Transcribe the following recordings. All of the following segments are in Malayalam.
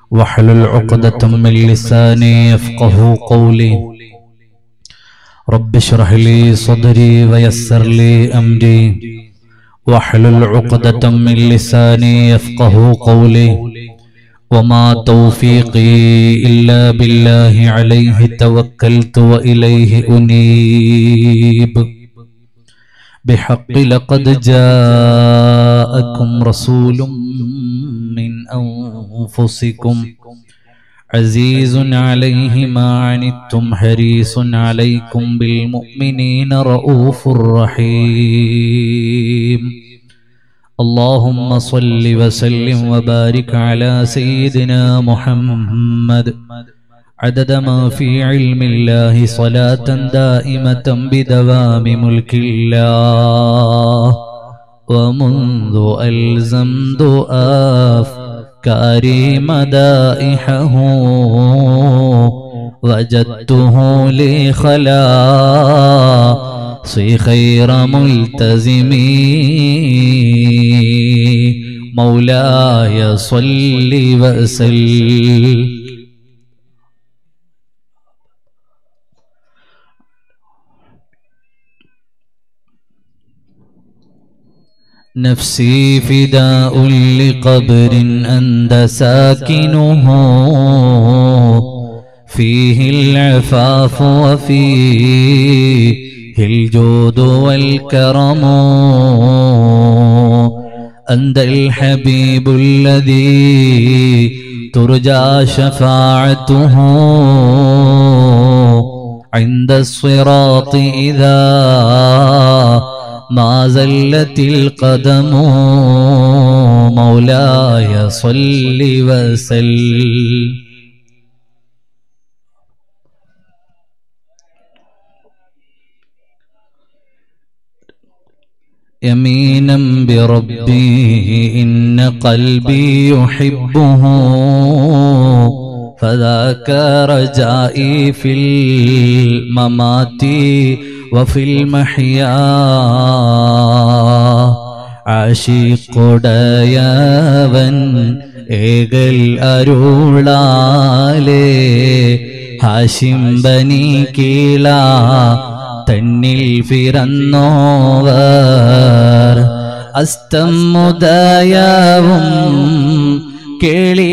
واحلل عقدة من لساني يفقه قولي رب اشرح لي صدري ويسر لي أمري واحلل عقدة من لساني يفقه قولي وما توفيقي إلا بالله عليه توكلت وإليه أنيب بحق لقد جاءكم رسول من أنفسكم عزيز عليه ما عنتم حريص عليكم بالمؤمنين رؤوف رحيم اللهم صل وسلم وبارك على سيدنا محمد عدد ما في علم الله صلاة دائمة بدوام ملك الله ومنذ ألزمت أفكاري مدائحه وجدته لي خلاصي خير ملتزمي مولاي صل وسلم نفسي فداء لقبر أنت ساكنه فيه العفاف وفيه الجود والكرم أنت الحبيب الذي ترجى شفاعته عند الصراط إذا ما زلت القدم مولاي صل وسلم يمينا بربي إن قلبي يحبه فذاك رجائي في الممات وفي المحيا ആശിക്കുടയവൻ ഏകൽ അരുളാലേ ഹാശിംബനി കീള തന്നിൽ പിറന്നോവർ അസ്തം മുദയവും കേളി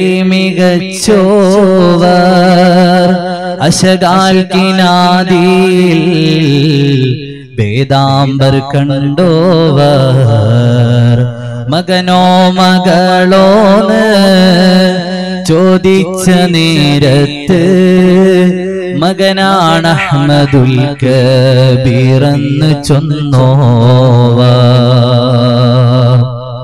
മികച്ചോവർ അശകാൽ കിനാദിയിൽ വേദാംബർ കണ്ടോവർ മകനോ മകളോന്ന് ചോദിച്ച നേരത്ത് മകനാണ് അഹമ്മദുൽ കബീറെന്ന് ചൊന്നോവർ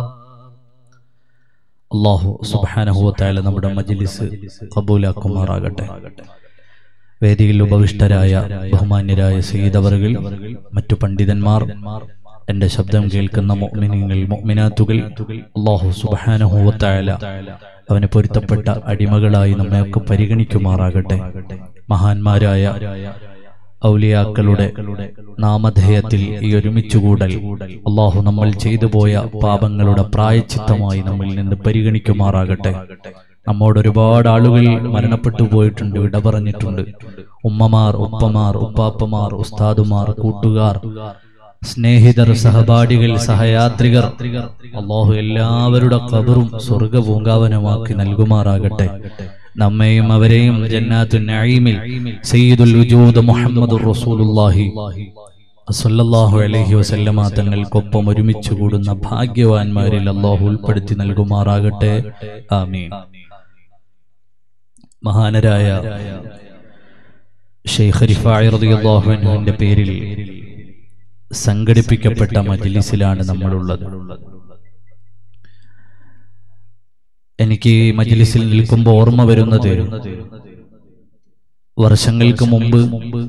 അള്ളാഹു സുബാനഹുവത്തായ നമ്മുടെ മജ്ലിസ് കബൂലാക്കുമാറാകട്ടെ വേദിയിൽ ഉപവിഷ്ടരായ ബഹുമാന്യരായ സീതവറുകൾ മറ്റു പണ്ഡിതന്മാർ എന്റെ ശബ്ദം കേൾക്കുന്ന മൊമിനിങ്ങൾ മൊമിനാത്തുകൾ അള്ളാഹു സുബാനഹുവത്തായ അവന് പൊരുത്തപ്പെട്ട അടിമകളായി നമ്മയൊക്കെ പരിഗണിക്കുമാറാകട്ടെ മഹാന്മാരായ ഔലിയാക്കളുടെ നാമധേയത്തിൽ ഈ ഒരുമിച്ചുകൂടൽ അള്ളാഹു നമ്മൾ ചെയ്തു പോയ പാപങ്ങളുടെ പ്രായച്ചിത്തമായി നമ്മിൽ നിന്ന് പരിഗണിക്കുമാറാകട്ടെ നമ്മോട് ഒരുപാട് ആളുകൾ മരണപ്പെട്ടു പോയിട്ടുണ്ട് വിട പറഞ്ഞിട്ടുണ്ട് ഉമ്മമാർ ഉപ്പമാർ ഉപ്പാപ്പമാർ ഉസ്താദുമാർ കൂട്ടുകാർ സ്നേഹിതർ സഹപാഠികൾ സഹയാത്രികർ അള്ളാഹു എല്ലാവരുടെ കബറും സ്വർഗ പൂങ്കാവനമാക്കി നൽകുമാറാകട്ടെ നമ്മെയും അവരെയും ജന്നാത്തു നഈമിൽ സയ്യിദുൽ വജൂദ് മുഹമ്മദുർ റസൂലുള്ളാഹി സല്ലല്ലാഹു അലൈഹി വസല്ലമ തങ്ങൾക്കൊപ്പം ഒരുമിച്ച് കൂടുന്ന ഭാഗ്യവാന്മാരിൽ അള്ളാഹു ഉൾപ്പെടുത്തി നൽകുമാറാകട്ടെ ആമീൻ മഹാനരായ ഷെയ്ഖ് റിഫായി റളിയല്ലാഹു അൻഹുവിന്റെ പേരിൽ സംഘടിപ്പിക്കപ്പെട്ട മജ്ലിസിലാണ് നമ്മളുള്ളത് എനിക്ക് ഈ മജ്ലിസിൽ നിൽക്കുമ്പോൾ ഓർമ്മ വരുന്നത് വർഷങ്ങൾക്ക് മുമ്പ്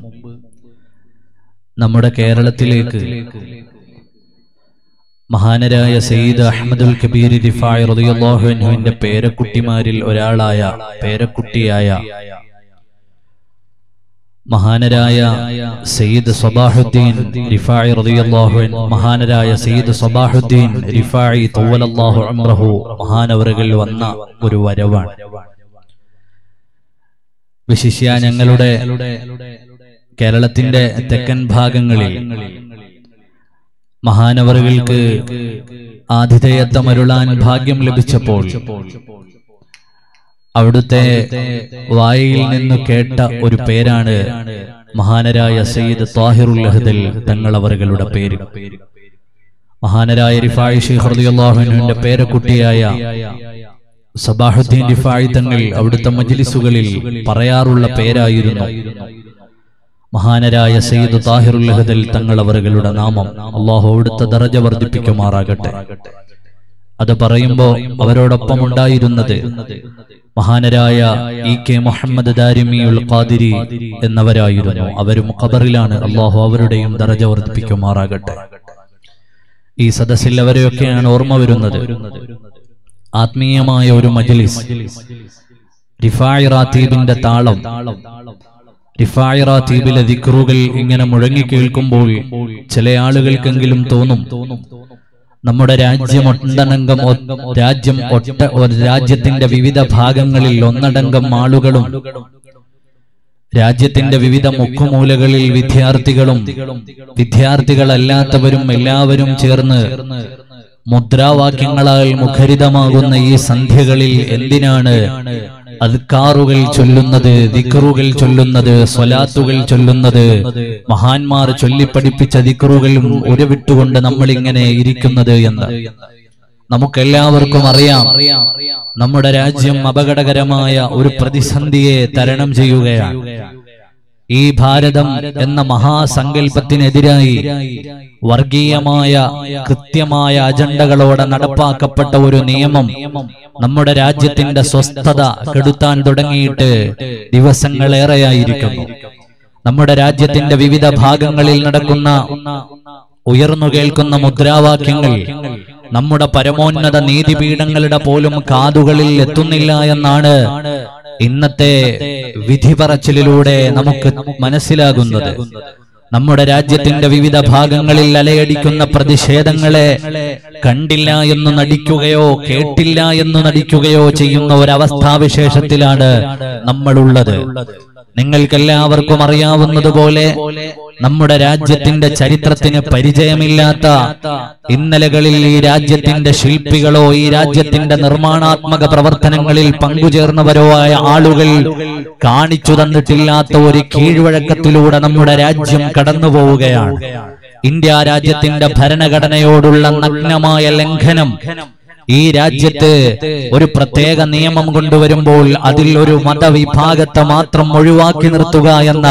നമ്മുടെ കേരളത്തിലേക്ക് മഹാനരായ സയ്യിദ് അഹമ്മദുൽ കബീർ റിഫായ് റളിയല്ലാഹു അൻഹുവിന്റെ പേരക്കുട്ടിമാരിൽ ഒരാളായ പേരക്കുട്ടിയായ മഹാനരായ സയ്യിദ് സബാഹുദ്ദീൻ റിഫായി റളിയല്ലാഹു അൻഹു മഹാനരായ സയ്യിദ് സബാഹുദ്ദീൻ റിഫായി തവ്വലല്ലാഹു അംറഹു മഹാനവറുകൾ വന്ന ഒരു വരവാണ് വിശിഷ്യ ഞങ്ങളുടെ കേരളത്തിന്റെ തെക്കൻ ഭാഗങ്ങളിൽ മഹാനവറുകൾക്ക് ആതിഥേയത്വം അരുളാൻ ഭാഗ്യം ലഭിച്ചപ്പോൾ അവിടുത്തെ വായിൽ നിന്ന് കേട്ട ഒരു പേരാണ് മഹാനരായ സയ്യിദ് താഹിറുൽ ലഹദൽ തങ്ങൾ അവറുകളുടെ പേര് മഹാനരായ റിഫായി ഷെയ്ഖ് റളിയല്ലാഹുവിന്റെ പേരക്കുട്ടിയായ സബാഹുദ്ദീൻ റിഫായി തങ്ങൾ അവിടുത്തെ മജ്ലിസുകളിൽ പറയാറുള്ള പേരായിരുന്നു മഹാനരായ സയ്യിദ് താഹിറുൽ ലഹദൽ തങ്ങൾ അവറുകളുടെ നാമം അള്ളാഹു അവിടുത്തെ ദറജ വർദ്ധിപ്പിക്കുമാറാകട്ടെ അത് പറയുമ്പോ അവരോടൊപ്പം ഉണ്ടായിരുന്നത് മഹാനരായ ഇ കെ മുഹമ്മദ് ദാരിമിയുൽ ഖാദിരി എന്നവരായിരുന്നു അവരും ഖബറിലാണ് അള്ളാഹു അവരുടെയും ദറജ വർദ്ധിപ്പിക്കുമാറാകട്ടെ ഈ സദസ്സിൽ അവരെയൊക്കെയാണ് ഓർമ്മ വരുന്നത് ആത്മീയമായ ഒരു മജ്ലിസ് റിഫായി റാത്തീബിന്റെ താളം റിഫായി റാത്തീബിലെ ദിക്റുകൾ ഇങ്ങനെ മുഴങ്ങി കേൾക്കുമ്പോൾ ചില ആളുകൾക്കെങ്കിലും തോന്നും നമ്മുടെ രാജ്യം ഒട്ടനങ്കം ഒ- രാജ്യം ഒട്ട ഒരു രാജ്യത്തിന്റെ വിവിധ ഭാഗങ്ങളിൽ ഒന്നടങ്കം ആളുകളും രാജ്യത്തിന്റെ വിവിധ മുക്കുമൂലകളിൽ വിദ്യാർത്ഥികളും വിദ്യാർത്ഥികളല്ലാത്തവരും എല്ലാവരും ചേർന്ന് മുദ്രാവാക്യങ്ങളാൽ മുഖരിതമാകുന്ന ഈ സന്ധ്യകളിൽ എന്തിനാണ് അദ്കാറുകൾ ചൊല്ലുന്നത് ദിക്റുകൾ ചൊല്ലുന്നത് സ്വലാത്തുകൾ ചൊല്ലുന്നത് മഹാന്മാർ ചൊല്ലിപ്പഠിപ്പിച്ച ദിക്റുകളും ഉരവിട്ടുകൊണ്ട് നമ്മൾ ഇങ്ങനെ ഇരിക്കുന്നത് എന്ന് നമുക്കെല്ലാവർക്കും അറിയാം നമ്മുടെ രാജ്യം അപകടകരമായ ഒരു പ്രതിസന്ധിയെ തരണം ചെയ്യുകയാണ് ഈ ഭാരതം എന്ന മഹാസങ്കല്പത്തിനെതിരായി വർഗീയമായ കൃത്യമായ അജണ്ടകളോടെ നടപ്പാക്കപ്പെട്ട ഒരു നിയമം നമ്മുടെ രാജ്യത്തിന്റെ സ്വസ്ഥത കെടുത്താൻ തുടങ്ങിയിട്ട് ദിവസങ്ങളേറെയായിരിക്കുന്നു നമ്മുടെ രാജ്യത്തിന്റെ വിവിധ ഭാഗങ്ങളിൽ നടക്കുന്ന ഉയർന്നു കേൾക്കുന്ന മുദ്രാവാക്യങ്ങൾ നമ്മുടെ പരമോന്നത നീതിപീഠങ്ങളുടെ പോലും കാതുകളിൽ എത്തുന്നില്ല എന്നാണ് ഇന്നത്തെ വിധി പറച്ചിലിലൂടെ നമുക്ക് മനസ്സിലാകുന്നത് നമ്മുടെ രാജ്യത്തിന്റെ വിവിധ ഭാഗങ്ങളിൽ അലയടിക്കുന്ന പ്രതിഷേധങ്ങളെ കണ്ടില്ല എന്ന് നടിക്കുകയോ കേട്ടില്ല എന്ന് നടിക്കുകയോ ചെയ്യുന്ന ഒരവസ്ഥാവിശേഷത്തിലാണ് നമ്മളുള്ളത് നിങ്ങൾക്കെല്ലാവർക്കും അറിയാവുന്നതുപോലെ നമ്മുടെ രാജ്യത്തിന്റെ ചരിത്രത്തിന് പരിചയമില്ലാത്ത ഇന്നലകളിൽ ഈ രാജ്യത്തിന്റെ ശില്പികളോ ഈ രാജ്യത്തിന്റെ നിർമ്മാണാത്മക പ്രവർത്തനങ്ങളിൽ പങ്കുചേർന്നവരോ ആയ ആളുകൾ കാണിച്ചു തന്നിട്ടില്ലാത്ത ഒരു കീഴ്വഴക്കത്തിലൂടെ നമ്മുടെ രാജ്യം കടന്നു പോവുകയാണ് ഇന്ത്യ രാജ്യത്തിന്റെ ഭരണഘടനയോടുള്ള നഗ്നമായ ലംഘനം ഈ രാജ്യത്ത് ഒരു പ്രത്യേക നിയമം കൊണ്ടുവരുമ്പോൾ അതിൽ ഒരു മതവിഭാഗത്തെ മാത്രം ഒഴിവാക്കി നിർത്തുക എന്ന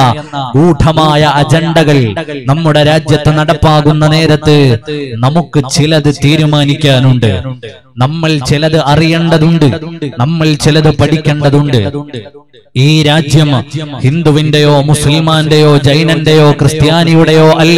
ഗൂഢമായ അജണ്ടകൾ നമ്മുടെ രാജ്യത്ത് നടപ്പാകുന്ന നേരത്ത് നമുക്ക് ചിലത് തീരുമാനിക്കാനുണ്ട് നമ്മൾ ചിലത് അറിയേണ്ടതുണ്ട് നമ്മൾ ചിലത് പഠിക്കേണ്ടതുണ്ട് ഈ രാജ്യം ഹിന്ദുവിന്റെയോ മുസ്ലിമാന്റെയോ ജൈനന്റെയോ ക്രിസ്ത്യാനിയുടെയോ അല്ല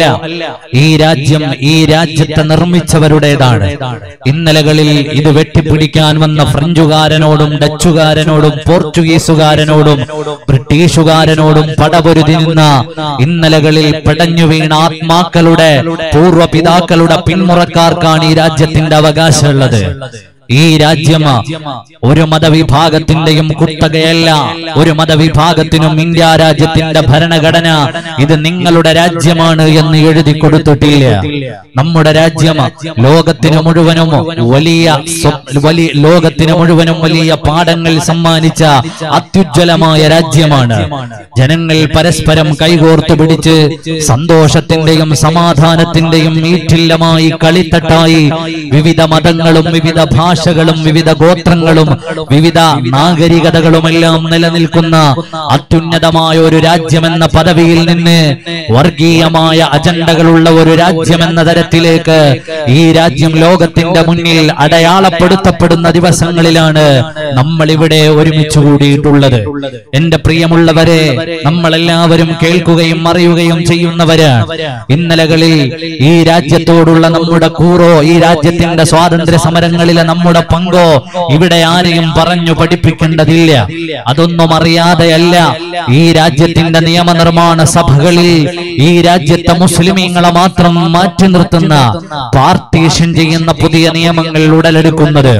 ഈ രാജ്യം ഈ രാജ്യത്തെ നിർമ്മിച്ചവരുടേതാണ് ഇന്നലകളിൽ ഇത് വെട്ടിപ്പിടിക്കാൻ വന്ന ഫ്രഞ്ചുകാരനോടും ഡച്ചുകാരനോടും പോർച്ചുഗീസുകാരനോടും ബ്രിട്ടീഷുകാരനോടും പടപൊരുതി നിന്ന ഇന്നലകളിൽ പെടഞ്ഞു വീണ ആത്മാക്കളുടെ പൂർവ്വപിതാക്കളുടെ പിന്മുറക്കാർക്കാണ് ഈ രാജ്യത്തിന്റെ അവകാശമുള്ളത് ഈ രാജ്യം ഒരു മതവിഭാഗത്തിന്റെയും കുത്തകയല്ല ഒരു മതവിഭാഗത്തിനും ഇന്ത്യ രാജ്യത്തിന്റെ ഭരണഘടന ഇത് നിങ്ങളുടെ രാജ്യമാണ് എന്ന് എഴുതി കൊടുത്തിട്ടില്ല നമ്മുടെ രാജ്യം ലോകത്തിന് മുഴുവനും വലിയ സ്വ- വലിയ ലോകത്തിന് മുഴുവനും വലിയ പാഠങ്ങൾ സമ്മാനിച്ച അത്യുജ്വലമായ രാജ്യമാണ് ജനങ്ങൾ പരസ്പരം കൈകോർത്തു പിടിച്ച് സന്തോഷത്തിന്റെയും സമാധാനത്തിന്റെയും ഈറ്റില്ലമായി കളിത്തട്ടായി വിവിധ മതങ്ങളും വിവിധ ഭാഷകളും വിവിധ ഗോത്രങ്ങളും വിവിധ നാഗരികതകളും എല്ലാം നിലനിൽക്കുന്ന അത്യുന്നതമായ ഒരു രാജ്യമെന്ന പദവിയിൽ നിന്ന് വർഗീയമായ അജണ്ടകളുള്ള ഒരു രാജ്യമെന്ന തരത്തിലേക്ക് ഈ രാജ്യം ലോകത്തിന്റെ മുന്നിൽ അടയാളപ്പെടുത്തപ്പെടുന്ന ദിവസങ്ങളിലാണ് നമ്മൾ ഇവിടെ ഒരുമിച്ച് കൂടിയിട്ടുള്ളത് എന്റെ പ്രിയമുള്ളവരെ നമ്മളെല്ലാവരും കേൾക്കുകയും അറിയുകയും ചെയ്യുന്നവരാണ് ഇന്നലകളിൽ ഈ രാജ്യത്തോടുള്ള നമ്മുടെ കൂറോ ഈ രാജ്യത്തിന്റെ സ്വാതന്ത്ര്യ സമരങ്ങളിലെ നമ്മുടെ നമ്മുടെ പങ്കോ ഇവിടെ ആരെയും പറഞ്ഞു പഠിപ്പിക്കേണ്ടതില്ല അതൊന്നും അറിയാതെയല്ല ഈ രാജ്യത്തിന്റെ നിയമനിർമ്മാണ സഭകളിൽ ഈ രാജ്യത്തെ മുസ്ലിമീങ്ങളെ മാത്രം മാറ്റി നിർത്തുന്ന പാർട്ടീഷൻ ചെയ്യുന്ന പുതിയ നിയമങ്ങൾ ഉടലെടുക്കുന്നത്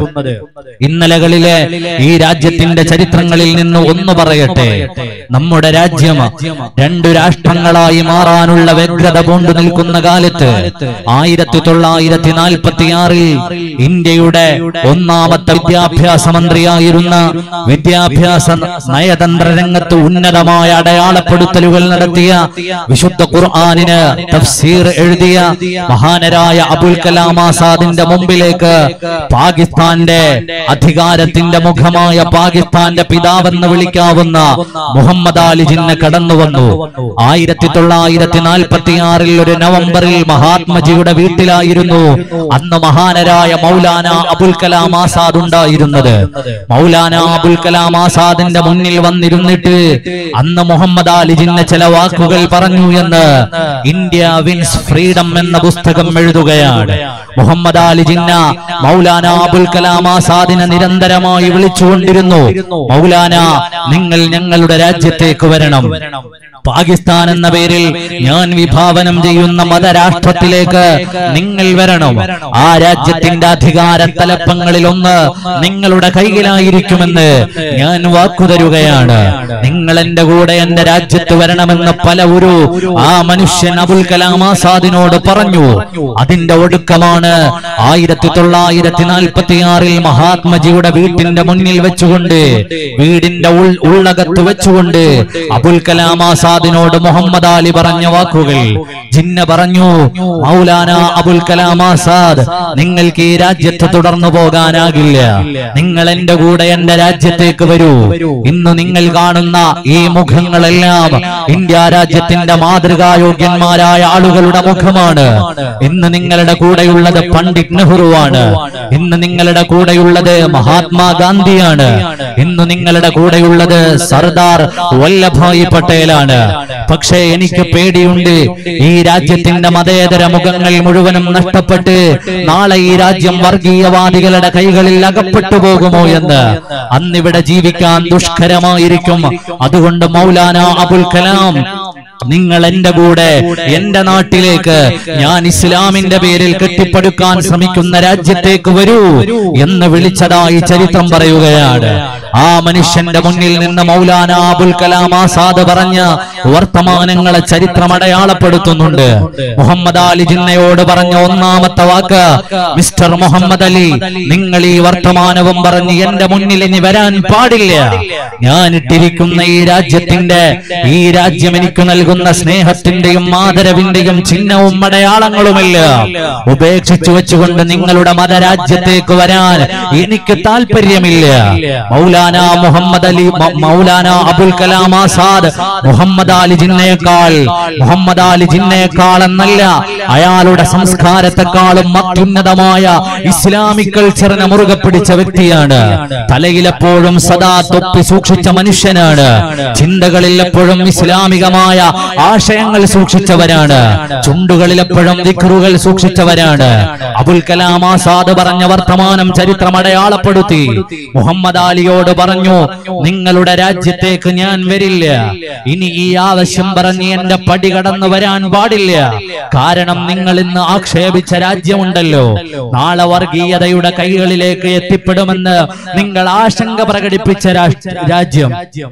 ഇന്നലകളിലെ ഈ രാജ്യത്തിന്റെ ചരിത്രങ്ങളിൽ നിന്ന് ഒന്ന് പറയട്ടെ നമ്മുടെ രാജ്യം രണ്ടു രാഷ്ട്രങ്ങളായി മാറാനുള്ള വ്യഗ്രത പൂണ്ടു നിൽക്കുന്ന കാലത്ത് ആയിരത്തി തൊള്ളായിരത്തി നാൽപ്പത്തി ആറിൽ ഇന്ത്യയുടെ ഒന്നാമത്തെ വിദ്യാഭ്യാസ മന്ത്രിയായിരുന്ന വിദ്യാഭ്യാസ നയതന്ത്ര രംഗത്ത് ഉന്നതമായ അടയാളപ്പെടുത്തലുകൾ നടത്തിയ വിശുദ്ധ ഖുർആാനിന് തഫ്സീർ എഴുതിയ മഹാനരായ അബുൽ കലാം ആസാദിന്റെ മുമ്പിലേക്ക് പാകിസ്ഥാന്റെ അധികാരത്തിന്റെ മുഖമായ പാകിസ്ഥാന്റെ പിതാവെന്ന് വിളിക്കാവുന്ന മുഹമ്മദ് അലി ജിന്ന കടന്നു വന്നു ആയിരത്തി തൊള്ളായിരത്തി നാൽപ്പത്തി ആറിൽ ഒരു നവംബറിൽ മഹാത്മജിയുടെ വീട്ടിലായിരുന്നു അന്ന് മഹാനരായ മൗലാന അബുൽ കലാം ആസാദ് ഉണ്ടായിരുന്നത് മൗലാന അബുൽ കലാം ആസാദിന്റെ മുന്നിൽ വന്നിരുന്നിട്ട് അന്ന് മുഹമ്മദ് അലി ജിന്ന ചില വാക്കുകൾ പറഞ്ഞു എന്ന് ഇന്ത്യ വിൻസ് ഫ്രീഡം എന്ന പുസ്തകം എഴുതുകയാണ് മുഹമ്മദ് അലി ജിന്ന മൗലാന അബുൽ കലാം ആസാദിനെ നിരന്തരമായി വിളിച്ചുകൊണ്ടിരുന്നു മൗലാന നിങ്ങൾ ഞങ്ങളുടെ രാജ്യത്തേക്ക് വരണം പാകിസ്ഥാൻ എന്ന പേരിൽ ഞാൻ വിഭാവനം ചെയ്യുന്ന മതരാഷ്ട്രത്തിലേക്ക് നിങ്ങൾ വരണം ആ രാജ്യത്തിന്റെ അധികാര തലപ്പങ്ങളിൽ ഒന്ന് നിങ്ങളുടെ കയ്യിലായിരിക്കുമെന്ന് ഞാൻ വാക്കുതരുകയാണ് നിങ്ങൾ എന്റെ കൂടെ എന്റെ രാജ്യത്ത് വരണമെന്ന് പല ഒരു ആ മനുഷ്യൻ അബുൽ കലാം ആസാദിനോട് പറഞ്ഞു അതിന്റെ ഒടുക്കമാണ് ആയിരത്തി തൊള്ളായിരത്തി നാൽപ്പത്തി ആറിൽ മഹാത്മജിയുടെ വീട്ടിന്റെ മുന്നിൽ വെച്ചുകൊണ്ട് വീടിന്റെ ഉൾ ഉള്ളകത്ത് വെച്ചുകൊണ്ട് അബുൽ കലാം ആസാദിനോട് മുഹമ്മദ് അലി പറഞ്ഞ വാക്കുകൾ ജിന്ന പറഞ്ഞു മൗലാന അബുൽ കലാം ആസാദ് നിങ്ങൾക്ക് ഈ രാജ്യത്ത് തുടർന്നു പോകാനാകില്ല നിങ്ങൾ എന്റെ കൂടെ എന്റെ രാജ്യത്തേക്ക് വരൂ ഇന്ന് നിങ്ങൾ കാണുന്ന ഈ മുഖങ്ങളെല്ലാം ഇന്ത്യ രാജ്യത്തിന്റെ മാതൃകായോഗ്യന്മാരായ ആളുകളുടെ മുഖമാണ് ഇന്ന് നിങ്ങളുടെ കൂടെയുള്ളത് പണ്ഡിറ്റ് നെഹ്റുവാണ് ഇന്ന് നിങ്ങളുടെ കൂടെയുള്ളത് മഹാത്മാഗാന്ധിയാണ് ഇന്ന് നിങ്ങളുടെ കൂടെയുള്ളത് സർദാർ വല്ലഭായി പട്ടേലാണ് പക്ഷേ എനിക്ക് പേടിയുണ്ട് ഈ രാജ്യത്തിന്റെ മതേതര മുഖങ്ങൾ മുഴുവനും നഷ്ടപ്പെട്ട് നാളെ ഈ രാജ്യം വർഗീയവാദികളുടെ കൈകളിൽ അകപ്പെട്ടു പോകുമോ എന്ന് അന്നിവിടെ ജീവിക്കാൻ ദുഷ്കരമായിരിക്കും അതുകൊണ്ട് മൗലാന അബുൽ കലാം നിങ്ങൾ എന്റെ കൂടെ എന്റെ നാട്ടിലേക്ക് ഞാൻ ഇസ്ലാമിന്റെ പേരിൽ കെട്ടിപ്പടുക്കാൻ ശ്രമിക്കുന്ന രാജ്യത്തേക്ക് വരൂ എന്ന് വിളിച്ചതായി ചരിത്രം പറയുകയാണ് ആ മനുഷ്യന്റെ മുന്നിൽ നിന്ന് മൗലാന അബുൽ കലാം ആസാദ് പറഞ്ഞ വർത്തമാനങ്ങളെ ചരിത്രം അടയാളപ്പെടുത്തുന്നുണ്ട് മുഹമ്മദ് അലി ജിന്നയോട് പറഞ്ഞ ഒന്നാമത്തെ വാക്ക് മിസ്റ്റർ മുഹമ്മദ് അലി നിങ്ങൾ ഈ വർത്തമാനവും പറഞ്ഞ് എന്റെ മുന്നിൽ ഇനി വരാൻ പാടില്ല ഞാൻ ഇട്ടിരിക്കുന്ന ഈ രാജ്യത്തിന്റെ ഈ രാജ്യം എനിക്ക് നൽകുന്ന സ്നേഹത്തിന്റെയും ആദരവിന്റെയും ചിഹ്നവും അടയാളങ്ങളുമില്ല ഉപേക്ഷിച്ചു വെച്ചുകൊണ്ട് നിങ്ങളുടെ മതരാജ്യത്തേക്ക് വരാൻ എനിക്ക് താല്പര്യമില്ല മൗലാന മുഹമ്മദ് അലി മ- മൗലാന അബുൽ കലാം ആസാദ് മുഹമ്മദ് അലി ജിന്നയേക്കാൾ മുഹമ്മദ് അലി ജിന്നയേക്കാൾ എന്നല്ല അയാളുടെ സംസ്കാരത്തെക്കാളും അത്യുന്നതമായ ഇസ്ലാമിക് കൾച്ചറിനെ മുറുകെ പിടിച്ച വ്യക്തിയാണ് തലയിലെപ്പോഴും സദാ തൊപ്പി സൂക്ഷിച്ച മനുഷ്യനാണ് ചിന്തകളിൽ എപ്പോഴും ഇസ്ലാമികമായ ആശയങ്ങൾ സൂക്ഷിച്ചവരാണ് ചുണ്ടുകളിൽ എപ്പോഴും ദിക്റുകൾ സൂക്ഷിച്ചവരാണ് അബുൽ കലാം ആസാദ് പറഞ്ഞ വർത്തമാനം ചരിത്രം അടയാളപ്പെടുത്തി മുഹമ്മദ് അലിയോട് പറഞ്ഞു നിങ്ങളുടെ രാജ്യത്തേക്ക് ഞാൻ വരില്ല ഇനി ഈ ആവശ്യം പറഞ്ഞ് എന്റെ പടി കടന്നു വരാൻ പാടില്ല കാരണം നിങ്ങൾ ഇന്ന് ആക്ഷേപിച്ച രാജ്യമുണ്ടല്ലോ നാളെ വർഗീയതയുടെ കൈകളിലേക്ക് എത്തിപ്പെടുമെന്ന് നിങ്ങൾ ആശങ്ക പ്രകടിപ്പിച്ച രാഷ്ട്ര- രാജ്യം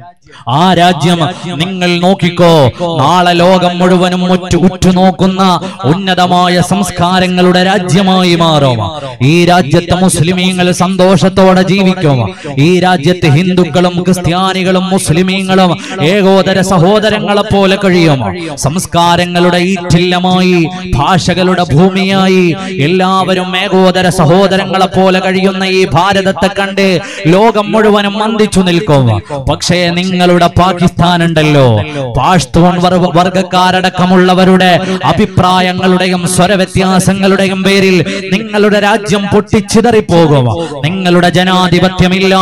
ആ രാജ്യം നിങ്ങൾ നോക്കിക്കോ നാളെ ലോകം മുഴുവനും ഉറ്റു ഉറ്റുനോക്കുന്ന ഉന്നതമായ സംസ്കാരങ്ങളുടെ രാജ്യമായി മാറും ഈ രാജ്യത്തെ മുസ്ലിമീങ്ങൾ സന്തോഷത്തോടെ ജീവിക്കും ഈ രാജ്യത്ത് ഹിന്ദുക്കളും ക്രിസ്ത്യാനികളും മുസ്ലിമീങ്ങളും ഏകോദര സഹോദരങ്ങളെ പോലെ കഴിയും സംസ്കാരങ്ങളുടെ ഈറ്റില്ലമായി ഭാഷകളുടെ ഭൂമിയായി എല്ലാവരും ഏകോദര സഹോദരങ്ങളെ പോലെ കഴിയുന്ന ഈ ഭാരതത്തെ കണ്ട് ലോകം മുഴുവനും മന്ദിച്ചു നിൽക്കും പക്ഷേ നിങ്ങളുടെ പാകിസ്ഥാൻ ഉണ്ടല്ലോ പാഷ്തൂൺ വർഗ- വർഗക്കാരടക്കമുള്ളവരുടെ അഭിപ്രായങ്ങളുടെയും സ്വരവ്യത്യാസങ്ങളുടെയും പേരിൽ നിങ്ങളുടെ രാജ്യം പൊട്ടിച്ചിതറിപ്പോകും നിങ്ങളുടെ ജനാധിപത്യമില്ലായ്മ ചെയ്യപ്പെടും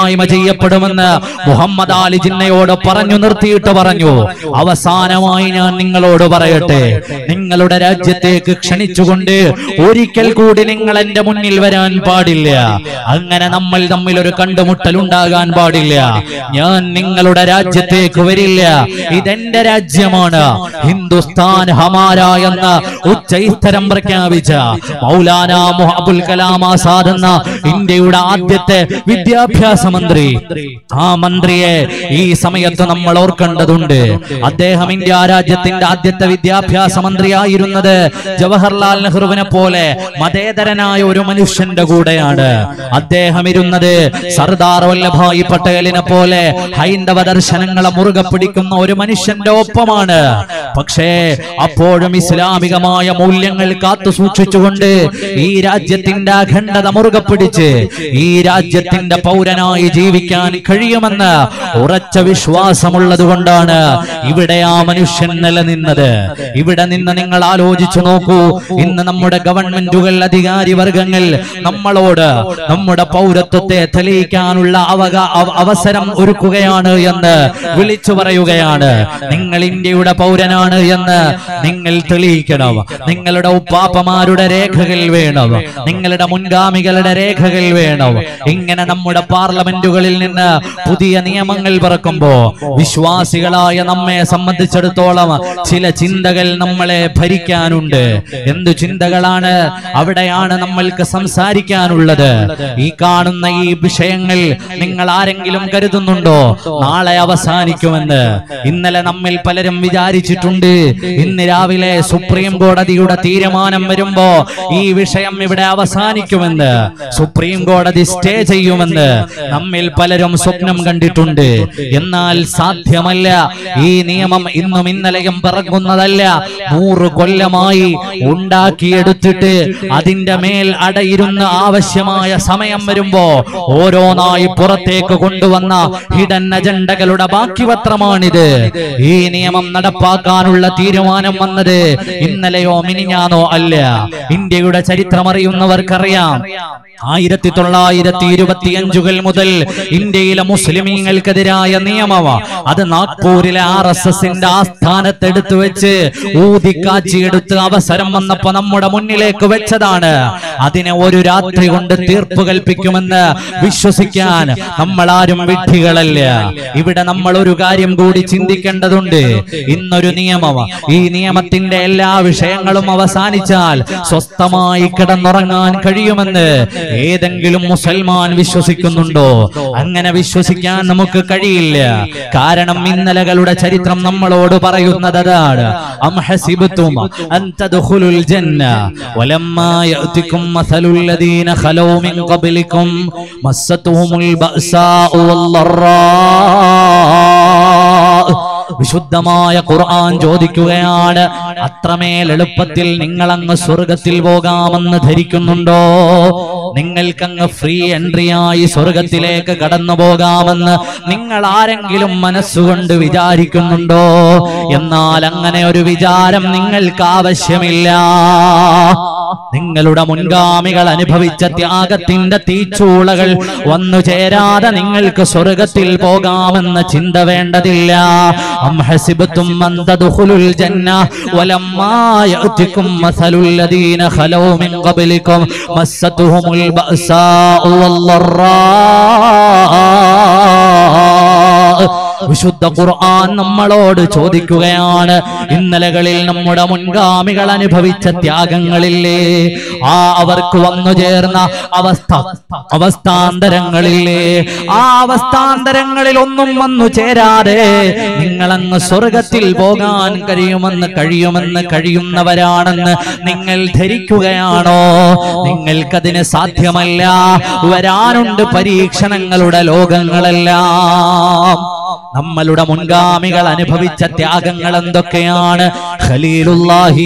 ചെയ്യപ്പെടുമെന്ന് മുഹമ്മദ് അലി ജിന്നയോട് പറഞ്ഞു നിർത്തിയിട്ട് പറഞ്ഞു അവസാനമായി ഞാൻ നിങ്ങളോട് പറയട്ടെ നിങ്ങളുടെ രാജ്യത്തേക്ക് ക്ഷണിച്ചുകൊണ്ട് ഒരിക്കൽ കൂടി നിങ്ങൾ എന്റെ മുന്നിൽ വരാൻ പാടില്ല അങ്ങനെ നമ്മൾ തമ്മിൽ ഒരു കണ്ടുമുട്ടൽ ഉണ്ടാകാൻ പാടില്ല ഞാൻ നിങ്ങളുടെ രാജ്യത്തേക്ക് വരില്ല ഇതെന്റെ രാജ്യമാണ് ഹിന്ദുസ്ഥാൻ ഹമാര എന്ന ഉച്ചൈസ്തരം പ്രഖ്യാപിച്ച മൗലാന മുഹ- അബുൽ കലാം ആസാദ് എന്ന ഇന്ത്യയുടെ ആദ്യത്തെ വിദ്യാഭ്യാസ മന്ത്രി ആ മന്ത്രിയെ ഈ സമയത്ത് നമ്മൾ ഓർക്കേണ്ടതുണ്ട് അദ്ദേഹം ഇന്ത്യ രാജ്യത്തിന്റെ ആദ്യത്തെ വിദ്യാഭ്യാസ മന്ത്രിയായിരുന്നത് ജവഹർലാൽ നെഹ്റുവിനെ പോലെ മതേതരനായ ഒരു മനുഷ്യന്റെ കൂടെയാണ് അദ്ദേഹം ഇരുന്നത് സർദാർ വല്ലഭായി പട്ടേലിനെ പോലെ ഹൈന്ദവ ദർശനങ്ങളെ മുറുകെ പിടിക്കുന്ന ഒരു മനുഷ്യന്റെ ഒപ്പമാണ് പക്ഷേ അപ്പോഴും ഇസ്ലാമികമായ മൂല്യങ്ങൾ കാത്തു സൂക്ഷിച്ചുകൊണ്ട് ഈ രാജ്യത്തിന്റെ അഖണ്ഡത മുറുകെ പിടിച്ച് ഈ രാജ്യത്തിന്റെ പൗരനായി ജീവിക്കാൻ കഴിയുമെന്ന് ഉറച്ച വിശ്വാസമുള്ളത് കൊണ്ടാണ് ഇവിടെ ആ മനുഷ്യൻ നിലനിന്നത് ഇവിടെ നിന്ന് നിങ്ങൾ ആലോചിച്ചു നോക്കൂ ഇന്ന് നമ്മുടെ ഗവൺമെന്റുകൾ അധികാരി വർഗങ്ങൾ നമ്മളോട് നമ്മുടെ പൗരത്വത്തെ തെളിയിക്കാനുള്ള അവക അവ- അവസരം ഒരുക്കുകയാണ് എന്ന് വിളിച്ചു പറയുകയാണ് നിങ്ങൾ ഇന്ത്യയുടെ പൗരനാണ് എന്ന് നിങ്ങൾ തെളിയിക്കണം നിങ്ങളുടെ ഉപ്പാപ്പമാരുടെ രേഖകൾ വേണം നിങ്ങളുടെ മുൻഗാമികളുടെ രേഖകൾ വേണം ഇങ്ങനെ നമ്മുടെ പാർലമെന്റുകളിൽ നിന്ന് പുതിയ നിയമങ്ങൾ പിറക്കുമ്പോ വിശ്വാസികളായ നമ്മെ സംബന്ധിച്ചിടത്തോളം ചില ചിന്തകൾ നമ്മളെ ഭരിക്കാനുണ്ട് എന്തു ചിന്തകളാണ് അവിടെയാണ് നമ്മൾക്ക് സംസാരിക്കാനുള്ളത് ഈ കാണുന്ന ഈ വിഷയങ്ങൾ നിങ്ങൾ ആരെങ്കിലും കരുതുന്നുണ്ടോ നാളെ അവസാനിക്കുമെന്ന് ഇന്നലെ നമ്മിൽ പലരും വിചാരിച്ചിട്ടുണ്ട് ഇന്ന് രാവിലെ സുപ്രീം കോടതിയുടെ തീരുമാനം വരുമ്പോ ഈ വിഷയം ഇവിടെ അവസാനിക്കുമെന്ന് സുപ്രീം കോടതി സ്റ്റേ ചെയ്യുമെന്ന് നമ്മിൽ പലരും സ്വപ്നം കണ്ടിട്ടുണ്ട് എന്നാൽ സാധ്യമല്ല ഈ നിയമം ഇന്നും ഇന്നലെയും പിറങ്ങുന്നതല്ല നൂറ് കൊല്ലമായി ഉണ്ടാക്കിയെടുത്തിട്ട് അതിന്റെ മേൽ അടയിരുന്ന് ആവശ്യമായ സമയം വരുമ്പോ ഓരോന്നായി പുറത്തേക്ക് കൊണ്ടുവന്ന ഹിഡൻ അജണ്ടകളുടെ ബാക്കി പത്രമാണിത് ഈ നിയമം നടപ്പാക്കാനുള്ള തീരുമാനം വന്നത് ഇന്നലെയോ മിനിഞ്ഞാനോ അല്ല ഇന്ത്യയുടെ ചരിത്രം അറിയുന്നവർക്കറിയാം ആയിരത്തി തൊള്ളായിരത്തി ഇരുപത്തി അഞ്ചുകൾ മുതൽ ഇന്ത്യയിലെ മുസ്ലിമീങ്ങൾക്കെതിരായ നിയമം അത് നാഗ്പൂരിലെ ആർ എസ് എസിന്റെ ആസ്ഥാനത്ത് എടുത്തു വെച്ച് ഊതിക്കാച്ചിയെടുത്ത് അവസരം വന്നപ്പോ നമ്മുടെ മുന്നിലേക്ക് വെച്ചതാണ് അതിനെ ഒരു രാത്രി കൊണ്ട് തീർപ്പ് കൽപ്പിക്കുമെന്ന് വിശ്വസിക്കാൻ നമ്മൾ ആരും വിഡ്ഢികളല്ല ഇവിടെ നമ്മൾ ഒരു കാര്യം കൂടി ചിന്തിക്കേണ്ടതുണ്ട് ഇന്നൊരു നിയമം ഈ നിയമത്തിന്റെ എല്ലാ വിഷയങ്ങളും അവസാനിച്ചാൽ സ്വസ്ഥമായി കിടന്നുറങ്ങാൻ കഴിയുമെന്ന് ഏതെങ്കിലും മുസൽമാൻ വിശ്വസിക്കുന്നുണ്ടോ അങ്ങനെ വിശ്വസിക്കാൻ നമുക്ക് കഴിയില്ല കാരണം ഇന്നലകളുടെ ചരിത്രം നമ്മളോട് പറയുന്നത് അതാണ് അം ഹസിബ്തും അൻ തദ്ഖുലുൽ ജന്ന വലമ്മാ യഅതികും മസലുൽ ലദീന ഖലൗ മിൻ ഖബ്ലികും മസ്സതുഹുമുൽ ബഅസാഉ വല്ലറാ വിശുദ്ധമായ ഖുർആൻ ചോദിക്കുകയാണ് അത്രമേൽ എളുപ്പത്തിൽ നിങ്ങൾ അങ്ങ് സ്വർഗത്തിൽ പോകാമെന്ന് ധരിക്കുന്നുണ്ടോ നിങ്ങൾക്കങ്ങ് ഫ്രീ എൻട്രി ആയി സ്വർഗത്തിലേക്ക് കടന്നു പോകാമെന്ന് നിങ്ങൾ ആരെങ്കിലും മനസ്സുകൊണ്ട് വിചാരിക്കുന്നുണ്ടോ എന്നാൽ അങ്ങനെ ഒരു വിചാരം നിങ്ങൾക്ക് ആവശ്യമില്ല നിങ്ങളുടെ മുൻഗാമികൾ അനുഭവിച്ച ത്യാഗത്തിന്റെ തീച്ചൂളകൾ വന്നു ചേരാതെ നിങ്ങൾക്ക് സ്വർഗത്തിൽ പോകാമെന്ന് ചിന്ത വേണ്ടതില്ല അം ഹസിബ്തും അൻ തദ്ഖുലുൽ ജന്ന വലമ്മാ യഅതികും മസലുൽ ലദീന ഖലൗ മിൻ ഖബ്ലികും മസ്സതുഹുമുൽ ബഅസാഉ വല്ലറാ വിശുദ്ധ ഖുർആൻ നമ്മളോട് ചോദിക്കുകയാണ് ഇന്നലകളിൽ നമ്മുടെ മുൻഗാമികൾ അനുഭവിച്ച ത്യാഗങ്ങളില്ലേ ആ അവർക്ക് വന്നു ചേർന്ന അവസ്ഥ അവസ്ഥാന്തരങ്ങളില്ലേ ആ അവസ്ഥാന്തരങ്ങളിൽ ഒന്നും വന്നു ചേരാതെ നിങ്ങളങ്ങ് സ്വർഗത്തിൽ പോകാൻ കഴിയുമെന്ന് കഴിയുമെന്ന് കഴിയുന്നവരാണെന്ന് നിങ്ങൾ ധരിക്കുകയാണോ നിങ്ങൾക്കതിന് സാധ്യമല്ല വരാനുണ്ട് പരീക്ഷണങ്ങളുടെ ലോകങ്ങളെല്ലാം നമ്മളുടെ മുൻഗാമികൾ അനുഭവിച്ച ത്യാഗങ്ങൾ എന്തൊക്കെയാണ് ഖലീലുല്ലാഹി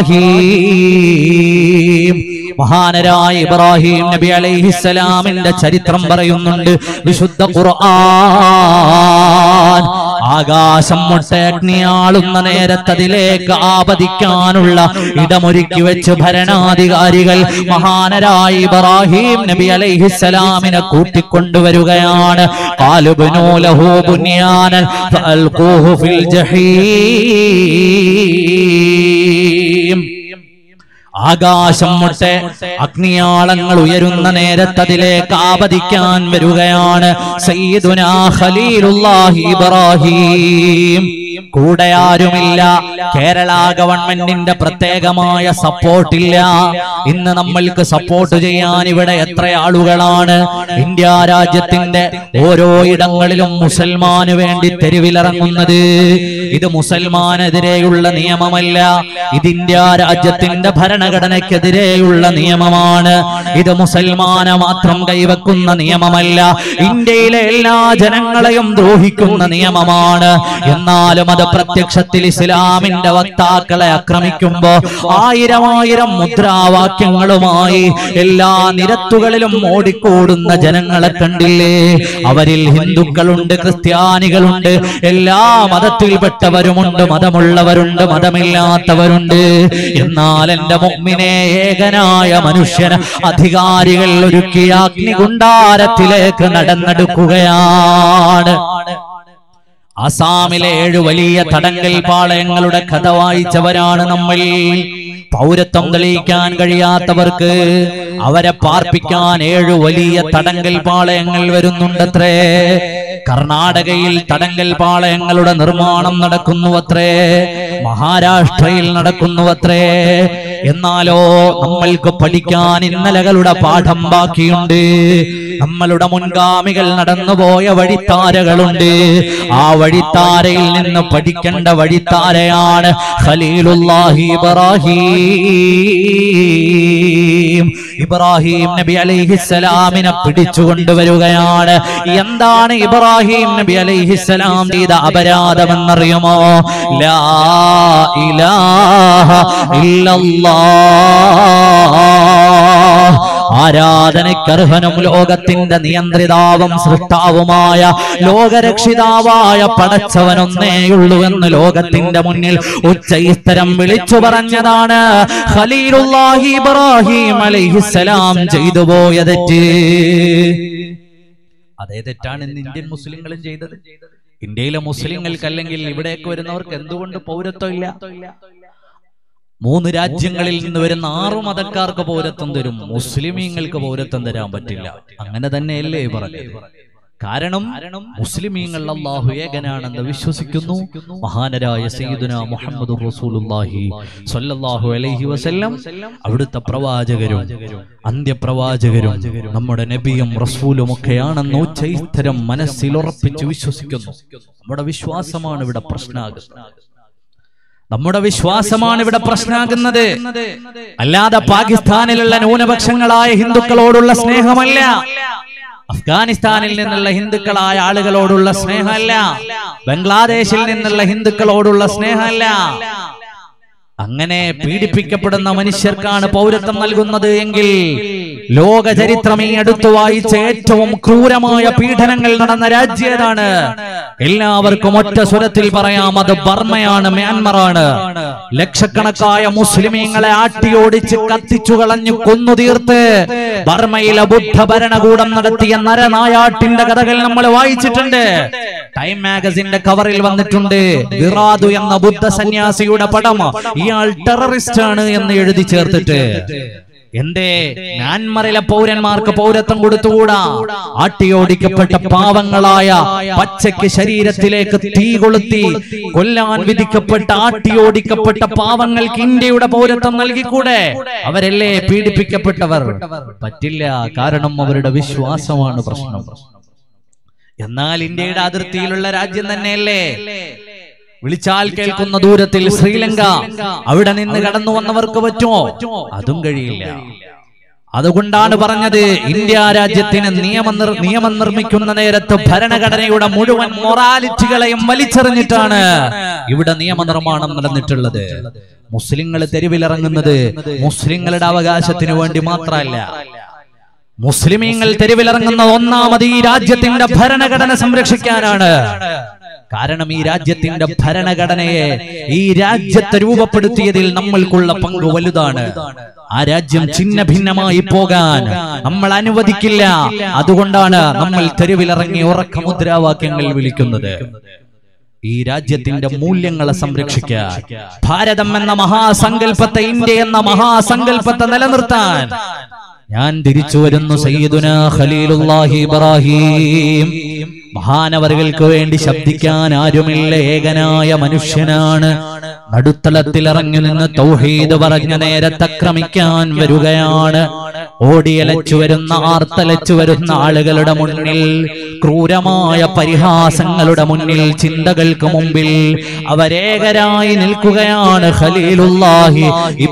ഇബ്രാഹിം മഹാനരായ ഇബ്രാഹിം നബി അലൈഹിസ്സലാമിന്റെ ചരിത്രം പറയുന്നുണ്ട് വിശുദ്ധ ഖുർആൻ ആകാശം മുട്ടയഗ്നിയാളുന്ന നേരത്തതിലേക്ക് ആപതിക്കാനുള്ള ഇടമൊരുക്കി വെച്ച് ഭരണാധികാരികൾ മഹാനരായ ഇബ്രാഹിം നബി അലൈഹിസ്സലാമിനെ കൂട്ടിക്കൊണ്ടുവരികയാണ് കാലുബനോ ലഹു ബുനിയാനൻ ഫഅൽഖൂഹു ഫിൽ ജഹീം ആകാശം മുട്ടെ അഗ്നിയാളങ്ങൾ ഉയരുന്ന നേരത്തതിലേക്ക് ആപതിക്കാൻ വരികയാണ് സയ്യിദുനാ ഖലീലുല്ലാഹി ഇബ്രാഹിം കൂടെ ആരുമില്ല കേരള ഗവൺമെന്റിന്റെ പ്രത്യേകമായ സപ്പോർട്ടില്ല ഇന്ന് നമ്മൾക്ക് സപ്പോർട്ട് ചെയ്യാൻ ഇവിടെ എത്ര ആളുകളാണ് ഇന്ത്യ രാജ്യത്തിന്റെ ഓരോ ഇടങ്ങളിലും മുസൽമാന് വേണ്ടി തെരുവിലിറങ്ങുന്നത് ഇത് മുസൽമാനെതിരെയുള്ള നിയമമല്ല ഇത് ഇന്ത്യ രാജ്യത്തിന്റെ ഭരണഘടനയ്ക്കെതിരെയുള്ള നിയമമാണ് ഇത് മുസൽമാനെ മാത്രം കൈവെക്കുന്ന നിയമമല്ല ഇന്ത്യയിലെ എല്ലാ ജനങ്ങളെയും ദ്രോഹിക്കുന്ന നിയമമാണ് എന്നാലും അത് പ്രത്യക്ഷത്തിൽ ഇസ്ലാമിന്റെ വക്താക്കളെ ആക്രമിക്കുമ്പോ ആയിരം ആയിരം മുദ്രാവാക്യങ്ങളുമായി എല്ലാ നിരത്തുകളിലും ഓടിക്കൂടുന്ന ജനങ്ങളെ കണ്ടില്ലേ അവരിൽ ഹിന്ദുക്കളുണ്ട് ക്രിസ്ത്യാനികളുണ്ട് എല്ലാ മതത്തിൽപ്പെട്ടവരുമുണ്ട് മതമുള്ളവരുണ്ട് മതമില്ലാത്തവരുണ്ട് എന്നാൽ എന്റെ മുമ്മിനെ ഏകനായ മനുഷ്യന് അധികാരികൾ ഒരുക്കിയ അഗ്നികുണ്ടാരത്തിലേക്ക് നടന്നെടുക്കുകയാണ് ആസാമിലെ ഏഴ് വലിയ തടങ്കൽ പാളയങ്ങളുടെ കഥ വായിച്ചവരാണ് നമ്മൾ പൗരത്വം തെളിയിക്കാൻ കഴിയാത്തവർക്ക് അവരെ പാർപ്പിക്കാൻ ഏഴ് വലിയ തടങ്കൽ പാളയങ്ങൾ വരുന്നുണ്ടത്രേ കർണാടകയിൽ തടങ്കൽ പാളയങ്ങളുടെ നിർമ്മാണം നടക്കുന്നുവത്രേ മഹാരാഷ്ട്രയിൽ നടക്കുന്നുവത്രേ എന്നാലോ നമ്മൾക്ക് പഠിക്കാൻ ഇന്നലകളുടെ പാഠം ബാക്കിയുണ്ട് നമ്മളുടെ മുൻഗാമികൾ നടന്നുപോയ വഴിത്താരകളുണ്ട് ആ വഴിത്താരയിൽ നിന്ന് പഠിക്കേണ്ട വഴിത്താരയാണ് ഖലീലുല്ലാഹി ഇബ്രാഹിം ഇബ്രാഹിം നബി അലൈഹിസ്സലാമിനെ പിടിച്ചു കൊണ്ടുവരികയാണ് എന്താണ് ഇബ്രാഹിം നബി അലൈഹിസ്സലാം ചെയ്ത അപരാധമെന്നറിയുമോ ലാ ഇലാഹ ഇല്ലല്ലാഹ് ആരാധനയ്ക്കർഹനും ലോകത്തിന്റെ നിയന്ത്രിതാവും സൃഷ്ടാവുമായ ലോകരക്ഷിതാവായ പടച്ചവനൊന്നേയുള്ളൂ എന്ന് ലോകത്തിന്റെ മുന്നിൽ ഉച്ചയിസ്തരം വിളിച്ചു പറഞ്ഞതാണ് ഖലീലുല്ലാഹി ഇബ്രാഹിം അലൈഹിസ്സലാം ചെയ്തു പോയ തെറ്റ് അതേ തെറ്റാണ് ഇന്ന് ഇന്ത്യൻ മുസ്ലിങ്ങളും ചെയ്തത് ഇന്ത്യയിലെ മുസ്ലിങ്ങൾക്ക് അല്ലെങ്കിൽ ഇവിടേക്ക് വരുന്നവർക്ക് എന്തുകൊണ്ട് പൗരത്വം ഇല്ല മൂന്ന് രാജ്യങ്ങളിൽ നിന്ന് വരുന്ന ആറു മതക്കാർക്ക് പൗരത്വം തരും മുസ്ലിമീങ്ങൾക്ക് പൗരത്വം തരാൻ പറ്റില്ല അങ്ങനെ തന്നെയല്ലേ പറഞ്ഞത് കാരണം മുസ്ലിമീങ്ങൾ അള്ളാഹു ഏകനാണെന്ന് വിശ്വസിക്കുന്നു മഹാനരായ സയ്യിദുന മുഹമ്മദ് റസൂലുള്ളാഹി സ്വല്ലല്ലാഹു അലൈഹി വസല്ലം അവിടുത്തെ പ്രവാചകരും അന്ത്യപ്രവാചകരും നമ്മുടെ നബിയും റസൂലും ഒക്കെയാണെന്ന് ഉച്ചൈസ്തരം മനസ്സിൽ ഉറപ്പിച്ച് വിശ്വസിക്കുന്നു നമ്മുടെ വിശ്വാസമാണ് ഇവിടെ പ്രശ്നമാകുന്നത് നമ്മുടെ വിശ്വാസമാണ് ഇവിടെ പ്രശ്നമാകുന്നത് അല്ലാതെ പാകിസ്ഥാനിലുള്ള ന്യൂനപക്ഷങ്ങളായ ഹിന്ദുക്കളോടുള്ള സ്നേഹമല്ല അഫ്ഗാനിസ്ഥാനിൽ നിന്നുള്ള ഹിന്ദുക്കളായ ആളുകളോടുള്ള സ്നേഹമല്ല ബംഗ്ലാദേശിൽ നിന്നുള്ള ഹിന്ദുക്കളോടുള്ള സ്നേഹമല്ല അങ്ങനെ പീഡിപ്പിക്കപ്പെടുന്ന മനുഷ്യർക്കാണ് പൗരത്വം നൽകുന്നത് എങ്കിൽ ലോക ചരിത്രം ഈ അടുത്ത് വായിച്ച ഏറ്റവും ക്രൂരമായ പീഡനങ്ങൾ നടന്ന രാജ്യം ഏതാണ് എല്ലാവർക്കും ഒറ്റ സ്വരത്തിൽ പറയാം അത് ബർമയാണ് മ്യാൻമറാണ് ലക്ഷക്കണക്കായ മുസ്ലിമീങ്ങളെ ആട്ടിയോടിച്ച് കത്തിച്ചു കളഞ്ഞു കൊന്നു തീർത്ത് ബർമയിലെ ബുദ്ധ ഭരണകൂടം നടത്തിയ നരനായാട്ടിന്റെ കഥകൾ നമ്മൾ വായിച്ചിട്ടുണ്ട് ടൈം മാഗസിന്റെ കവറിൽ വന്നിട്ടുണ്ട് വിറാദു എന്ന ബുദ്ധ സന്യാസിയുടെ പടം ഇയാൾ ടെററിസ്റ്റ് ആണ് എന്ന് എഴുതി ചേർത്തിട്ട് എന്തേ മ്യാൻമറിലെ പൗരന്മാർക്ക് പൗരത്വം കൊടുത്തുകൂടാ ആട്ടിയോടിക്കപ്പെട്ട പാവങ്ങളായ പച്ചയ്ക്ക് ശരീരത്തിലേക്ക് തീ കൊളുത്തി കൊല്ലാൻ വിധിക്കപ്പെട്ട ആട്ടിയോടിക്കപ്പെട്ട പാവങ്ങൾക്ക് ഇന്ത്യയുടെ പൗരത്വം നൽകിക്കൂടെ അവരല്ലേ പീഡിപ്പിക്കപ്പെട്ടവർ പറ്റില്ല കാരണം അവരുടെ വിശ്വാസമാണ് പ്രശ്നം എന്നാൽ ഇന്ത്യയുടെ അതിർത്തിയിലുള്ള രാജ്യം തന്നെയല്ലേ വിളിച്ചാൽ കേൾക്കുന്ന ദൂരത്തിൽ ശ്രീലങ്ക അവിടെ നിന്ന് കടന്നു വന്നവർക്ക് പറ്റുമോ അതും കഴിയില്ല അതുകൊണ്ടാണ് പറഞ്ഞത് ഇന്ത്യ രാജ്യത്തിന് നിയമം നിർ- നിയമം നിർമ്മിക്കുന്ന നേരത്ത് ഭരണഘടനയുടെ മുഴുവൻ മൊറാലിറ്റികളെയും വലിച്ചെറിഞ്ഞിട്ടാണ് ഇവിടെ നിയമനിർമ്മാണം നടന്നിട്ടുള്ളത് മുസ്ലിങ്ങൾ തെരുവിലിറങ്ങുന്നത് മുസ്ലിങ്ങളുടെ അവകാശത്തിന് വേണ്ടി മാത്രമല്ല മുസ്ലിമീങ്ങൾ തെരുവിലിറങ്ങുന്ന ഒന്നാമത് ഈ രാജ്യത്തിന്റെ ഭരണഘടന സംരക്ഷിക്കാനാണ് കാരണം ഈ രാജ്യത്തിന്റെ ഭരണഘടനയെ ഈ രാജ്യത്തെ രൂപപ്പെടുത്തിയതിൽ നമ്മൾക്കുള്ള പങ്ക് വലുതാണ് ആ രാജ്യം ഛിന്ന ഭിന്നമായി പോകാൻ നമ്മൾ അനുവദിക്കില്ല അതുകൊണ്ടാണ് നമ്മൾ തെരുവിലിറങ്ങി ഉറക്ക മുദ്രാവാക്യങ്ങൾ വിളിക്കുന്നത് ഈ രാജ്യത്തിന്റെ മൂല്യങ്ങളെ സംരക്ഷിക്കാൻ ഭാരതം എന്ന മഹാസങ്കല്പത്തെ ഇന്ത്യ എന്ന മഹാസങ്കല്പത്തെ നിലനിർത്താൻ ഞാൻ തിരിച്ചു വരുന്നു സയ്യിദുന ഖലീലുല്ലാഹി ഇബ്രാഹിം മഹാനവറുകൾക്ക് വേണ്ടി ശബ്ദിക്കാൻ ആരുമില്ല ഏകനായ മനുഷ്യനാണ് നടുത്തളത്തിൽ ഇറങ്ങി നിന്ന് തൗഹീദ് പറഞ്ഞ നേരത്തെ ക്രമിക്കാൻ വരികയാണ് ഓടിയലച്ചു വരുന്ന ആർത്തലച്ചു വരുന്ന ആളുകളുടെ മുന്നിൽ ക്രൂരമായ പരിഹാസങ്ങളുടെ മുന്നിൽ ചിന്തകൾക്ക് മുമ്പിൽ അവരേകരായി നിൽക്കുകയാണ് ഖലീലുല്ലാഹി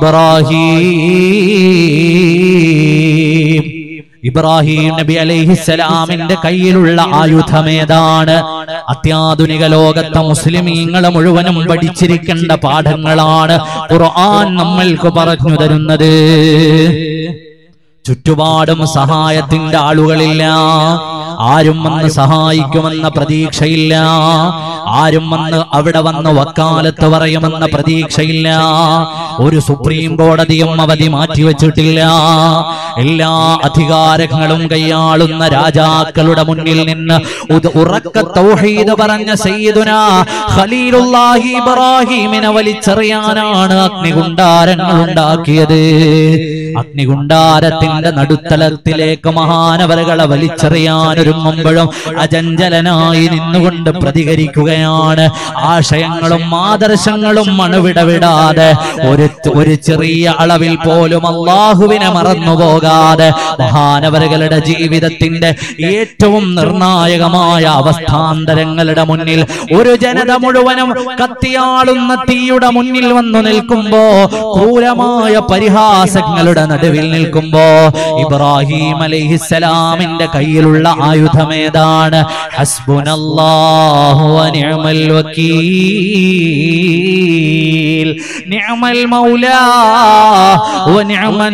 ഇബ്രാഹിം ഇബ്രാഹിം നബി അലൈഹിസ്സലാമിന്റെ കയ്യിലുള്ള ആയുധമേതാണ് അത്യാധുനിക ലോകത്തെ മുസ്ലിമീങ്ങളെ മുഴുവനും പഠിച്ചിരിക്കേണ്ട പാഠങ്ങളാണ് ഖുർആൻ നമ്മൾക്ക് പറഞ്ഞു തരുന്നത് ചുറ്റുപാടും സഹായത്തിന്റെ ആളുകളില്ല ആരും വന്ന് സഹായിക്കുമെന്ന പ്രതീക്ഷയില്ല ആരും വന്ന് അവിടെ വന്ന് വക്കാലത്ത് പറയുമെന്ന പ്രതീക്ഷയില്ല ഒരു സുപ്രീം കോടതിയും അവധി മാറ്റിവെച്ചിട്ടില്ല എല്ലാ അധികാരങ്ങളും കൈയാളുന്ന രാജാക്കളുടെ മുന്നിൽ നിന്ന് ഉത് ഉറക്ക തൗഹീദ് പറഞ്ഞ സയ്യിദുന ഖലീലുല്ലാഹി ഇബ്രാഹിമിനെ വലിച്ചെറിയാനാണ് അഗ്നികുണ്ടാരങ്ങൾ ഉണ്ടാക്കിയത് അഗ്നികുണ്ടാരത്തിന്റെ നടുത്തലത്തിലേക്ക് മഹാനവരകളെ വലിച്ചെറിയാൻ ഒരുങ്ങുമ്പോഴും അജഞ്ചലനായി നിന്നുകൊണ്ട് പ്രതികരിക്കുകയാണ് ആശയങ്ങളും ആദർശങ്ങളും മണുവിടവിടാതെ ഒരു ഒരു ചെറിയ അളവിൽ പോലും അള്ളാഹുവിനെ മറന്നുപോകാതെ മഹാനവരകളുടെ ജീവിതത്തിന്റെ ഏറ്റവും നിർണായകമായ അവസ്ഥാന്തരങ്ങളുടെ മുന്നിൽ ഒരു ജനത മുഴുവനും കത്തിയാളുന്ന തീയുടെ മുന്നിൽ വന്നു നിൽക്കുമ്പോ ക്രൂരമായ പരിഹാസങ്ങളുടെ നടുവിൽ നിൽക്കുമ്പോ ഇബ്രാഹിം അലൈഹിസ്സലാമിന്റെ കയ്യിലുള്ള ആയുധമേതാണ് ഹസ്ബുനല്ലാഹു വനിഅമൽ വക്കീൽ നിഅമൽ മൗലാ വനിഅമൻ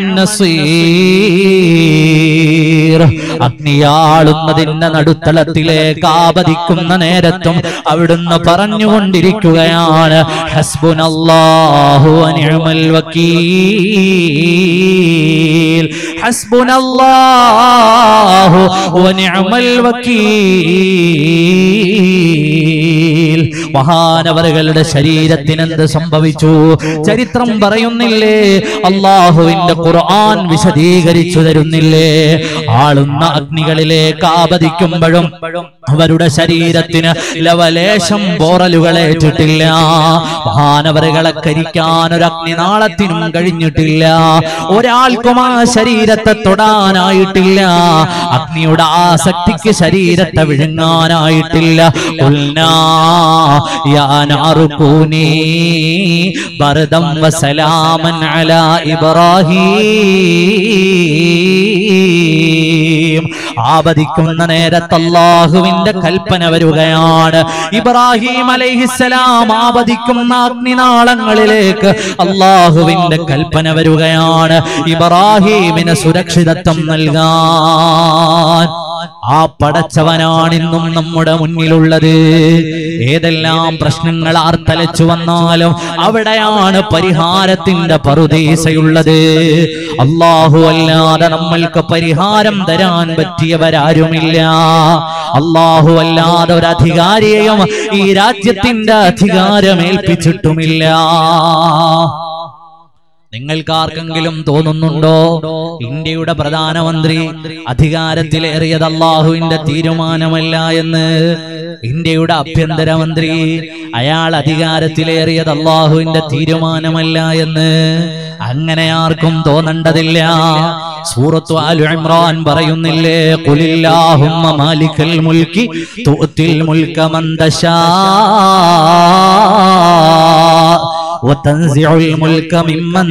നസീർ അഗ്നിയാളുന്നതിന്റെ നടുത്തളത്തിലേക്ക് ആപതിക്കുന്ന നേരത്തും അവിടുന്ന് പറഞ്ഞുകൊണ്ടിരിക്കുകയാണ് ഹസ്ബുനല്ലാഹു വനിഅമൽ വക്കീൽ ഹസ്ബുനല്ലാഹു വനിഅമൽ വക്കീൽ മഹാനവറുകളുടെ ശരീരത്തിന് എന്ത് സംഭവിച്ചു ചരിത്രം പറയുന്നില്ലേ അള്ളാഹുവിന്റെ ഖുർആൻ വിശദീകരിച്ചു തരുന്നില്ലേ ആളുന്ന അഗ്നികളിലേക്ക് ആപതിക്കുമ്പോഴും അവരുടെ ശരീരത്തിന് ലവലേശം പോറലുകളേറ്റിട്ടില്ല മഹാനവറുകളെ കരിക്കാൻ ഒരു അഗ്നിനാളത്തിനും കഴിഞ്ഞിട്ടില്ല ഒരാൾക്കും ആ ശരീരത്തെ തൊടാനായിട്ടില്ല അഗ്നിയുടെ ആസക്തിക്ക് ശരീരത്തെ വിഴുങ്ങാനായിട്ടില്ല ഉൽനാ യാ നാറു കൂനീ ബർദം വസലാമൻ അലാ ഇബ്രാഹീം ആപതിക്കുന്ന നേരത്ത് അള്ളാഹുവിന്റെ കൽപ്പന വരികയാണ് ഇബ്രാഹിം അലൈഹിസ്സലാം ആപതിക്കുന്ന അഗ്നിനാളങ്ങളിലേക്ക് അള്ളാഹുവിന്റെ കൽപ്പന വരികയാണ് ഇബ്രാഹീമിന് സുരക്ഷിതത്വം നൽകാൻ ആ പടച്ചവനാണിന്നും നമ്മുടെ മുന്നിലുള്ളത് ഏതെല്ലാം പ്രശ്നങ്ങൾ ആർത്തലച്ചു വന്നാലും അവിടെയാണ് പരിഹാരത്തിന്റെ പറുദീസയുള്ളത് അള്ളാഹു അല്ലാതെ നമ്മൾക്ക് പരിഹാരം തരാൻ പറ്റിയവരാരുമില്ല അള്ളാഹു അല്ലാതെ ഒരു അധികാരിയെയും ഈ രാജ്യത്തിന്റെ അധികാരമേൽപ്പിച്ചിട്ടുമില്ല നിങ്ങൾക്ക് ആർക്കെങ്കിലും തോന്നുന്നുണ്ടോ ഇന്ത്യയുടെ പ്രധാനമന്ത്രി അധികാരത്തിലേറിയത് അള്ളാഹുവിന്റെ തീരുമാനമല്ല എന്ന് ഇന്ത്യയുടെ ആഭ്യന്തരമന്ത്രി അയാൾ അധികാരത്തിലേറിയത് അള്ളാഹുവിന്റെ തീരുമാനമല്ല എന്ന് അങ്ങനെ ആർക്കും തോന്നേണ്ടതില്ല സൂറത്തു ആലു ഇമ്രാൻ പറയുന്നില്ലേ ഖുലില്ലാഹുമ്മ മാലിക്കൽ മുൽക്കി തുഅത്തിൽ മുൽക മൻ തശാ وتنزع الملك ممن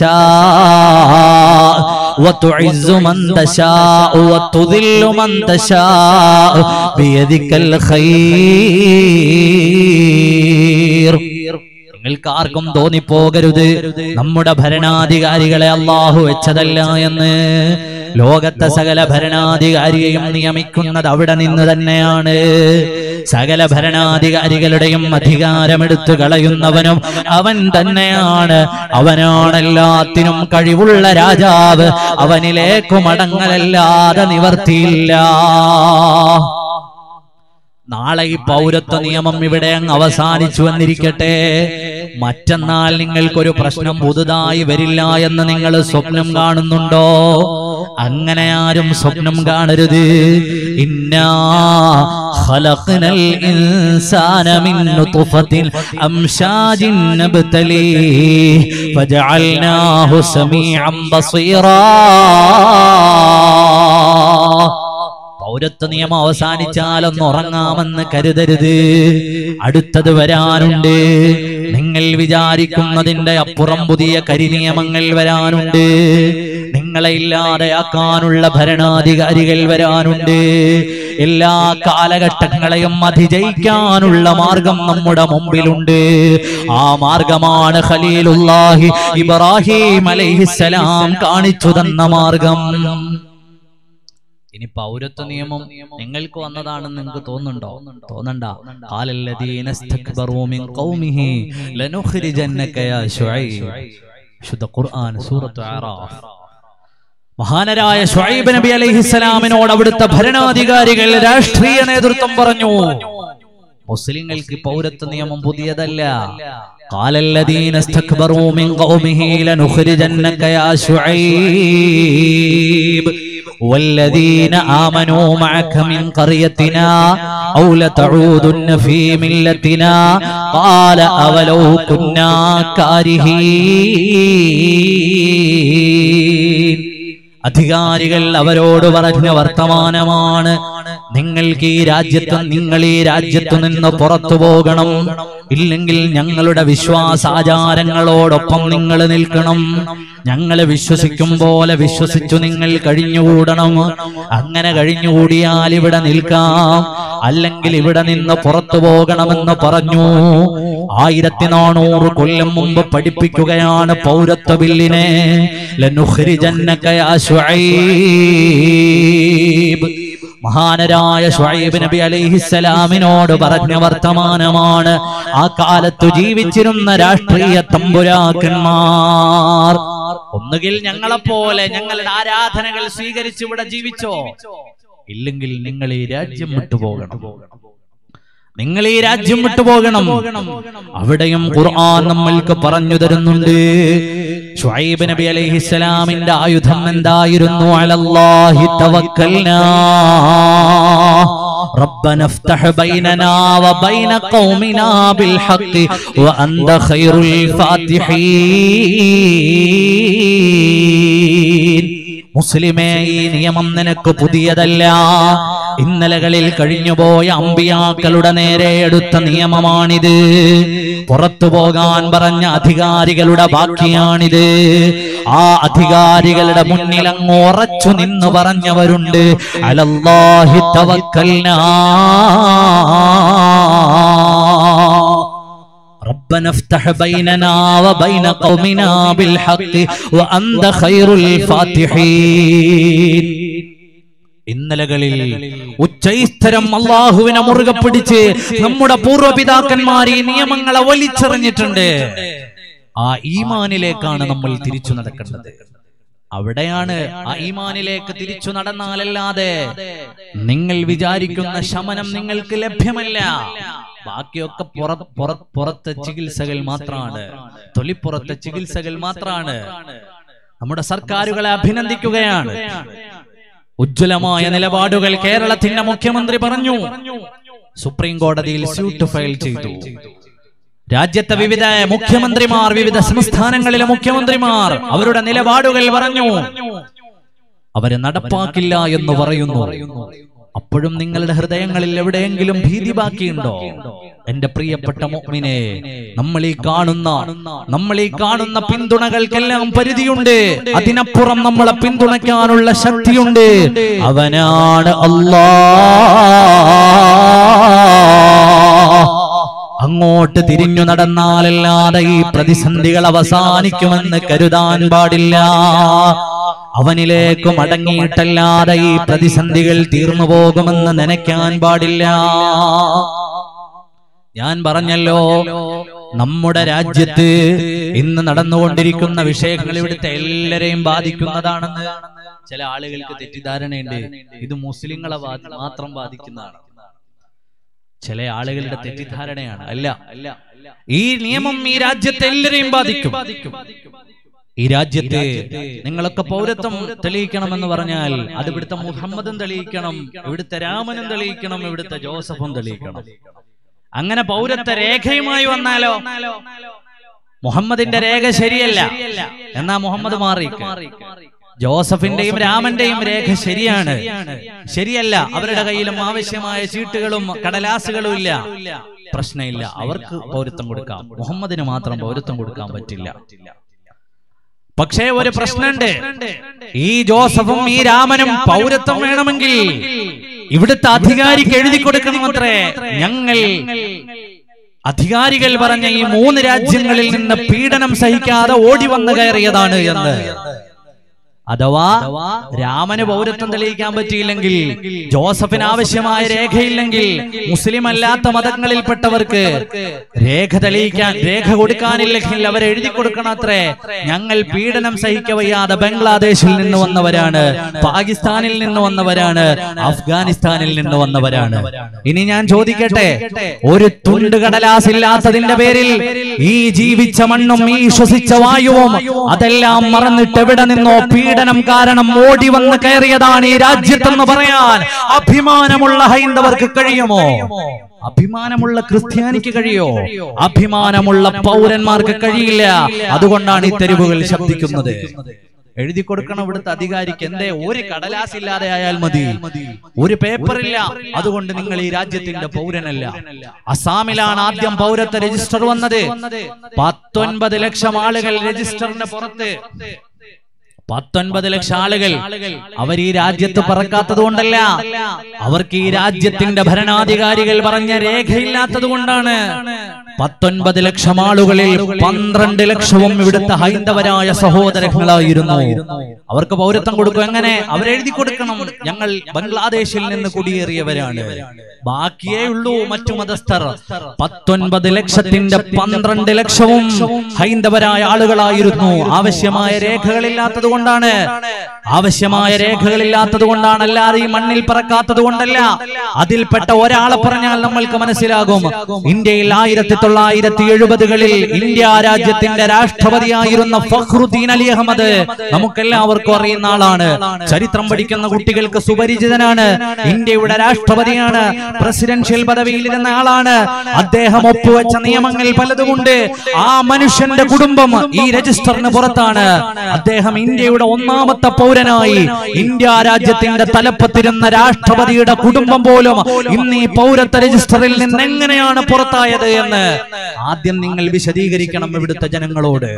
تشاء وتعز من تشاء وتذل من تشاء بيدك الخير നിങ്ങൾക്ക് ആർക്കും തോന്നിപ്പോകരുത് നമ്മുടെ ഭരണാധികാരികളെ അള്ളാഹു വെച്ചതല്ല എന്ന് ലോകത്തെ സകല ഭരണാധികാരിയെയും നിയമിക്കുന്നത് അവിടെ നിന്ന് തന്നെയാണ് സകല ഭരണാധികാരികളുടെയും അധികാരമെടുത്തു കളയുന്നവനും അവൻ തന്നെയാണ് അവനാണ് എല്ലാത്തിനും കഴിവുള്ള രാജാവ് അവനിലേക്ക് മടങ്ങലല്ലാതെ നിവർത്തിയില്ല നാളെ ഈ പൗരത്വ നിയമം ഇവിടെ അങ്ങ് അവസാനിച്ചു വന്നിരിക്കട്ടെ മറ്റന്നാൾ നിങ്ങൾക്കൊരു പ്രശ്നം പുതുതായി വരില്ല എന്ന് നിങ്ങൾ സ്വപ്നം കാണുന്നുണ്ടോ അങ്ങനെ ആരും സ്വപ്നം കാണരുത് ഇന്നാ ഖലഖ്നൽ ഇൻസാന മിൻ നുത്ഫത്തിൻ അംശാജിൻ നബ്തലീഹ് ഫജഅൽനാഹു സമീഅൻ ബസീറാ പൗരത്വ നിയമം അവസാനിച്ചാലൊന്ന് ഉറങ്ങാമെന്ന് കരുതരുത് അടുത്തത് വരാനുണ്ട് നിങ്ങൾ വിചാരിക്കുന്നതിന്റെ അപ്പുറം പുതിയ കരിനിയമങ്ങൾ വരാനുണ്ട് നിങ്ങളെ ഇല്ലാതെയാക്കാനുള്ള ഭരണാധികാരികൾ വരാനുണ്ട് എല്ലാ കാലഘട്ടങ്ങളെയും അതിജയിക്കാനുള്ള മാർഗം നമ്മുടെ മുമ്പിലുണ്ട് ആ മാർഗമാണ് ഖലീലുല്ലാഹി ഇബ്രാഹിം അലൈഹിസ്സലാം കാണിച്ചു തന്ന മാർഗം ഇനി പൗരത്വ നിയമം നിങ്ങൾക്ക് വന്നതാണെന്ന് നിങ്ങൾക്ക് തോന്നുന്നുണ്ടോ തോന്നണ്ട ഖാലല്ലദീന ഇസ്തക്ബറൂ മിൻ ഖൗമിഹി ലനുഖ്രിജന്നക യാ ശുഐബ് ശുദ്ധ ഖുർആൻ സൂറത്ത് അറാഫ് മഹാനരായ ഷുഐബ് നബി അലൈഹിസ്സലാമിനോട് അവിടുത്തെ ഭരണാധികാരികൾ രാഷ്ട്രീയ നേതൃത്വം പറഞ്ഞു മുസ്ലിങ്ങൾക്ക് പൗരത്വ നിയമം പുതിയതല്ല قال الذين استكبروا من قومه لنخرجنك يا شعيب والذين آمنوا معك من قريتنا أو لتعودن في ملتنا قال أولو كنا كارهين അധികാരികൾ അവരോട് പറഞ്ഞ വർത്തമാനമാണ് നിങ്ങൾക്ക് ഈ രാജ്യത്ത് നിങ്ങൾ ഈ രാജ്യത്തു നിന്ന് പുറത്തു പോകണം ഇല്ലെങ്കിൽ ഞങ്ങളുടെ വിശ്വാസാചാരങ്ങളോടൊപ്പം നിങ്ങൾ നിൽക്കണം ഞങ്ങളെ വിശ്വസിക്കും പോലെ വിശ്വസിച്ചു നിങ്ങൾ കഴിഞ്ഞുകൂടണം അങ്ങനെ കഴിഞ്ഞുകൂടിയാൽ ഇവിടെ നിൽക്കാം അല്ലെങ്കിൽ ഇവിടെ നിന്ന് പുറത്തു പോകണമെന്ന് പറഞ്ഞു ആയിരത്തി നാനൂറ് കൊല്ലം മുമ്പ് പഠിപ്പിക്കുകയാണ് പൗരത്വ ബില്ലിനെ ലനുഖ്രിജന്നക യാ ശുഐബ് മഹാനരായ ഷുഐബ് നബി അലൈഹിസ്സലാമിനോട് പറഞ്ഞ വർത്തമാനമാണ് ആ കാലത്തു ജീവിച്ചിരുന്ന രാഷ്ട്രീയ തമ്പുരാക്കന്മാർ ഒന്നുകിൽ ഞങ്ങളെപ്പോലെ ഞങ്ങളുടെ ആരാധനകൾ സ്വീകരിച്ച് ഇവിടെ ജീവിച്ചോ ഇല്ലെങ്കിൽ നിങ്ങൾ ഈ രാജ്യം വിട്ടുപോകണം നിങ്ങൾ ഈ രാജ്യം വിട്ടുപോകണം അവിടെയും ഖുർആൻ നമ്മൾക്ക് പറഞ്ഞു തരുന്നുണ്ട് ഷുഐബ് നബി അലൈഹിസ്സലാമിന്റെ ആയുധം എന്തായിരുന്നു അലല്ലാഹി തവക്കൽനാ ربنا افتح بيننا وبين قومنا بالحق وأنت خير الفاتحين മുസ്ലിമേ ഈ നിയമം നിനക്ക് പുതിയതല്ല ഇന്നലകളിൽ കഴിഞ്ഞുപോയ അമ്പിയാക്കളുടെ നേരെ എടുത്ത നിയമമാണിത് പുറത്തു പോകാൻ പറഞ്ഞ അധികാരികളുടെ ബാക്കിയാണിത് ആ അധികാരികളുടെ മുന്നിൽ അങ്ങ് ഉറച്ചു നിന്ന് പറഞ്ഞവരുണ്ട് അലല്ലാഹി തവക്കൽനാ ربنا افتح بيننا وبين قومنا بالحق وأنت خير الفاتحين ഇന്നലകളിൽ ഉച്ചൈസ്തരം അള്ളാഹുവിനെ മുറുകെ പിടിച്ച് നമ്മുടെ പൂർവ്വപിതാക്കന്മാർ ഈ നിയമങ്ങളെ വലിച്ചെറിഞ്ഞിട്ടുണ്ട് ആ ഈമാനിലേക്കാണ് നമ്മൾ തിരിച്ചു നടക്കേണ്ടത് അവിടെയാണ് ആ ഈമാനിലേക്ക് തിരിച്ചു നടന്നാലല്ലാതെ നിങ്ങൾ വിചാരിക്കുന്ന ശമനം നിങ്ങൾക്ക് ലഭ്യമല്ല ബാക്കിയൊക്കെ പുറ പുറ- പുറത്തെ ചികിത്സകൾ മാത്രമാണ് തൊലിപ്പുറത്തെ ചികിത്സകൾ മാത്രമാണ് നമ്മുടെ സർക്കാരുകളെ അഭിനന്ദിക്കുകയാണ് ഉജ്ജ്വലമായ നിലപാടുകൾ കേരളത്തിന്റെ മുഖ്യമന്ത്രി പറഞ്ഞു സുപ്രീം കോടതിയിൽ സ്യൂട്ട് ഫയൽ ചെയ്തു രാജ്യത്തെ വിവിധ മുഖ്യമന്ത്രിമാർ വിവിധ സംസ്ഥാനങ്ങളിലെ മുഖ്യമന്ത്രിമാർ അവരുടെ നിലപാടുകൾ പറഞ്ഞു അവരെ നടപ്പാക്കില്ല എന്ന് പറയുന്നു അപ്പോഴും നിങ്ങളുടെ ഹൃദയങ്ങളിൽ എവിടെയെങ്കിലും ഭീതി ബാക്കിയുണ്ടോ എന്റെ പ്രിയപ്പെട്ട മുഅ്മിനെ നമ്മൾ ഈ കാണുന്ന നമ്മൾ ഈ കാണുന്ന പിന്തുണകൾക്കെല്ലാം പരിധിയുണ്ട് അതിനപ്പുറം നമ്മളെ പിന്തുണയ്ക്കാനുള്ള ശക്തിയുണ്ട് അവനാണ് അല്ലാ അങ്ങോട്ട് തിരിഞ്ഞു നടന്നാലല്ലാതെ ഈ പ്രതിസന്ധികൾ അവസാനിക്കുമെന്ന് കരുതാൻ പാടില്ല അവനിലേക്ക് മടങ്ങിയിട്ടല്ലാതെ ഈ പ്രതിസന്ധികൾ തീർന്നു പോകുമെന്ന് നനയ്ക്കാൻ പാടില്ല ഞാൻ പറഞ്ഞല്ലോ നമ്മുടെ രാജ്യത്ത് ഇന്ന് നടന്നുകൊണ്ടിരിക്കുന്ന വിഷയങ്ങൾ ഇവിടുത്തെ എല്ലാരെയും ബാധിക്കുന്നതാണെന്ന് ചില ആളുകൾക്ക് തെറ്റിദ്ധാരണയുണ്ട് ഇത് മുസ്ലിങ്ങളെ ബാ- മാത്രം ബാധിക്കുന്നതാണ് ചില ആളുകളുടെ തെറ്റിദ്ധാരണയാണ് അല്ല അല്ല ഈ നിയമം ഈ രാജ്യത്തെ എല്ലാരെയും ബാധിക്കും ഈ രാജ്യത്ത് നിങ്ങളൊക്കെ പൗരത്വം തെളിയിക്കണമെന്ന് പറഞ്ഞാൽ അത് ഇവിടുത്തെ മുഹമ്മദും തെളിയിക്കണം ഇവിടുത്തെ രാമനും തെളിയിക്കണം ഇവിടുത്തെ ജോസഫും തെളിയിക്കണം അങ്ങനെ പൗരത്വ രേഖയുമായി വന്നാലോ മുഹമ്മദിന്റെ രേഖ ശരിയല്ല എന്നാ മുഹമ്മദ് മാറി ജോസഫിന്റെയും രാമന്റെയും രേഖ ശരിയാണ് ശരിയല്ല അവരുടെ കയ്യിലും ആവശ്യമായ ചീട്ടുകളും കടലാസുകളും ഇല്ല പ്രശ്നമില്ല അവർക്ക് പൗരത്വം കൊടുക്കാം മുഹമ്മദിന് മാത്രം പൗരത്വം കൊടുക്കാൻ പറ്റില്ല പക്ഷേ ഒരു പ്രശ്നമുണ്ട് ഈ ജോസഫും ഈ രാമനും പൗരത്വം വേണമെങ്കിൽ ഇവിടുത്തെ അധികാരിക്ക് എഴുതി കൊടുക്കണമത്രേ ഞങ്ങൾ അധികാരികൾ പറഞ്ഞ ഈ മൂന്ന് രാജ്യങ്ങളിൽ നിന്ന് പീഡനം സഹിക്കാതെ ഓടി വന്നു കയറിയതാണ് എന്ന് അഥവാ രാമന് പൗരത്വം തെളിയിക്കാൻ പറ്റിയില്ലെങ്കിൽ ജോസഫിന് ആവശ്യമായ രേഖയില്ലെങ്കിൽ മുസ്ലിം അല്ലാത്ത മതങ്ങളിൽപ്പെട്ടവർക്ക് രേഖ തെളിയിക്കാൻ രേഖ കൊടുക്കാനില്ലെങ്കിൽ അവർ എഴുതി കൊടുക്കണത്രേ ഞങ്ങൾ പീഡനം സഹിക്കവയ്യാതെ ബംഗ്ലാദേശിൽ നിന്ന് വന്നവരാണ് പാകിസ്ഥാനിൽ നിന്ന് വന്നവരാണ് അഫ്ഗാനിസ്ഥാനിൽ നിന്ന് വന്നവരാണ് ഇനി ഞാൻ ചോദിക്കട്ടെ ഒരു തുണ്ട് കടലാസ് ഇല്ലാത്തതിന്റെ പേരിൽ ഈ ജീവിച്ച മണ്ണും ഈ ശ്വസിച്ച വായുവും അതെല്ലാം മറന്നിട്ട് എവിടെ നിന്നോ പീഡനം കാരണം ഓടി വന്ന് കയറിയതാണ് ഈ രാജ്യത്തെന്ന് പറയാൻ അഭിമാനമുള്ള ഹൈന്ദവർക്ക് കഴിയുമോ അഭിമാനമുള്ള ക്രിസ്ത്യാനിക്ക് കഴിയോ അഭിമാനമുള്ള പൗരന്മാർക്ക് കഴിയില്ല അതുകൊണ്ടാണ് ഈ തെരുവുകൾ ശബ്ദിക്കുന്നത് എഴുതി കൊടുക്കണം ഇവിടുത്തെ അധികാരിക്ക് എന്തേ ഒരു കടലാസ് ഇല്ലാതെ ആയാൽ മതി ഒരു പേപ്പറില്ല അതുകൊണ്ട് നിങ്ങൾ ഈ രാജ്യത്തിന്റെ പൗരനല്ല അസാമിലാണ് ആദ്യം പൗരത്വ രജിസ്റ്റർ വന്നത് പത്തൊൻപത് ലക്ഷം ആളുകൾ രജിസ്റ്ററിന് പുറത്ത് പത്തൊൻപത് ലക്ഷം ആളുകൾ അവർ ഈ രാജ്യത്ത് പറക്കാത്തത് കൊണ്ടല്ല അവർക്ക് ഈ രാജ്യത്തിന്റെ ഭരണാധികാരികൾ പറഞ്ഞ രേഖയില്ലാത്തത് കൊണ്ടാണ് പത്തൊൻപത് ലക്ഷം ആളുകളിൽ പന്ത്രണ്ട് ലക്ഷവും ഇവിടുത്തെ ഹൈന്ദവരായ സഹോദരങ്ങളായിരുന്നു അവർക്ക് പൗരത്വം കൊടുക്കും എങ്ങനെ അവരെഴുതി കൊടുക്കണം ഞങ്ങൾ ബംഗ്ലാദേശിൽ നിന്ന് കുടിയേറിയവരാണ് ബാക്കിയേ ഉള്ളൂ മറ്റു മതസ്ഥർ പത്തൊൻപത് ലക്ഷത്തിന്റെ പന്ത്രണ്ട് ലക്ഷവും ഹൈന്ദവരായ ആളുകളായിരുന്നു ആവശ്യമായ രേഖകളില്ലാത്തത് കൊണ്ടാണ് ആവശ്യമായ രേഖകളില്ലാത്തത് കൊണ്ടാണ് അല്ലാതെ ഈ മണ്ണിൽ പറക്കാത്തത് കൊണ്ടല്ല അതിൽപ്പെട്ട ഒരാളെ പറഞ്ഞാൽ നമ്മൾക്ക് മനസ്സിലാകും ഇന്ത്യയിൽ ആയിരത്തി തൊള്ളായിരത്തി എഴുപതുകളിൽ ഇന്ത്യ രാജ്യത്തിന്റെ രാഷ്ട്രപതിയായിരുന്ന ഫഖ്റുദ്ദീൻ അലി അഹമ്മദ് നമുക്കെല്ലാവർക്കും അറിയുന്ന ആളാണ് ചരിത്രം പഠിക്കുന്ന കുട്ടികൾക്ക് സുപരിചിതനാണ് ഇന്ത്യയുടെ രാഷ്ട്രപതിയാണ് പ്രസിഡൻഷ്യൽ പദവിയിലിരുന്ന ആളാണ് അദ്ദേഹം ഒപ്പുവെച്ച നിയമങ്ങൾ പലതുമുണ്ട് ആ മനുഷ്യന്റെ കുടുംബം ഈ രജിസ്റ്ററിന് പുറത്താണ് അദ്ദേഹം ഇന്ത്യയുടെ ഒന്നാമത്തെ പൗരനായി ഇന്ത്യ രാജ്യത്തിന്റെ തലപ്പത്തിരുന്ന രാഷ്ട്രപതിയുടെ കുടുംബം പോലും ഇന്ന് ഈ പൗരത്വ രജിസ്റ്ററിൽ നിന്ന് എങ്ങനെയാണ് പുറത്തായത് എന്ന് ആദ്യം നിങ്ങൾ വിശദീകരിക്കണം ഇവിടുത്തെ ജനങ്ങളോട്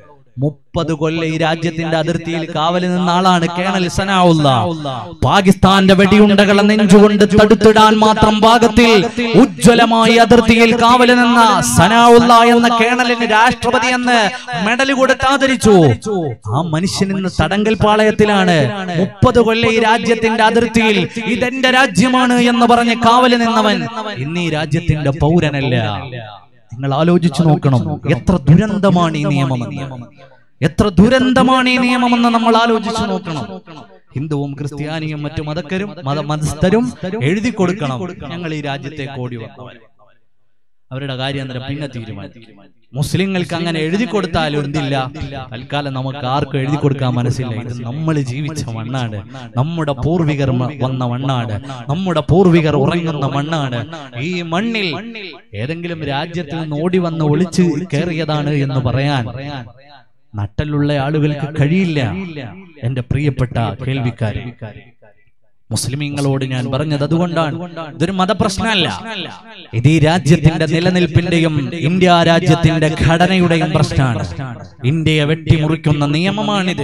മുപ്പത് കൊല്ലം ഈ രാജ്യത്തിന്റെ അതിർത്തിയിൽ കാവല് നിന്ന ആളാണ് കേണൽ സനാഉല്ല പാകിസ്ഥാന്റെ വെടിയുണ്ടകളെ നെഞ്ചുകൊണ്ട് തടുത്തിടാൻ മാത്രം ഭാഗത്തിൽ ഉജ്ജ്വലമായി അതിർത്തിയിൽ കാവല് നിന്ന സനാഉല്ല എന്ന കേണലിന് രാഷ്ട്രപതി എന്ന് മെഡൽ കൊടുത്ത് ആദരിച്ചു ആ മനുഷ്യൻ ഇന്ന് തടങ്കൽ പാളയത്തിലാണ് മുപ്പത് കൊല്ലം ഈ രാജ്യത്തിന്റെ അതിർത്തിയിൽ ഇതെന്റെ രാജ്യമാണ് എന്ന് പറഞ്ഞ് കാവല് നിന്നവൻ ഇന്ന് ഈ രാജ്യത്തിന്റെ പൗരനല്ല നിങ്ങൾ ആലോചിച്ചു നോക്കണം എത്ര ദുരന്തമാണ് ഈ നിയമമെന്ന് എത്ര ദുരന്തമാണ് ഈ നിയമമെന്ന് നമ്മൾ ആലോചിച്ചു നോക്കണം ഹിന്ദുവും ക്രിസ്ത്യാനിയും മറ്റു മതക്കരും മത മതസ്ഥരും എഴുതി കൊടുക്കണം ഞങ്ങൾ ഈ രാജ്യത്തേക്ക് ഓടി വന്നവർ അവരുടെ കാര്യം അന്നേരം പിന്നെ തീരുമാനിക്കും മുസ്ലിങ്ങൾക്ക് അങ്ങനെ എഴുതി കൊടുത്താലും എന്തില്ല തൽക്കാലം നമുക്ക് ആർക്കും എഴുതി കൊടുക്കാൻ മനസ്സില്ല ഇത് നമ്മൾ ജീവിച്ച മണ്ണാണ് നമ്മുടെ പൂർവികർ മ- വന്ന മണ്ണാണ് നമ്മുടെ പൂർവികർ ഉറങ്ങുന്ന മണ്ണാണ് ഈ മണ്ണിൽ ഏതെങ്കിലും രാജ്യത്തിൽ നിന്ന് ഓടി വന്ന് ഒളിച്ചു കയറിയതാണ് എന്ന് പറയാൻ നട്ടലുള്ള ആളുകൾക്ക് കഴിയില്ല എന്റെ പ്രിയപ്പെട്ട കേൾവിക്കാരെ മുസ്ലിമീങ്ങളോട് ഞാൻ പറഞ്ഞത് അതുകൊണ്ടാണ് ഇതൊരു മതപ്രശ്നമല്ല ഇത് ഈ രാജ്യത്തിന്റെ നിലനിൽപ്പിന്റെയും ഇന്ത്യ രാജ്യത്തിന്റെ ഘടനയുടെയും പ്രശ്നമാണ് ഇന്ത്യയെ വെട്ടിമുറിക്കുന്ന നിയമമാണിത്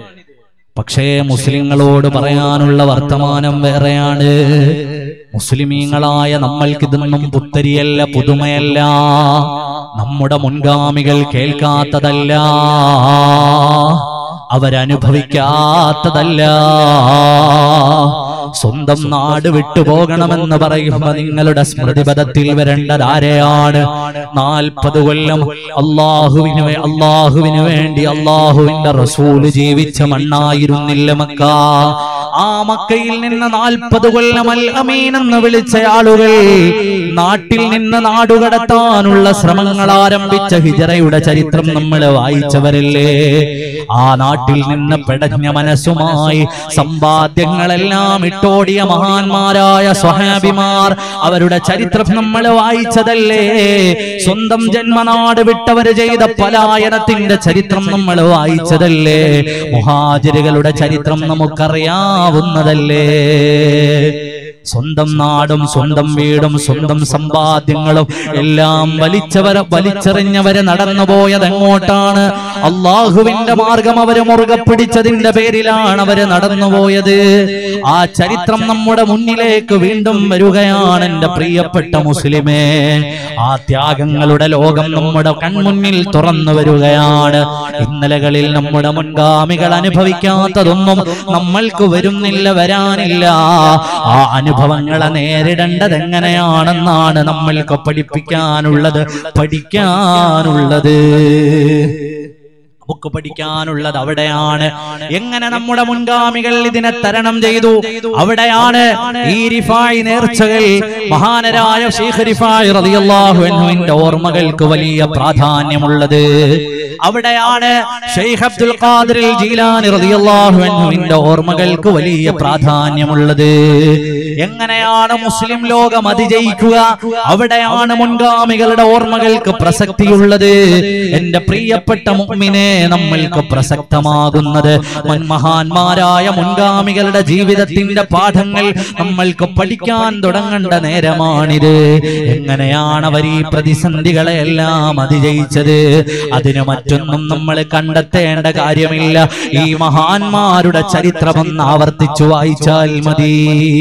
പക്ഷേ മുസ്ലിങ്ങളോട് പറയാനുള്ള വർത്തമാനം വേറെയാണ് മുസ്ലിമീങ്ങളായ നമ്മൾക്കിതൊന്നും പുത്തരിയല്ല പുതുമയല്ല നമ്മുടെ മുൻഗാമികൾ കേൾക്കാത്തതല്ല അവരനുഭവിക്കാത്തതല്ല സ്വന്തം നാട് വിട്ടുപോകണമെന്ന് പറയുമ്പോ നിങ്ങളുടെ സ്മൃതിപഥത്തിൽ വരേണ്ടത് ആരെയാണ് നാൽപ്പത് കൊല്ലം അള്ളാഹുവിന് വേ- അള്ളാഹുവിന് വേണ്ടി അള്ളാഹുവിന്റെ റസൂല് ജീവിച്ച മണ്ണായിരുന്നില്ല മക്ക ആ മക്കയിൽ നിന്ന് നാൽപ്പത് കൊല്ലം അൽ അമീൻ എന്ന് വിളിച്ച ആളുകൾ നാട്ടിൽ നിന്ന് നാടുകടത്താനുള്ള ശ്രമങ്ങൾ ആരംഭിച്ച ഹിജറയുടെ ചരിത്രം നമ്മൾ വായിച്ചവരല്ലേ ആ നാട്ടിൽ നിന്ന് പെടഞ്ഞ മനസ്സുമായി സമ്പാദ്യങ്ങളെല്ലാം ഇട്ടോടിയ മഹാന്മാരായ സ്വഹാബിമാർ അവരുടെ ചരിത്രം നമ്മൾ വായിച്ചതല്ലേ സ്വന്തം ജന്മനാട് വിട്ടവര് ചെയ്ത പലായനത്തിന്റെ ചരിത്രം നമ്മൾ വായിച്ചതല്ലേ മുഹാജിരുകളുടെ ചരിത്രം നമുക്കറിയാവുന്നതല്ലേ സ്വന്തം നാടും സ്വന്തം വീടും സ്വന്തം സമ്പാദ്യങ്ങളും എല്ലാം വലിച്ചവരെ വലിച്ചെറിഞ്ഞവരെ നടന്നുപോയത് എങ്ങോട്ടാണ് അള്ളാഹുവിന്റെ മാർഗം അവര് മുറുകെ പിടിച്ചതിന്റെ പേരിലാണ് അവര് നടന്നുപോയത് ആ ചരിത്രം നമ്മുടെ മുന്നിലേക്ക് വീണ്ടും വരികയാണ് എന്റെ പ്രിയപ്പെട്ട മുസ്ലിമേ ആ ത്യാഗങ്ങളുടെ ലോകം നമ്മുടെ കൺമുന്നിൽ തുറന്നു വരികയാണ് ഇന്നലകളിൽ നമ്മുടെ മുൻഗാമികൾ അനുഭവിക്കാത്തതൊന്നും നമ്മൾക്ക് വരുന്നില്ല വരാനില്ല ആ അനുഭവങ്ങളെ നേരിടേണ്ടത് എങ്ങനെയാണെന്നാണ് നമ്മൾക്ക് പഠിപ്പിക്കാനുള്ളത് പഠിക്കാനുള്ളത് നമുക്ക് പഠിക്കാനുള്ളത് അവിടെയാണ് എങ്ങനെ നമ്മുടെ മുൻഗാമികൾ ഇതിനെ തരണം ചെയ്തു അവിടെയാണ് ഈ റിഫായി നേർച്ചകൾ മഹാനരായ ഷെയ്ഖ് റിഫായി റളിയല്ലാഹു അൻഹുവിന്റെ ഓർമ്മകൾക്ക് വലിയ പ്രാധാന്യമുള്ളത് അവിടെയാണ് ഷെയ്ഖ് അബ്ദുൽ ഖാദിർ ജീലാനി റളിയല്ലാഹു അൻഹുവിന്റെ ഓർമ്മകൾക്ക് വലിയ പ്രാധാന്യമുള്ളത് എങ്ങനെയാണ് മുസ്ലിം ലോകം അതിജയിക്കുക അവിടെയാണ് മുൻഗാമികളുടെ ഓർമ്മകൾക്ക് പ്രസക്തിയുള്ളത് എന്റെ പ്രിയപ്പെട്ട മുഅ്മിനെ നമ്മൾക്ക് പ്രസക്തമാകുന്നത് മുൻ മഹാന്മാരായ മുൻഗാമികളുടെ ജീവിതത്തിന്റെ പാഠങ്ങൾ നമ്മൾക്ക് പഠിക്കാൻ തുടങ്ങേണ്ട നേരമാണിത് എങ്ങനെയാണ് അവർ ഈ പ്രതിസന്ധികളെ എല്ലാം അതിജയിച്ചത് അതിന് മറ്റൊന്നും നമ്മൾ കണ്ടെത്തേണ്ട കാര്യമില്ല ഈ മഹാന്മാരുടെ ചരിത്രമൊന്ന് ആവർത്തിച്ചു വായിച്ചാൽ മതി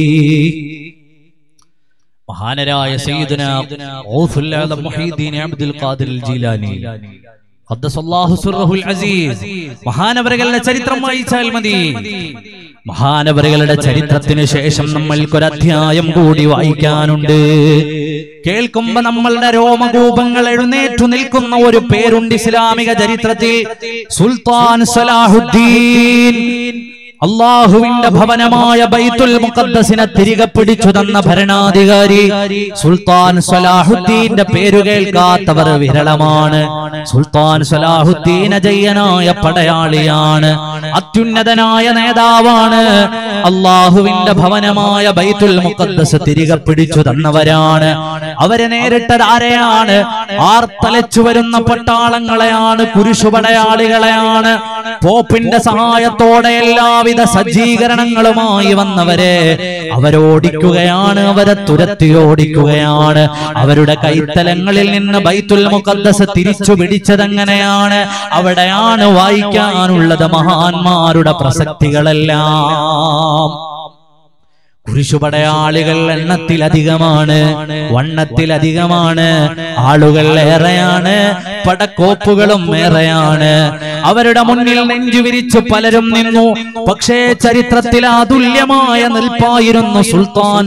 മഹാനരായ സയ്യിദുന ഔസുൽ ആലം മുഹീദ്ദീൻ അബ്ദുൽ ഖാദിർ ജീലാനി ഖദ്ദസല്ലാഹു സിർറഹുൽ അസീസ് മഹാനവറുകളുടെ ചരിത്രം വായിച്ചാൽ മതി മഹാനവറുകളുടെ ചരിത്രത്തിന് ശേഷം നമ്മൾക്കൊരു അധ്യായം കൂടി വായിക്കാനുണ്ട് കേൾക്കുമ്പോ നമ്മളുടെ രോമകൂപങ്ങൾ എഴുന്നേറ്റു നിൽക്കുന്ന ഒരു പേരുണ്ട് ഇസ്ലാമിക ചരിത്രത്തിൽ സുൽത്താൻ സലാഹുദ്ദീൻ അള്ളാഹുവിന്റെ ഭവനമായ ബൈത്തുൽ മുഖദ്ദസിനെ തിരികെ പിടിച്ചു തന്ന ഭരണാധികാരി സുൽത്താൻ സലാഹുദ്ദീന്റെ പേരു കേൾക്കാത്തവർ വിരളമാണ് സുൽത്താൻ സലാഹുദ്ദീൻ അജയ്യനായ പടയാളിയാണ് അത്യുന്നതനായ നേതാവാണ് അള്ളാഹുവിന്റെ ഭവനമായ ബൈത്തുൽ മുഖദ്ദസ് തിരികെ പിടിച്ചു തന്നവരാണ് അവരെ നേരിട്ടത് ആരെയാണ് ആർത്തലച്ചു വരുന്ന പട്ടാളങ്ങളെയാണ് കുരിശുപടയാളികളെയാണ് പോപ്പിന്റെ സഹായത്തോടെ എല്ലാവിധ സജ്ജീകരണങ്ങളുമായി വന്നവരെ അവരോടിക്കുകയാണ് അവരെ തുരത്തി ഓടിക്കുകയാണ് അവരുടെ കൈത്തലങ്ങളിൽ നിന്ന് ബൈത്തുൽ മുഖദ്ദസ് തിരിച്ചു പിടിച്ചതെങ്ങനെയാണ് അവിടെയാണ് വായിക്കാനുള്ളത് മഹാന്മാരുടെ പ്രസക്തികളെല്ലാം കുരിശുപടയാളികൾ എണ്ണത്തിലധികമാണ് വണ്ണത്തിലധികമാണ് ആളുകൾ ഏറെയാണ് പടക്കോപ്പുകളും ഏറെയാണ് അവരുടെ മുന്നിൽ നെഞ്ചുവിരിച്ച് പലരും നിന്നു പക്ഷേ ചരിത്രത്തിൽ അതുല്യമായ നിൽപ്പായിരുന്നു സുൽത്താൻ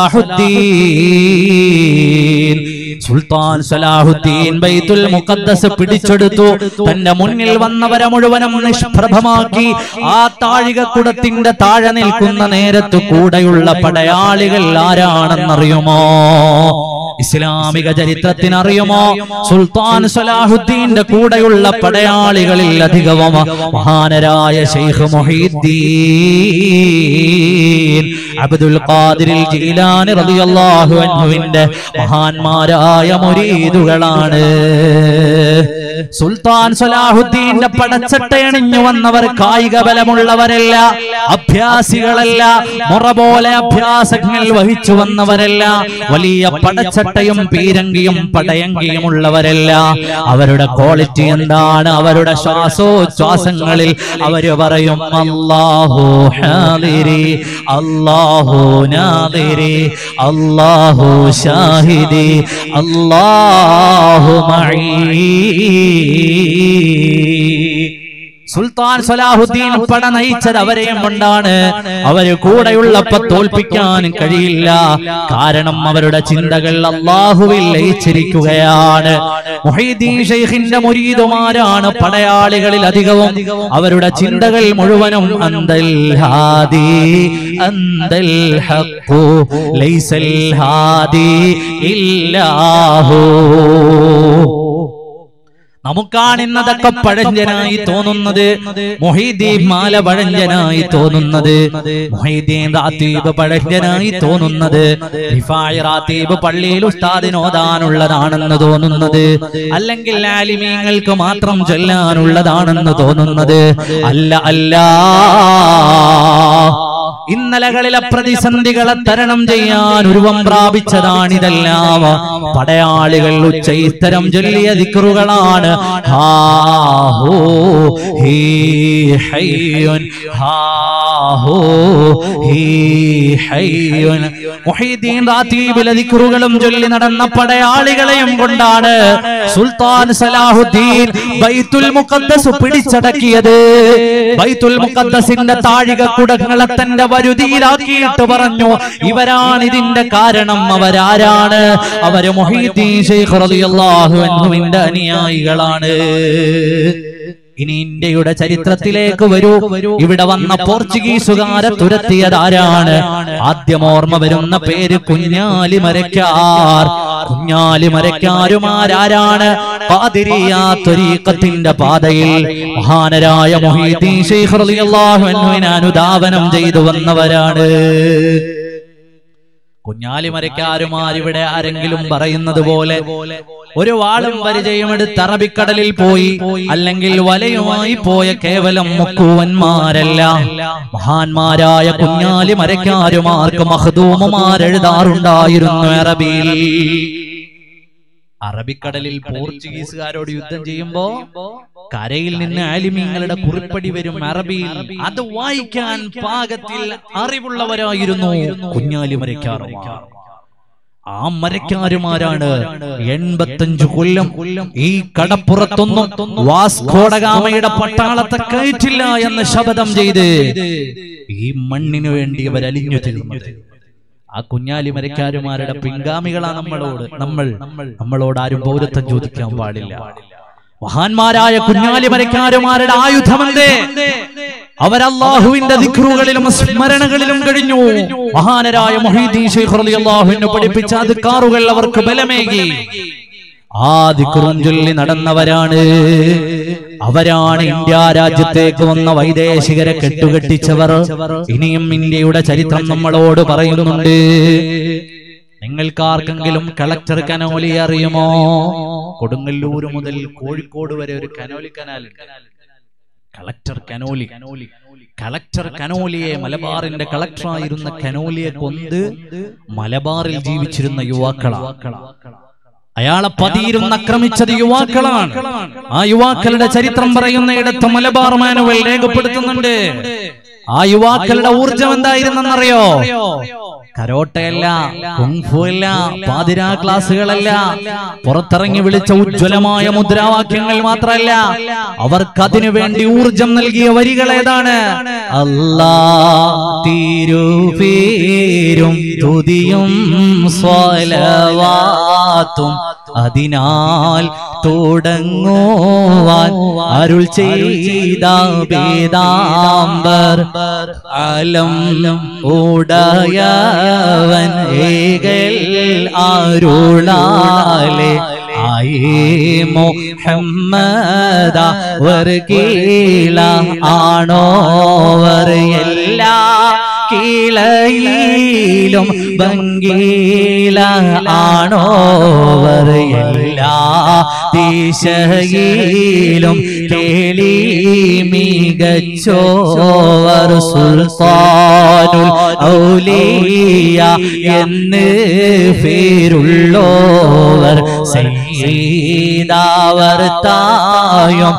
സലാഹുദ്ദീൻ സുൽത്താൻ സലാഹുദ്ദീൻ ബൈത്തുൽ മുഖദ്ദസ് പിടിച്ചെടുത്തു തന്റെ മുന്നിൽ വന്നവരെ മുഴുവനും നിഷ്പ്രഭമാക്കി ആ താഴികക്കുടത്തിന്റെ താഴെ നിൽക്കുന്ന നേരത്ത് കൂടെയുള്ള പടയാളികൾ ആരാണെന്നറിയുമോ ഇസ്ലാമിക ചരിത്രത്തിനറിയുമോ സുൽത്താൻ സലാഹുദ്ദീന്റെ കൂടെയുള്ള പടയാളികളിൽ അധികവും മഹാനരായ ഷെയ്ഖ് മൊഹീദ്ദീൻ അബ്ദുൽ ഖാദിറിൽ ജീലാനി റളിയല്ലാഹു അൻഹുവിന്റെ മഹാന്മാരായ മുരീദുകളാണ് സുൽത്താൻ സലാഹുദ്ദീന്റെ പടച്ചട്ടയണിഞ്ഞു വന്നവർ കായിക ബലമുള്ളവരല്ല അഭ്യാസികളല്ല മുറ പോലെ അഭ്യാസങ്ങൾ വഹിച്ചു വന്നവരല്ല വലിയ പടച്ചട്ടയും പീരങ്കിയും പടയങ്കിയും ഉള്ളവരല്ല അവരുടെ ക്വാളിറ്റി എന്താണ് അവരുടെ ശ്വാസോച്ഛ്വാസങ്ങളിൽ അവര് പറയും അല്ലാഹു ഹാദിരി അല്ലാഹു നാദിരി അല്ലാഹു ഷാഹിദി അല്ലാഹു മഈ സുൽത്താൻ സലാഹുദ്ദീൻ പട നയിച്ചത് അവരെയും കൊണ്ടാണ് അവര് കൂടെയുള്ളപ്പോ തോൽപ്പിക്കാൻ കഴിയില്ല കാരണം അവരുടെ ചിന്തകൾ അള്ളാഹുവിൽ ലയിച്ചിരിക്കുകയാണ് മുഹീദ്ദീൻ ഷെയ്ഖിന്റെ മുരീദുമാരാണ് പടയാളികളിൽ അധികവും അവരുടെ ചിന്തകൾ മുഴുവനും അന്തൽ ഹാദി അന്തൽ ഹഖു ലൈസൽ ഹാദി ഇല്ലാഹു നമുക്കാണ് ഇന്നതൊക്കെ പഴഞ്ചനായി തോന്നുന്നത് മൊഹീദ്ദീൻ മാല പഴഞ്ചനായി തോന്നുന്നത് മൊഹീദ്ദീൻ റാത്തീബ് പഴഞ്ചനായി തോന്നുന്നത് റിഫായി റാത്തീബ് പള്ളിയിൽ ഉസ്താദിനോദാനുള്ളതാണെന്ന് തോന്നുന്നത് അല്ലെങ്കിൽ ആലിമീങ്ങൾക്ക് മാത്രം ചൊല്ലാനുള്ളതാണെന്ന് തോന്നുന്നത് അല്ല അല്ല ഇന്നലകളിലെ പ്രതിസന്ധികളെ തരണം ചെയ്യാൻ ഉരുവം പ്രാപിച്ചതാണിതെല്ലാം പടയാളികൾ ഉച്ചയിത്തരം ചൊല്ലിയ ദിക്റുകളാണ് ഹാ ഹോ ഹീ ഹയ്യുൻ ഹാ ഹോ ഹീ ഹയ്യുൻ മുഹീദ്ദീൻ റാത്തീബിലെ ദിക്റുകളും ചൊല്ലി നടന്ന പടയാളികളെയും കൊണ്ടാണ് സുൽത്താൻ സലാഹുദ്ദീൻ ബൈത്തുൽ മുഖദ്ദസ് പിടിച്ചടക്കിയത് ബൈത്തുൽ മുഖദ്ദസിന്റെ താഴിക കുടങ്ങളെ തന്റെ വരുതിയിലാക്കിയിട്ട് പറഞ്ഞു ഇവരാണ് ഇതിന്റെ കാരണം അവരാരാണ് അവര് മൊഹീദ്ദീൻ ശൈഖ് റളിയല്ലാഹു അൻഹുവിന്റെ അനുയായികളാണ് ഇനി ഇന്ത്യയുടെ ചരിത്രത്തിലേക്ക് വരൂ ഇവിടെ വന്ന പോർച്ചുഗീസുകാരെ തുരത്തിയത് ആരാണ് ആദ്യം ഓർമ്മ വരുന്ന പേര് കുഞ്ഞാലി മരക്കാർ കുഞ്ഞാലി മരക്കാരുമാരാരാണ് ഖാദിരിയ ത്വരീഖത്തിന്റെ പാതയിൽ മഹാനരായ മുഹീദ്ദീൻ ശൈഖ് റളിയല്ലാഹു അൻഹുവിനെ അനുധാവനം ചെയ്തു വന്നവരാണ് കുഞ്ഞാലിമരക്കാരുമാർ ഇവിടെ ആരെങ്കിലും പറയുന്നത് പോലെ ഒരു വാളും പരിചയമെടുത്ത് അറബിക്കടലിൽ പോയി അല്ലെങ്കിൽ വലയുമായി പോയ കേവലം മുക്കുവന്മാരല്ല മഹാന്മാരായ കുഞ്ഞാലി മരക്കാരുമാർക്ക് മഹദൂമുമാരെഴുതാറുണ്ടായിരുന്നു അറബിയിൽ അറബിക്കടലിൽ പോർച്ചുഗീസുകാരോട് യുദ്ധം ചെയ്യുമ്പോ കരയിൽ നിന്ന് ആലിമീങ്ങളുടെ കുറിപ്പടി വരും അറബിയിൽ അത് വായിക്കാൻ പാകത്തിൽ അറിവുള്ളവരായിരുന്നു കുഞ്ഞാലി മരക്കാറുമാർ ആ മരക്കാരുമാരാണ് എൺപത്തഞ്ചു കൊല്ലം ഈ കടപ്പുറത്തൊന്നും വാസ്കോടഗാമയുടെ പട്ടാളത്തെ കയറ്റില്ല എന്ന് ശപഥം ചെയ്ത് ഈ മണ്ണിനു വേണ്ടി അവർ അലിഞ്ഞു തീർന്നത് ആ കുഞ്ഞാലി മരക്കാരുമാരുടെ പിൻഗാമികളാ നമ്മളോട് നമ്മൾ നമ്മളോട് ആരും പൗരത്വം ചോദിക്കാൻ പാടില്ല മഹാന്മാരായ കുഞ്ഞാലി മരക്കാരുമാരുടെ ആയുധമെന്തേ അവരല്ലാഹുവിന്റെ ദിക്റുകളിലും സ്മരണകളിലും കഴിഞ്ഞു മഹാനരായ മൊഹീദ്ദീൻ ശൈഖ് റളിയല്ലാഹുവിനെ പഠിപ്പിച്ച ദിക്റുകൾ അവർക്ക് ബലമേകി ആ ദിക്റും ചൊല്ലി നടന്നവരാണ് അവരാണ് ഇന്ത്യ രാജ്യത്തേക്ക് വന്ന വൈദേശികരെ കെട്ടുകെട്ടിച്ചവർ ഇനിയും ഇന്ത്യയുടെ ചരിത്രം നമ്മളോട് പറയുന്നുണ്ട് നിങ്ങൾക്കാർക്കെങ്കിലും കളക്ടർ കനോലി അറിയുമോ കൊടുങ്ങല്ലൂർ മുതൽ കോഴിക്കോട് വരെ ഒരു Conolly canal collector Conolly collector കനോലിയെ മലബാറിന്റെ കളക്ടറായിരുന്ന കനോലിയെ കൊന്ത് മലബാറിൽ ജീവിച്ചിരുന്ന യുവാക്കളാണ് അയാളെ പതിയിരുന്ന് ആക്രമിച്ചത് യുവാക്കളാണ് ആ യുവാക്കളുടെ ചരിത്രം പറയുന്നയിടത്ത് മലബാർ മാനുവൽ രേഖപ്പെടുത്തുന്നുണ്ട് ആ യുവാക്കളുടെ ഊർജം എന്തായിരുന്നെന്നറിയോ കരോട്ടയല്ല കുങ്ഫു അല്ല പാതിരാ ക്ലാസ്സുകളല്ല പുറത്തിറങ്ങി വിളിച്ച ഉജ്ജ്വലമായ മുദ്രാവാക്യങ്ങൾ മാത്രമല്ല അവർക്ക് അതിനു വേണ്ടി ഊർജം നൽകിയ വരികൾ ഏതാണ് അല്ലാ തിരുപേരും തുതിയും സ്വലവാത്തും അതിനാൽ തുടങ്ങുവാൻ അരുൾ ചെയ്ത വേദാംബർ അലം ഉടയവൻ ഏകൽ അരുളാലെ ആയേ മുഹമ്മദ വർഗീല ആണോവർ എല്ലാ കീളയിലും ഭംഗീല ആണോവർ എല്ലാ ദിശയിലും കേളി മികച്ചോവർ സുൽത്താനുൽ ഔലിയ എന്ന് പേരുള്ളോവർ സീതാവർ തായും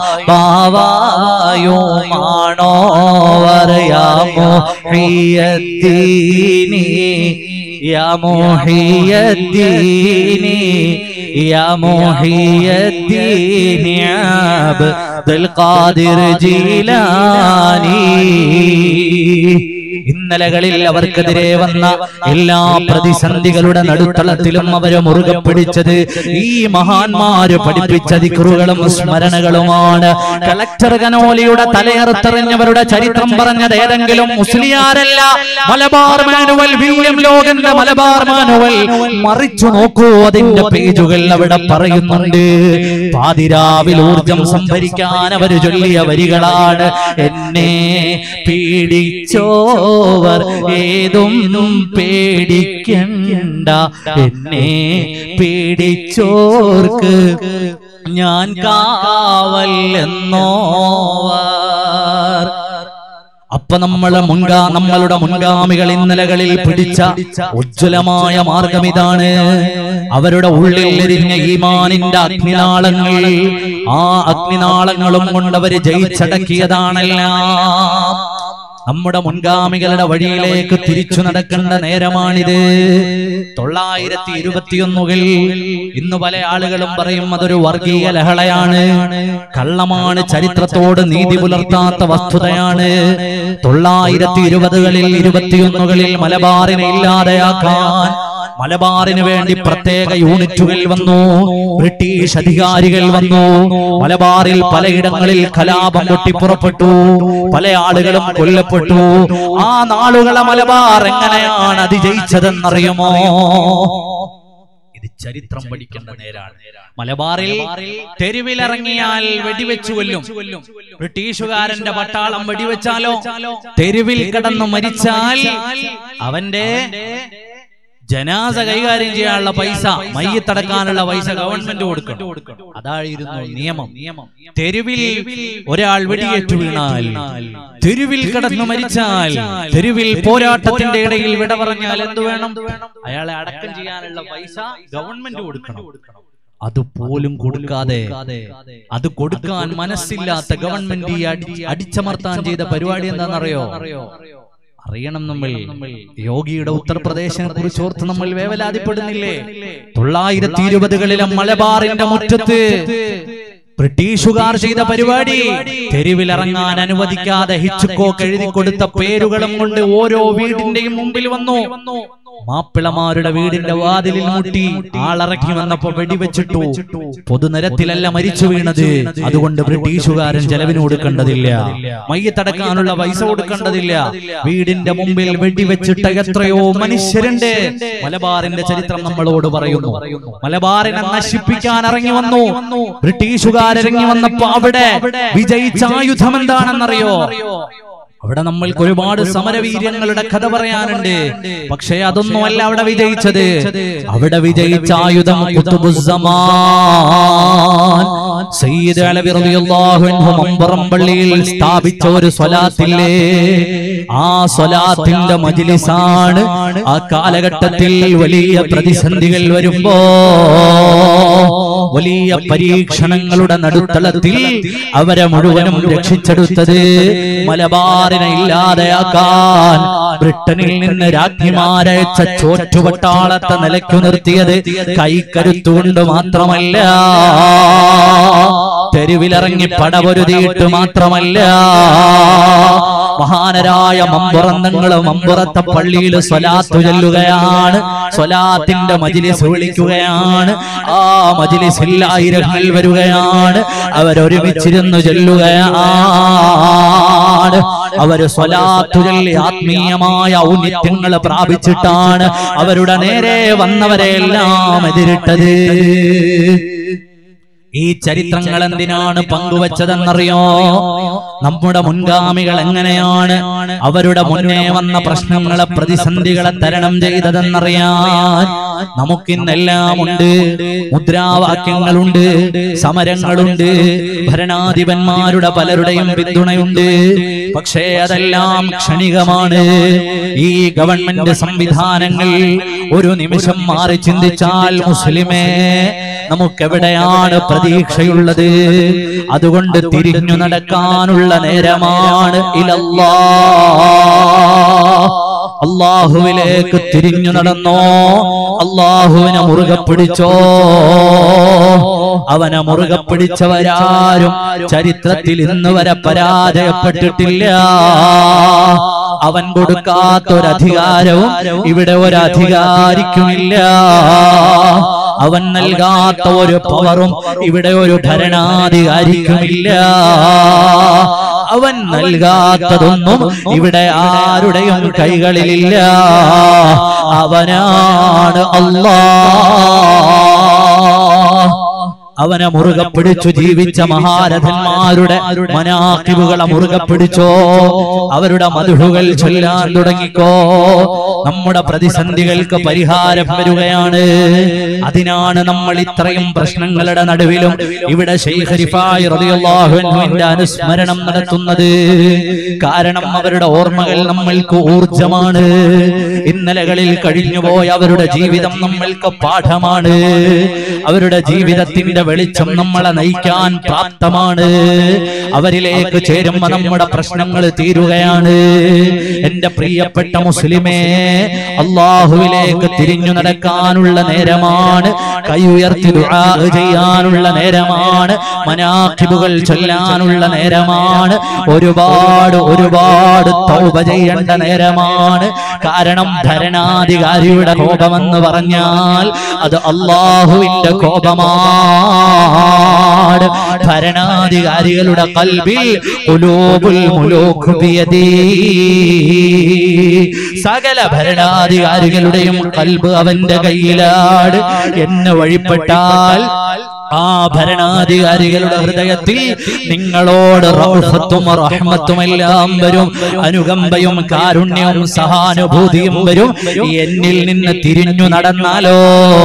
പാവായുമാണോവർ യാമോ പ്രിയത്തീനി യാ മുഹിയദ്ദീനി يا محي الدين عبد القادر جيلاني ഇന്നലകളിൽ അവർക്കെതിരെ വന്ന എല്ലാ പ്രതിസന്ധികളുടെ നടുത്തളത്തിലും അവരെ മുറുകെ പിടിച്ചത് ഈ മഹാന്മാര് പഠിപ്പിച്ച ദിക്റുകളും സ്മരണകളുമാണ് കളക്ടർ കനോലിയുടെ തലയറുത്തെറിഞ്ഞവരുടെ ചരിത്രം പറഞ്ഞത് ഏതെങ്കിലും മുസ്ലിയാരല്ല മലബാർ മാനുവൽ വില്യം ലോകന്റെ മലബാർ മാനുവൽ മറിച്ചു നോക്കൂ അതിന്റെ പേജുകൾ അവിടെ പറയുന്നുണ്ട് പാതിരാവിൽ ഊർജം സംഭരിക്കാൻ അവര് ചൊല്ലിയ വരികളാണ് എന്നെ പീഡിച്ചോവർ ഏതൊന്നും പേടിക്കണ്ട എന്നെ പേടിച്ചോർക്ക് ഞാൻ കാവല്ലെന്നോവർ അപ്പൊ നമ്മളെ മുൻകാ നമ്മളുടെ മുൻഗാമികൾ ഇന്നലകളിൽ പിടിച്ച ഉജ്ജ്വലമായ മാർഗം ഇതാണ് അവരുടെ ഉള്ളിൽ എരിഞ്ഞ ഈമാനിന്റെ അഗ്നിനാളങ്ങൾ ആ അഗ്നിനാളങ്ങളും കൊണ്ടവര് ജയിച്ചടക്കിയതാണെല്ലാം നമ്മുടെ മുൻഗാമികളുടെ വഴിയിലേക്ക് തിരിച്ചു നടക്കേണ്ട നേരമാണിത് തൊള്ളായിരത്തി ഇരുപത്തിയൊന്നുകൾ ഇന്ന് പല ആളുകളും പറയും അതൊരു വർഗീയ ലഹളയാണ് കള്ളമാണ് ചരിത്രത്തോട് നീതി പുലർത്താത്ത വസ്തുതയാണ് തൊള്ളായിരത്തി ഇരുപതുകളിൽ ഇരുപത്തിയൊന്നുകളിൽ മലബാറിനെ ഇല്ലാതെയാക്കാൻ മലബാറിന് വേണ്ടി പ്രത്യേക യൂണിറ്റുകൾ വന്നു ബ്രിട്ടീഷ് അധികാരികൾ വന്നു മലബാറിൽ പലയിടങ്ങളിൽ കലാപം പൊട്ടിപ്പുറപ്പെട്ടു പല ആളുകളും കൊല്ലപ്പെട്ടു ആ നാളുകളെ മലബാർ എങ്ങനെയാണ് അതിജയിച്ചതെന്നറിയുമോ ഇത് ചരിത്രം പഠിക്കേണ്ട നേരാണ് മലബാറിൽ തെരുവിലിറങ്ങിയാൽ വെടിവെച്ചു കൊല്ലും ബ്രിട്ടീഷുകാരന്റെ പട്ടാളം വെടിവെച്ചാലോ തെരുവിൽ കിടന്നു മരിച്ചാൽ അവന്റെ ജനാസ കൈകാര്യം ചെയ്യാനുള്ള പൈസ മയ്യത്തടക്കാനുള്ള പൈസ ഗവൺമെന്റ് കൊടുക്കണം അതായിരുന്നു നിയമം തെരുവിൽ ഒരാൾ വെടിയേറ്റു വീണാൽ തെരുവിൽ കിടന്നു മരിച്ചാൽ തെരുവിൽ പോരാട്ടത്തിന്റെ ഇടയിൽ വിട പറഞ്ഞാൽ എന്തു വേണം അയാളെ അടക്കം ചെയ്യാനുള്ള പൈസ ഗവൺമെന്റ് കൊടുക്കണം അതുപോലും കൊടുക്കാതെ അത് കൊടുക്കാൻ മനസ്സില്ലാത്ത ഗവൺമെന്റ് ഈ അടി- അടിച്ചമർത്താൻ ചെയ്ത പരിപാടി എന്താണെന്നറിയോ അറിയണം നമ്മൾ യോഗിയുടെ ഉത്തർപ്രദേശിനെ കുറിച്ച് ഓർത്ത് നമ്മൾ വേവലാതിപ്പെടുന്നില്ലേ തൊള്ളായിരത്തി ഇരുപതുകളിലെ മലബാറിന്റെ മുറ്റത്ത് ബ്രിട്ടീഷുകാർ ചെയ്ത പരിപാടി തെരുവിലിറങ്ങാൻ അനുവദിക്കാതെ ഹിച്ചുക്കോക്ക് എഴുതി കൊടുത്ത പേരുകളും കൊണ്ട് ഓരോ വീടിന്റെയും മുമ്പിൽ വന്നു മാപ്പിളമാരുടെ വീടിന്റെ വാതിലിൽ മുട്ടി ആളിറക്കി വന്നപ്പോ വെടിവെച്ചിട്ടു പൊതുനിരത്തിലല്ല മരിച്ചു വീണത് അതുകൊണ്ട് ബ്രിട്ടീഷുകാരൻ ചെലവിന് കൊടുക്കേണ്ടതില്ല മയ്യത്തടക്കാനുള്ള പൈസ കൊടുക്കേണ്ടതില്ല വീടിന്റെ മുമ്പിൽ വെടിവെച്ചിട്ട എത്രയോ മനുഷ്യരുണ്ട് മലബാറിന്റെ ചരിത്രം നമ്മളോട് പറയുന്നു മലബാറിനെ നശിപ്പിക്കാൻ ഇറങ്ങി വന്നു ബ്രിട്ടീഷുകാരിറങ്ങി വന്നപ്പോ അവിടെ വിജയിച്ച ആയുധം എന്താണെന്നറിയോ അവിടെ നമ്മൾക്ക് ഒരുപാട് സമരവീര്യങ്ങളുടെ കഥ പറയാനുണ്ട് പക്ഷേ അതൊന്നുമല്ല അവിടെ വിജയിച്ചത് അവിടെ വിജയിച്ച ആയുധം ഖുതുബുസ്സമാൻ സയ്യിദ് അലവി റളിയല്ലാഹു അൻഹു മമ്പറം പള്ളിയിൽ സ്ഥാപിച്ച ഒരു സ്വലാത്തില്ലേ ആ സ്വലാത്തിന്റെ മജ്ലിസാണ് ആ കാലഘട്ടത്തിൽ വലിയ പ്രതിസന്ധികൾ വരുമ്പോ വലിയ പരീക്ഷണങ്ങളുടെ നടുത്തളത്തിൽ അവരെ മുഴുവനും രക്ഷിച്ചെടുത്തത് മലബാറിനെ ഇല്ലാതെയാക്കാൻ ബ്രിട്ടനിൽ നിന്ന് രാജ്ഞിമാരയച്ച ചോറ്റുപട്ടാളത്തെ നിലയ്ക്കു നിർത്തിയത് കൈക്കരുത്തുകൊണ്ട് മാത്രമല്ല തെരുവിലിറങ്ങി പടപൊരുതിയിട്ട് മാത്രമല്ല മഹാനരായ മമ്പുറന്നങ്ങള് മമ്പുറത്തെ പള്ളിയിൽ സ്വലാത്തു ചൊല്ലുകയാണ് സ്വലാത്തിന്റെ മജിലിസ് വിളിക്കുകയാണ് ആ മജിലിസിൽ ആയിരങ്ങൾ വരികയാണ് അവരൊരുമിച്ചിരുന്നു ചൊല്ലുകയാണ് അവര് സ്വലാത്തു ചൊല്ലി ആത്മീയമായ ഔന്നിത്യങ്ങൾ പ്രാപിച്ചിട്ടാണ് അവരുടെ നേരെ വന്നവരെല്ലാം എതിരിട്ടത് ഈ ചരിത്രങ്ങൾ എന്തിനാണ് പങ്കുവച്ചതെന്നറിയോ നമ്മുടെ മുൻഗാമികൾ എങ്ങനെയാണ് അവരുടെ മുന്നേ വന്ന പ്രശ്നങ്ങളെ പ്രതിസന്ധികളെ തരണം ചെയ്തതെന്നറിയാൻ നമുക്കിന്നെല്ലാം ഉണ്ട് മുദ്രാവാക്യങ്ങളുണ്ട് സമരങ്ങളുണ്ട് ഭരണാധിപന്മാരുടെ പലരുടെയും പിന്തുണയുണ്ട് പക്ഷേ അതെല്ലാം ക്ഷണികമാണ് ഈ ഗവൺമെന്റ് സംവിധാനങ്ങൾ ഒരു നിമിഷം മാറി ചിന്തിച്ചാൽ മുസ്ലിമേ നമുക്കെവിടെയാണ് പ്രതീക്ഷയുള്ളത് അതുകൊണ്ട് തിരിഞ്ഞു നടക്കാനുള്ള നേരമാണ് ഇലല്ലാ അള്ളാഹുവിലേക്ക് തിരിഞ്ഞു നടന്നോ അള്ളാഹുവിനെ മുറുകെ പിടിച്ചോ അവനെ മുറുകെ പിടിച്ചവരാരും ചരിത്രത്തിൽ ഇന്ന് വരെ പരാജയപ്പെട്ടിട്ടില്ല അവൻ കൊടുക്കാത്ത ഒരു അധികാരവും ഇവിടെ ഒരു അധികാരിക്കുമില്ല അവൻ നൽകാത്ത ഒരു പവറും ഇവിടെ ഒരു ഭരണാധികാരിക്കുമില്ല അവൻ നൽകാത്തതൊന്നും ഇവിടെ ആരുടെയും കൈകളിലില്ല അവനാണ് അല്ലാ അവനെ മുറുകെ പിടിച്ചു ജീവിച്ച മഹാരഥന്മാരുടെ മനാക്കിബുകളെ മുറുകെ പിടിച്ചോ അവരുടെ മധുഹുകൾ ചൊല്ലാൻ തുടങ്ങിക്കോ നമ്മുടെ പ്രതിസന്ധികൾക്ക് പരിഹാരം വരികയാണ് അതിനാണ് നമ്മൾ ഇത്രയും പ്രശ്നങ്ങളുടെ നടുവിലും ഇവിടെ ശൈഖ് റിഫായി റളിയല്ലാഹു അൻഹുവിന്റെ അനുസ്മരണം നടത്തുന്നത് കാരണം അവരുടെ ഓർമ്മകൾ നമ്മൾക്ക് ഊർജമാണ് ഇന്നലകളിൽ കഴിഞ്ഞുപോയ അവരുടെ ജീവിതം നമ്മൾക്ക് പാഠമാണ് അവരുടെ ജീവിതത്തിന്റെ വെളിച്ചം നമ്മളെ നയിക്കാൻ പ്രാപ്തമാണ് അവരിലേക്ക് ചേരുമ്പോ നമ്മുടെ പ്രശ്നങ്ങൾ തീരുകയാണ് എന്റെ പ്രിയപ്പെട്ട മുസ്ലിമേ അള്ളാഹുവിലേക്ക് തിരിഞ്ഞു നടക്കാനുള്ള നേരമാണ് കൈ ഉയർത്തി ദുആ ചെയ്യാനുള്ള നേരമാണ് മനാഖിബുകൾ ചൊല്ലാനുള്ള നേരമാണ് ഒരുപാട് ഒരുപാട് തൗബ ചെയ്യേണ്ട നേരമാണ് കാരണം ഭരണാധികാരിയുടെ കോപമെന്ന് പറഞ്ഞാൽ അത് അള്ളാഹുവിന്റെ കോപമാണ് ഭരണാധികാരികളുടെ കൽബിൽ ഉലൂബുൽ മുലൂഖ് ബിയദീ സകല ഭരണാധികാരികളുടെയും കൽബ് അവന്റെ കയ്യിലാണ് എന്നെ വഴിപ്പെട്ടാൽ ആ ഭരണാധികാരികളുടെ ഹൃദയത്തിൽ നിങ്ങളോട് റൗഫത്തും റഹ്മത്തും എല്ലാം വരും അനുകമ്പയും കാരുണ്യവും സഹാനുഭൂതിയും വരും എന്നിൽ നിന്ന് തിരിഞ്ഞു നടന്നാലോ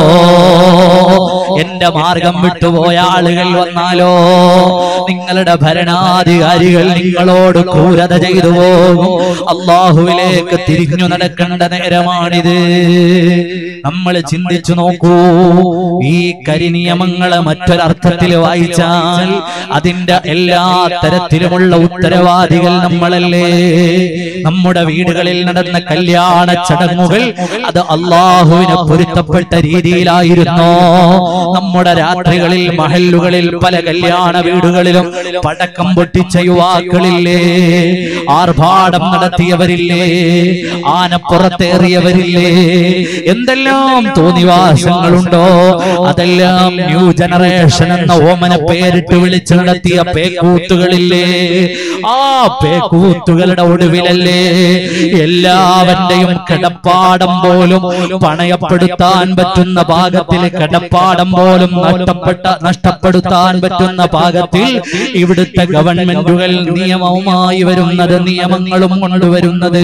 എന്റെ മാർഗം വിട്ടുപോയ ആളുകൾ വന്നാലോ നിങ്ങളുടെ ഭരണാധികാരികൾ നിങ്ങളോട് ക്രൂരത ചെയ്തു പോകും അള്ളാഹുവിലേക്ക് തിരിഞ്ഞു നടക്കേണ്ട നേരമാണിത് നമ്മൾ ചിന്തിച്ചു നോക്കൂ ഈ കരിനിയമങ്ങളെ മറ്റൊരർത്ഥത്തിൽ വായിച്ചാൽ അതിന്റെ എല്ലാ തരത്തിലുമുള്ള ഉത്തരവാദികൾ നമ്മളല്ലേ നമ്മുടെ വീടുകളിൽ നടന്ന കല്യാണ ചടങ്ങുകൾ അത് അള്ളാഹുവിന് പൊരുത്തപ്പെട്ട രീതിയിലായിരുന്നോ നമ്മുടെ രാത്രികളിൽ മഹല്ലുകളിൽ പല കല്യാണ വീടുകളിലും പടക്കം പൊട്ടിച്ച യുവാക്കളില്ലേ ആർഭാടം നടത്തിയവരില്ലേ ആനപ്പുറത്തേറിയവരില്ലേ എന്തെല്ലാം തോന്നിവാസങ്ങളുണ്ടോ അതെല്ലാം ന്യൂ ജനറേഷൻ എന്ന ഓമന പേരിട്ട് വിളിച്ചു നടത്തിയ പേക്കൂത്തുകളില്ലേ ആ പേക്കൂത്തുകളുടെ ഒടുവിലല്ലേ എല്ലാവന്റെയും കിടപ്പാടം പോലും പണയപ്പെടുത്താൻ പറ്റുന്ന പാകത്തിൽ കിടപ്പാടം പോലും നഷ്ടപ്പെട്ട നഷ്ടപ്പെടുത്താൻ പറ്റുന്ന പാകത്തിൽ ഇവിടുത്തെ ഗവൺമെന്റുകൾ നിയമവുമായി വരുന്നത് നിയമങ്ങളും കൊണ്ടുവരുന്നത്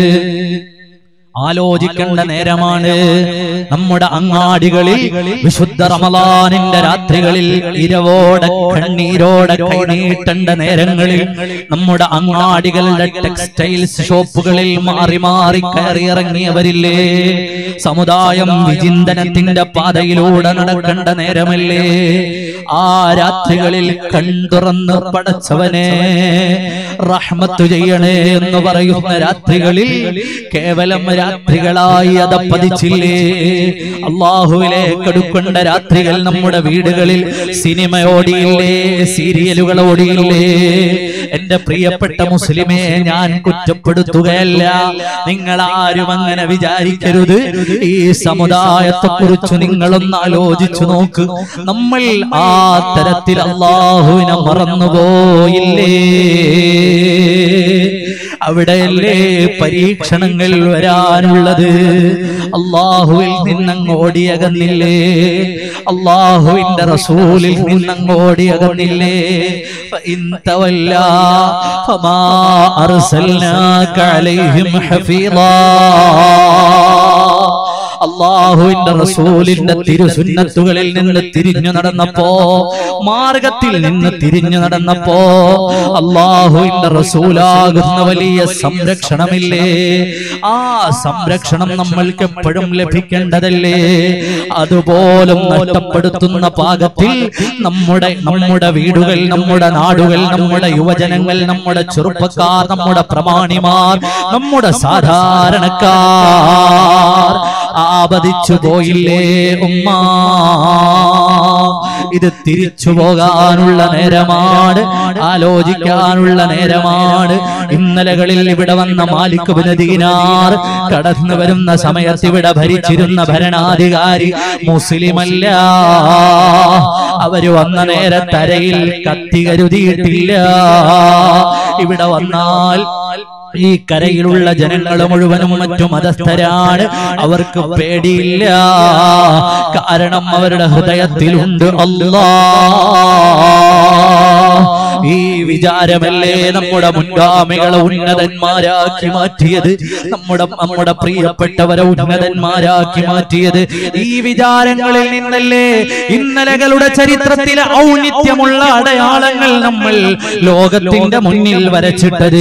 ആലോചിക്കേണ്ട നേരമാണ് നമ്മുടെ അങ്ങാടികളിൽ വിശുദ്ധ റമലാനിന്റെ രാത്രികളിൽ ഇരവോടെ കണ്ണീരോടെ കൈനീട്ടേണ്ട നേരങ്ങളിൽ നമ്മുടെ അങ്ങാടികളുടെ ടെക്സ്റ്റൈൽസ് ഷോപ്പുകളിൽ മാറി മാറി കയറിയിറങ്ങിയവരില്ലേ സമുദായം വിചിന്തനത്തിന്റെ പാതയിലൂടെ നടക്കേണ്ട നേരമല്ലേ ആ രാത്രികളിൽ കണ്ടുറന്ന് പടച്ചവനെ റഹ്മത്ത് ചെയ്യണേ എന്ന് പറയുന്ന രാത്രികളിൽ കേവലം രാത്രികളായി അത് പതിച്ചില്ലേ അള്ളാഹുവിലേക്ക് അടുക്കേണ്ട രാത്രികൾ നമ്മുടെ വീടുകളിൽ സിനിമ ഓടിയില്ലേ സീരിയലുകൾ ഓടിയില്ലേ എന്റെ പ്രിയപ്പെട്ട മുസ്ലിമെ ഞാൻ കുറ്റപ്പെടുത്തുകയല്ല നിങ്ങൾ ആരും അങ്ങനെ വിചാരിക്കരുത് ഈ സമുദായത്തെ കുറിച്ച് നിങ്ങളൊന്ന് ആലോചിച്ചു നോക്ക് നമ്മൾ ആ തരത്തിൽ അള്ളാഹുവിനെ മറന്നുപോയില്ലേ അവിടെയല്ലേ പരീക്ഷണങ്ങൾ വരാനുള്ളത് അള്ളാഹുവിൽ നിന്നങ്ങോടിയകന്നില്ലേ അള്ളാഹുവിന്റെ റസൂലിൽ നിന്നങ്ങോടിയകന്നില്ലേ فإن تولى فما أرسلناك عليهم حفيظا അള്ളാഹുവിന്റെ റസൂലിന്റെ തിരുസുന്നത്തുകളിൽ നിന്ന് തിരിഞ്ഞു നടന്നപ്പോ മാർഗത്തിൽ നിന്ന് തിരിഞ്ഞു നടന്നപ്പോ അള്ളാഹുവിന്റെ റസൂലാകുന്ന വലിയ സംരക്ഷണമില്ലേ ആ സംരക്ഷണം നമ്മൾക്ക് എപ്പോഴും ലഭിക്കേണ്ടതല്ലേ അതുപോലും നഷ്ടപ്പെടുത്തുന്ന പാകത്തിൽ നമ്മുടെ നമ്മുടെ വീടുകൾ നമ്മുടെ നാടുകൾ നമ്മുടെ യുവജനങ്ങൾ നമ്മുടെ ചെറുപ്പക്കാർ നമ്മുടെ പ്രമാണിമാർ നമ്മുടെ സാധാരണക്കാർ ആപതിച്ചു പോയില്ലേ ഉമ്മ ഇത് തിരിച്ചു പോകാനുള്ള നേരമാണ് ആലോചിക്കാനുള്ള നേരമാണ് ഇന്നലകളിൽ ഇവിടെ വന്ന മാലിക് ബിൻ ദീനാർ കടന്നു വരുന്ന സമയത്ത് ഇവിടെ ഭരിച്ചിരുന്ന ഭരണാധികാരി മുസ്ലിമല്ല അവര് വന്ന നേരത്തരയിൽ കത്തി കരുതിയിട്ടില്ല ഇവിടെ വന്നാൽ ഈ കരയിലുള്ള ജനങ്ങൾ മുഴുവനും മറ്റു മതസ്ഥരാണ് അവർക്ക് പേടിയില്ല കാരണം അവരുടെ ഹൃദയത്തിലുണ്ട് അല്ലാ ഈ വിചാരമല്ലേ നമ്മുടെ മുൻഗാമികളെ ഉന്നതന്മാരാക്കി മാറ്റിയത് നമ്മുടെ നമ്മുടെ പ്രിയപ്പെട്ടവരെ ഉന്നതന്മാരാക്കി മാറ്റിയത് ഈ വിചാരങ്ങളിൽ നിന്നല്ലേ ഇന്നലകളുടെ ചരിത്രത്തിലെ ഔന്നിത്യമുള്ള അടയാളങ്ങൾ നമ്മൾ ലോകത്തിന്റെ മുന്നിൽ വരച്ചിട്ടത്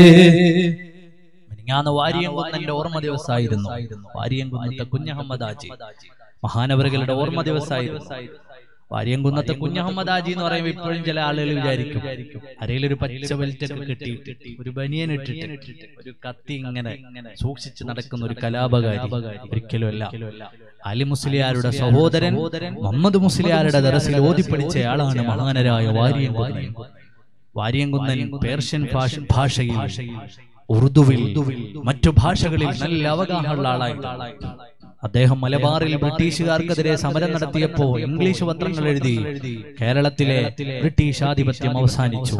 ഞാൻ വാരിയംകുന്നന്റെ ഓർമ്മ ദിവസമായിരുന്നു വാരിയംകുന്നത്തെ കുഞ്ഞഹമ്മദ് ആജി മഹാനവറുകളുടെ ഓർമ്മ ദിവസമായിരുന്നു വാരിയംകുന്നത്തെ കുഞ്ഞഹമ്മദ് ആജി എന്ന് പറയുമ്പോൾ ഇപ്പോഴും ചില ആളുകൾ വിചാരിക്കും അരയിലൊരു പച്ച ബെൽറ്റൊക്കെ കെട്ടിയിട്ട് ഒരു ബനിയൻ ഇട്ടിട്ട് ഒരു കത്തി ഇങ്ങനെ സൂക്ഷിച്ച് നടക്കുന്ന ഒരു കലാപകാരി ഒരിക്കലും അല്ല അലി മുസ്ലിയാരുടെ സഹോദരൻ മുഹമ്മദ് മുസ്ലിയാരുടെ ദറസിൽ ഓതിപ്പടിച്ചയാളാണ് മഹാനരായ വാരിയംകുന്നൻ വാരിയംകുന്നൻ പേർഷ്യൻ ഭാഷ ഭാഷയിൽ ഉറുദുവിൽ മറ്റു ഭാഷകളിൽ നല്ല അവഗാഹമുള്ള ആളായി അദ്ദേഹം മലബാറിൽ ബ്രിട്ടീഷുകാർക്കെതിരെ സമരം നടത്തിയപ്പോ ഇംഗ്ലീഷ് പത്രങ്ങൾ എഴുതി കേരളത്തിലെ ബ്രിട്ടീഷ് ആധിപത്യം അവസാനിച്ചു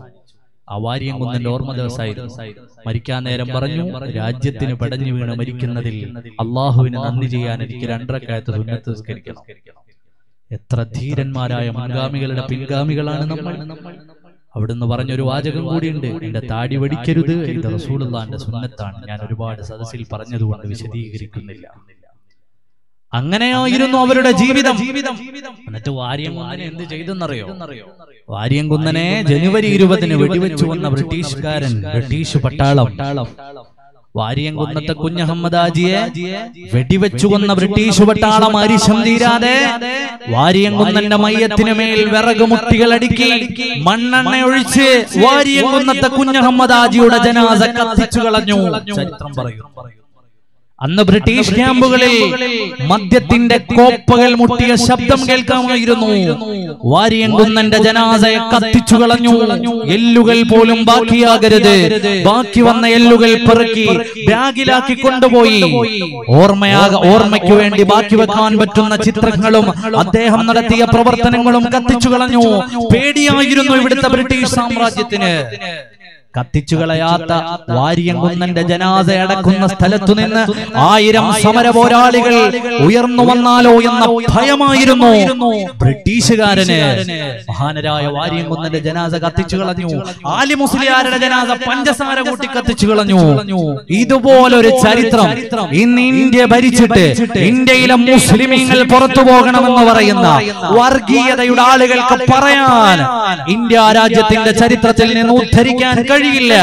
ആ വാര്യംകുന്നന്റെ ഓർമ്മ ദിവസമായിരുന്നു മരിക്കാൻ നേരം പറഞ്ഞു രാജ്യത്തിന് പടഞ്ഞു വീണ് മരിക്കുന്നതിൽ അള്ളാഹുവിന് നന്ദി ചെയ്യാൻ എനിക്ക് രണ്ടരക്കാലത്ത് സുന്നത്ത് നിസ്കരിക്കണം എത്ര ധീരന്മാരായ മുൻഗാമികളുടെ പിൻഗാമികളാണ് നമ്മൾ അവിടുന്ന് പറഞ്ഞൊരു വാചകം കൂടിയുണ്ട് എന്റെ താടി വടിക്കരുത് ഇത് റസൂലുള്ളാന്റെ സുന്നത്താണ് ഞാൻ ഒരുപാട് സദസ്സിൽ പറഞ്ഞതുകൊണ്ട് വിശദീകരിക്കുന്നില്ല അങ്ങനെയായിരുന്നു അവരുടെ ജീവിതം എന്നിട്ട് വാര്യംകുന്നനെ എന്ത് ചെയ്തെന്നറിയോ വാര്യംകുന്നനെ ജനുവരി ഇരുപതിന് വെടിവെച്ചു വന്ന ബ്രിട്ടീഷുകാരൻ ബ്രിട്ടീഷ് പട്ടാളം വാര്യംകുന്നത്തെ കുഞ്ഞഹമ്മദാജിയെ വെടിവെച്ചു കൊന്ന ബ്രിട്ടീഷ് പട്ടാളം അരിശം തീരാതെ വാര്യംകുന്നന്റെ മയ്യത്തിന് മേൽ വിറക് മുട്ടികൾ അടുക്കി മണ്ണെണ്ണ ഒഴിച്ച് വാര്യംകുന്നത്തെ കുഞ്ഞഹമ്മദാജിയുടെ ജനാസ കത്തിച്ചു കളഞ്ഞു ചരിത്രം പറയും അന്ന് ബ്രിട്ടീഷ് ക്യാമ്പുകളിൽ മദ്യത്തിന്റെ കോപ്പകൾ മുട്ടിയ ശബ്ദം കേൾക്കാമായിരുന്നു വാര്യംകുന്നന്റെ ജനാസയെ കത്തിച്ചു കളഞ്ഞു എല്ലുകൾ പോലും ബാക്കിയാകരുത് ബാക്കി വന്ന എല്ലുകൾ പെറുക്കി ബാഗിലാക്കി കൊണ്ടുപോയി ഓർമ്മയാക ഓർമ്മയ്ക്ക് വേണ്ടി ബാക്കി വെക്കാൻ പറ്റുന്ന ചിത്രങ്ങളും അദ്ദേഹം നടത്തിയ പ്രവർത്തനങ്ങളും കത്തിച്ചു കളഞ്ഞു പേടിയായിരുന്നു ഇവിടുത്തെ ബ്രിട്ടീഷ് സാമ്രാജ്യത്തിന് കത്തിച്ചുകളയാത്ത വാര്യംകുന്നന്റെ ജനാസ അടക്കുന്ന സ്ഥലത്തു നിന്ന് ആയിരം സമര പോരാളികൾ ഉയർന്നു വന്നാലോ എന്ന ഭയമായിരുന്നു ബ്രിട്ടീഷുകാരന് മഹാനരായ വാര്യംകുന്നന്റെ ജനാസ കത്തിച്ചു കളഞ്ഞു ആലി മുസ്ലിയാരുടെ ജനാസ പഞ്ചസാര കൂട്ടി കത്തിച്ചു കളഞ്ഞു ഇതുപോലൊരു ചരിത്രം ഇന്ന് ഇന്ത്യ ഭരിച്ചിട്ട് ഇന്ത്യയിലെ മുസ്ലിമീങ്ങൾ പുറത്തു പോകണമെന്ന് പറയുന്ന വർഗീയതയുടെ ആളുകൾക്ക് പറയാൻ ഇന്ത്യ രാജ്യത്തിന്റെ ചരിത്രത്തിൽ നിന്ന് ഉദ്ധരിക്കാൻ കഴിയില്ല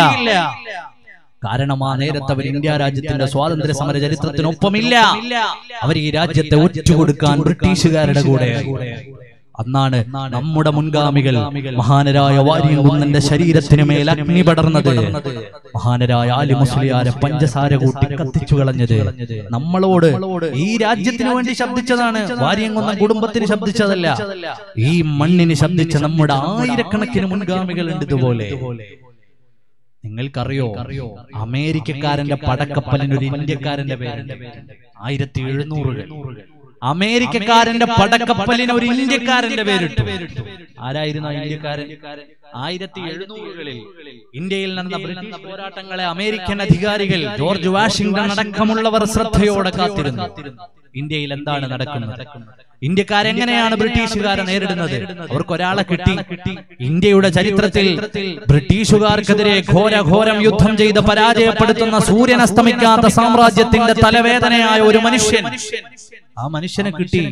കാരണം ആ നേരത്തെ അവർ ഇന്ത്യ രാജ്യത്തിന്റെ സ്വാതന്ത്ര്യ സമര ചരിത്രത്തിനൊപ്പമില്ല അവർ ഈ രാജ്യത്തെ ഒറ്റുകൊടുക്കാൻ ബ്രിട്ടീഷുകാരുടെ കൂടെ അന്നാണ് നമ്മുടെ മുൻഗാമികൾ മഹാനരായ വാര്യംകുന്നന്റെ ശരീരത്തിന് മേൽ അഗ്നി പടർന്നത് മഹാനരായ ആലി മുസ്ലിയാരെ പഞ്ചസാര കൂട്ടി കത്തിച്ചു കളഞ്ഞത് നമ്മളോട് ഈ രാജ്യത്തിന് വേണ്ടി ശബ്ദിച്ചതാണ് വാര്യംകുന്നൻ കുടുംബത്തിന് ശബ്ദിച്ചതല്ല ഈ മണ്ണിന് ശബ്ദിച്ച നമ്മുടെ ആയിരക്കണക്കിന് മുൻഗാമികൾ ഉണ്ട് ഇതുപോലെ നിങ്ങൾക്കറിയോ അമേരിക്കക്കാരന്റെ പടക്കപ്പലിന് ഒരു ഇന്ത്യക്കാരന്റെ പേരുണ്ട് ആയിരത്തി എഴുന്നൂറുകൾ അമേരിക്കക്കാരന്റെ പടക്കപ്പലിന് ഒരു ഇന്ത്യക്കാരന്റെ പേരിട്ടു ആരായിരുന്നു ആ ഇന്ത്യക്കാരൻ ആയിരത്തി എഴുന്നൂറുകളിൽ ഇന്ത്യയിൽ നടന്ന ബ്രിട്ടീഷ് പോരാട്ടങ്ങളെ അമേരിക്കൻ അധികാരികൾ ജോർജ് വാഷിംഗ്ടൺ അടക്കമുള്ളവർ ശ്രദ്ധയോടെ കാത്തിരുന്നു ഇന്ത്യയിൽ എന്താണ് നടക്കുന്നത് ഇന്ത്യക്കാരെങ്ങനെയാണ് ബ്രിട്ടീഷുകാരെ നേരിടുന്നത് അവർക്ക് ഒരാളെ കിട്ടി ഇന്ത്യയുടെ ചരിത്രത്തിൽ ബ്രിട്ടീഷുകാർക്കെതിരെ ഘോരഘോരം യുദ്ധം ചെയ്ത് പരാജയപ്പെടുത്തുന്ന സൂര്യൻ അസ്തമിക്കാത്ത സാമ്രാജ്യത്തിന്റെ തലവേദനയായ ഒരു മനുഷ്യൻ ആ മനുഷ്യനെ കിട്ടി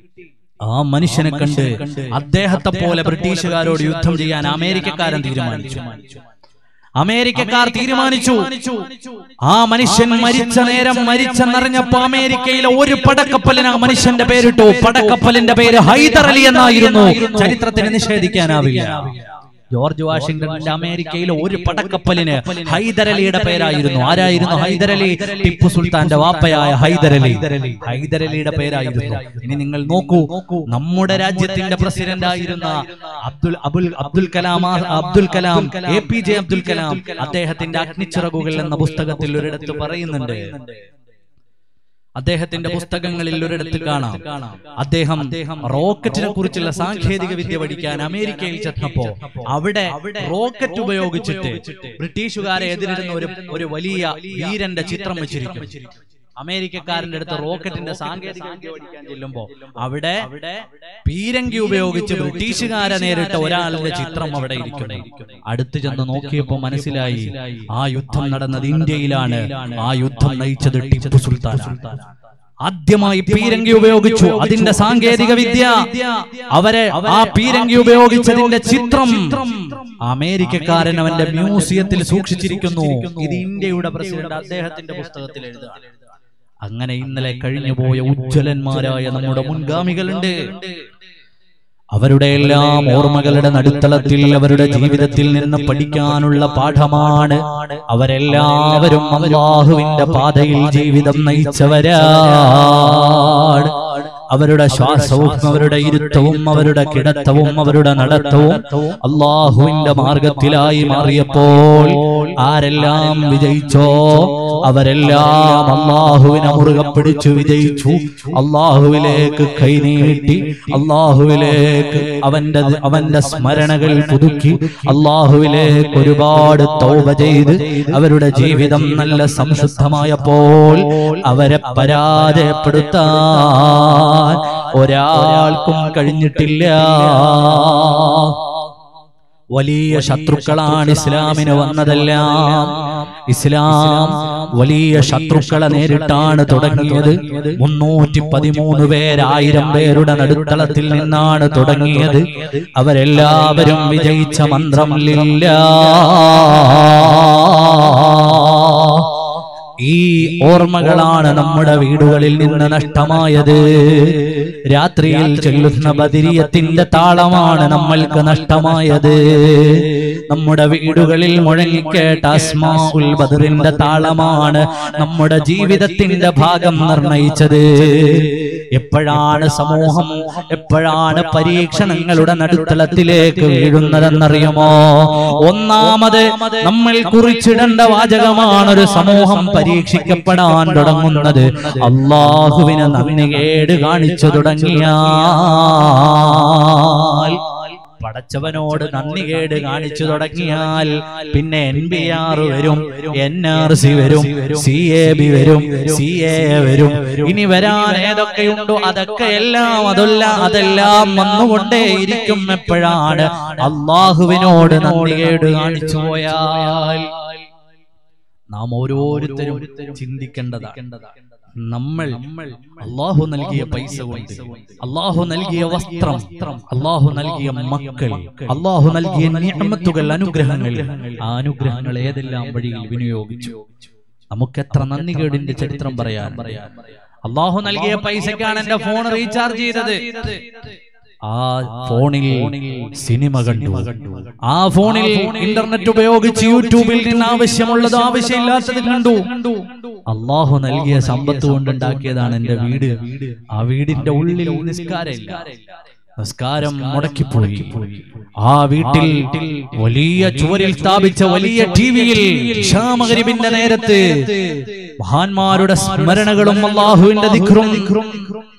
ആ മനുഷ്യനെ കണ്ട് അദ്ദേഹത്തെ പോലെ ബ്രിട്ടീഷുകാരോട് യുദ്ധം ചെയ്യാൻ അമേരിക്കക്കാരൻ തീരുമാനിച്ചു അമേരിക്കക്കാർ തീരുമാനിച്ചു ആ മനുഷ്യൻ മരിച്ച നേരം മരിച്ചെന്നറിഞ്ഞപ്പോ അമേരിക്കയിലെ ഒരു പടക്കപ്പലിന് ആ മനുഷ്യന്റെ പേരിട്ടു പടക്കപ്പലിന്റെ പേര് ഹൈദർ അലി എന്നായിരുന്നു ചരിത്രത്തിന് നിഷേധിക്കാനാവില്ല ജോർജ് വാഷിംഗ്ടണിന്റെ അമേരിക്കയിലെ ഒരു പടക്കപ്പലിന് ഹൈദരലിയുടെ പേരായിരുന്നു ആരായിരുന്നു ഹൈദരലി ടിപ്പു സുൽത്താന്റെ വാപ്പയായ ഹൈദരലി ഹൈദരലിയുടെ പേരായിരുന്നു ഇനി നിങ്ങൾ നോക്കൂ നമ്മുടെ രാജ്യത്തിന്റെ പ്രസിഡന്റ് ആയിരുന്ന അബ്ദുൽ അബുൽ അബ്ദുൽ കലാം ആ- Abdul Kalam A P J Abdul Kalam അദ്ദേഹത്തിന്റെ അഗ്നിച്ചിറകുകൾ എന്ന പുസ്തകത്തിൽ ഒരിടത്ത് പറയുന്നുണ്ട് അദ്ദേഹത്തിന്റെ പുസ്തകങ്ങളിൽ ഒരിടത്ത് കാണാം അദ്ദേഹം റോക്കറ്റിനെ കുറിച്ചുള്ള സാങ്കേതിക വിദ്യ പഠിക്കാൻ അമേരിക്കയിൽ ചെന്നപ്പോ അവിടെ റോക്കറ്റ് ഉപയോഗിച്ചിട്ട് ബ്രിട്ടീഷുകാരെ എതിരിടുന്ന ഒരു ഒരു വലിയ വീരന്റെ ചിത്രം വെച്ചിരിക്കും അമേരിക്കക്കാരന്റെ അടുത്ത് റോക്കറ്റിന്റെ സാങ്കേതിക വിദ്യ പഠിക്കാൻ ചെല്ലുമ്പോ അവിടെ പീരങ്കി ഉപയോഗിച്ച് ബ്രിട്ടീഷുകാരെ നേരിട്ട ഒരാളുടെ ചിത്രം അവിടെ ഇരിക്കുന്നു അടുത്ത് ചെന്ന് നോക്കിയപ്പോ മനസ്സിലായി ആ യുദ്ധം നടന്നത് ഇന്ത്യയിലാണ് ആ യുദ്ധം നയിച്ചത് ടിപ്പു സുൽത്താനാണ് ആദ്യമായി പീരങ്കി ഉപയോഗിച്ചു അതിന്റെ സാങ്കേതിക വിദ്യ അവരെ ആ പീരങ്കി ഉപയോഗിച്ചതിന്റെ ചിത്രം അമേരിക്കക്കാരൻ അവന്റെ മ്യൂസിയത്തിൽ സൂക്ഷിച്ചിരിക്കുന്നു ഇത് ഇന്ത്യയുടെ പ്രസിഡന്റ് അദ്ദേഹത്തിന്റെ പുസ്തകത്തിൽ എഴുതുക അങ്ങനെ ഇന്നലെ കഴിഞ്ഞുപോയ ഉജ്ജ്വലന്മാരായ നമ്മുടെ മുൻഗാമികളുണ്ട് അവരുടെ എല്ലാം ഓർമ്മകളുടെ നടുത്തളത്തിൽ അവരുടെ ജീവിതത്തിൽ നിന്ന് പഠിക്കാനുള്ള പാഠമാണ് അവരെല്ലാവരും അള്ളാഹുവിന്റെ പാതയിൽ ജീവിതം നയിച്ചവരാണ് അവരുടെ ശ്വാസവും അവരുടെ ഇരുത്തവും അവരുടെ കിടത്തവും അവരുടെ നടത്തവും അള്ളാഹുവിന്റെ മാർഗത്തിലായി മാറിയപ്പോൾ ആരെല്ലാം വിജയിച്ചോ അവരെല്ലാം അള്ളാഹുവിനെ മുറുകെ പിടിച്ചു വിജയിച്ചു അള്ളാഹുവിലേക്ക് കൈനീട്ടി അള്ളാഹുവിലേക്ക് അവന്റെ അവന്റെ സ്മരണകൾ പുതുക്കി അള്ളാഹുവിലേക്ക് ഒരുപാട് തൗബ ചെയ്ത് അവരുടെ ജീവിതം നല്ല സംശുദ്ധമായപ്പോൾ അവരെ പരാജയപ്പെടുത്താൻ ഒരാൾക്കും കഴിഞ്ഞിട്ടില്ല വലിയ ശത്രുക്കളാണ് ഇസ്ലാമിന് വന്നതെല്ലാം ഇസ്ലാം വലിയ ശത്രുക്കളെ നേരിട്ടാണ് തുടങ്ങിയത് മുന്നൂറ്റി പതിമൂന്ന് പേരായിരം പേരുടെ നടുത്തളത്തിൽ നിന്നാണ് തുടങ്ങിയത് അവരെല്ലാവരും വിജയിച്ച മന്ത്രം ലില്ല ഈ ഓർമ്മകളാണ് നമ്മുടെ വീടുകളിൽ നിന്ന് നഷ്ടമായത് രാത്രിയിൽ ചെല്ലുന്ന ബദിരിയത്തിന്റെ താളമാണ് നമ്മൾക്ക് നഷ്ടമായത് നമ്മുടെ വീടുകളിൽ മുഴങ്ങിക്കേട്ട അസ്മാ ഉൽ ബദറിന്റെ താളമാണ് നമ്മുടെ ജീവിതത്തിന്റെ ഭാഗം നിർണയിച്ചത് എപ്പോഴാണ് സമൂഹം എപ്പോഴാണ് പരീക്ഷണങ്ങളുടെ നടുത്തളത്തിലേക്ക് വീഴുന്നതെന്നറിയുമോ ഒന്നാമത് നമ്മൾ കുറിച്ചിടേണ്ട വാചകമാണ് ഒരു സമൂഹം പരീക്ഷിക്കപ്പെടാൻ തുടങ്ങുന്നത് അള്ളാഹുവിന് നന്ദികേട് കാണിച്ചു തുടങ്ങിയാൽ പടച്ചവനോട് നന്ദികേട് കാണിച്ചു തുടങ്ങിയാൽ പിന്നെ എൻ ബി ആർ വരും എൻ ആർ സി വരും സി എ ബി വരും സി എ വരും ഇനി വരാൻ ഏതൊക്കെയുണ്ടോ അതൊക്കെ എല്ലാം അതല്ല അതെല്ലാം വന്നുകൊണ്ടേ ഇരിക്കും എപ്പോഴാണ് അള്ളാഹുവിനോട് നന്ദികേട് കാണിച്ചു പോയാൽ നാം ഓരോരുത്തരും ചിന്തിക്കേണ്ടതാണ് നമ്മൾ അള്ളാഹു നൽകിയ പൈസ കൊണ്ട് അള്ളാഹു നൽകിയ വസ്ത്രം അള്ളാഹു നൽകിയ മക്കൾ അള്ളാഹു നൽകിയ നിയമത്തുകൾ അനുഗ്രഹങ്ങൾ ആ അനുഗ്രഹങ്ങൾ ഏതെല്ലാം വഴിയിൽ വിനിയോഗിച്ചു നമുക്ക് എത്ര നന്ദികേടിന്റെ ചരിത്രം പറയാൻ അള്ളാഹു നൽകിയ പൈസക്കാണ് എന്റെ ഫോൺ റീചാർജ് ചെയ്തത് ആ ഫോണിൽ സിനിമ കണ്ടു ആ ഫോണിൽ ഇന്റർനെറ്റ് ഉപയോഗിച്ച് യൂട്യൂബിൽ നിന്ന് ആവശ്യമുള്ളത് ആവശ്യമില്ലാത്തത് കണ്ടു അള്ളാഹു നൽകിയ സമ്പത്ത് കൊണ്ടുണ്ടാക്കിയതാണ് എന്റെ വീട് ആ വീടിന്റെ ഉള്ളിൽ നിസ്കാരമില്ല നിസ്കാരം മുടക്കിപ്പോയി ആ വീട്ടിൽ വലിയ ചുവരിൽ സ്ഥാപിച്ച വലിയ ടിവിയിൽ ഷാമകരിബിന്റെ നേരത്ത് മഹാന്മാരുടെ സ്മരണകളും അള്ളാഹുവിന്റെ ദിക്റും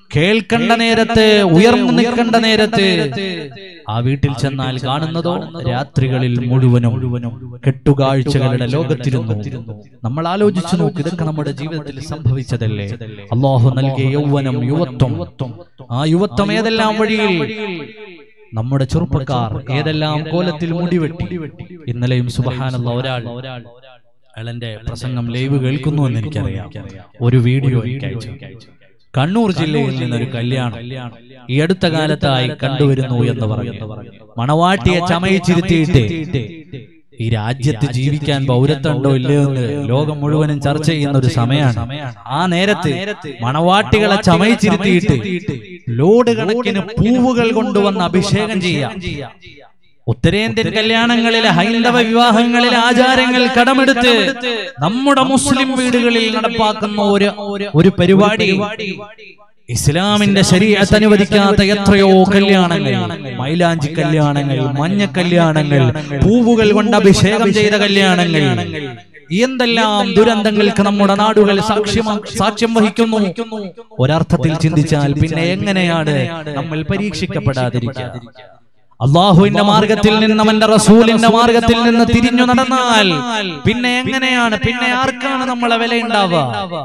കേൾക്കേണ്ട നേരത്ത് ഉയർന്നു നിൽക്കേണ്ട നേരത്ത് ആ വീട്ടിൽ ചെന്നാൽ കാണുന്നതോ രാത്രികളിൽ മുഴുവനും കെട്ടുകാഴ്ചകളുടെ ലോകത്തിരുന്നു നമ്മൾ ആലോചിച്ചു നോക്ക് ഇതൊക്കെ നമ്മുടെ ജീവിതത്തിൽ സംഭവിച്ചതല്ലേ അള്ളാഹു നൽകിയ യൗവനം യുവത്വം ആ യുവത്വം ഏതെല്ലാം വഴിയിൽ നമ്മുടെ ചെറുപ്പക്കാർ ഏതെല്ലാം കോലത്തിൽ മുടിവെട്ടി ഇന്നലെയും സുബഹാനുള്ള ഒരാൾ അയാളെന്റെ പ്രസംഗം ലൈവ് കേൾക്കുന്നു എന്ന് എനിക്കറിയാം ഒരു വീഡിയോ എനിക്ക് അയച്ചു കണ്ണൂർ ജില്ലയിൽ നിന്നൊരു കല്യാണം ഈ അടുത്ത കാലത്തായി കണ്ടുവരുന്നു എന്ന് പറഞ്ഞു മണവാട്ടിയെ ചമയിച്ചിരുത്തിയിട്ട് ഈ രാജ്യത്ത് ജീവിക്കാൻ പൗരത്വമുണ്ടോ ഇല്ലയോ എന്ന് ലോകം മുഴുവനും ചർച്ച ചെയ്യുന്ന ഒരു സമയമാണ് ആ നേരത്ത് മണവാട്ടികളെ ചമയിച്ചിരുത്തിയിട്ട് ലോഡ് കണക്കിന് പൂവുകൾ കൊണ്ടുവന്ന് അഭിഷേകം ചെയ്യാം ഉത്തരേന്ത്യൻ കല്യാണങ്ങളിലെ ഹൈന്ദവ വിവാഹങ്ങളിലെ ആചാരങ്ങൾ കടമെടുത്ത് നമ്മുടെ മുസ്ലിം വീടുകളിൽ നടപ്പാക്കുന്ന ഒരു ഒരു പരിപാടി ഇസ്ലാമിന്റെ ശരീരത്ത് അനുവദിക്കാത്ത എത്രയോ കല്യാണങ്ങൾ മൈലാഞ്ചി കല്യാണങ്ങൾ മഞ്ഞ കല്യാണങ്ങൾ പൂവുകൾ കൊണ്ട് അഭിഷേകം ചെയ്ത കല്യാണങ്ങൾ എന്തെല്ലാം ദുരന്തങ്ങൾക്ക് നമ്മുടെ നാടുകൾ സാക്ഷ്യമാ സാക്ഷ്യം വഹിക്കുന്നു ഒരർത്ഥത്തിൽ ചിന്തിച്ചാൽ പിന്നെ എങ്ങനെയാണ് നമ്മൾ പരീക്ഷിക്കപ്പെടാതിരിക്കുക അള്ളാഹുവിന്റെ മാർഗത്തിൽ നിന്ന് അവന്റെ റസൂലിന്റെ മാർഗത്തിൽ നിന്ന് തിരിഞ്ഞു നടന്നാൽ പിന്നെ എങ്ങനെയാണ് പിന്നെ ആർക്കാണ് നമ്മളെ വിലയുണ്ടാവുക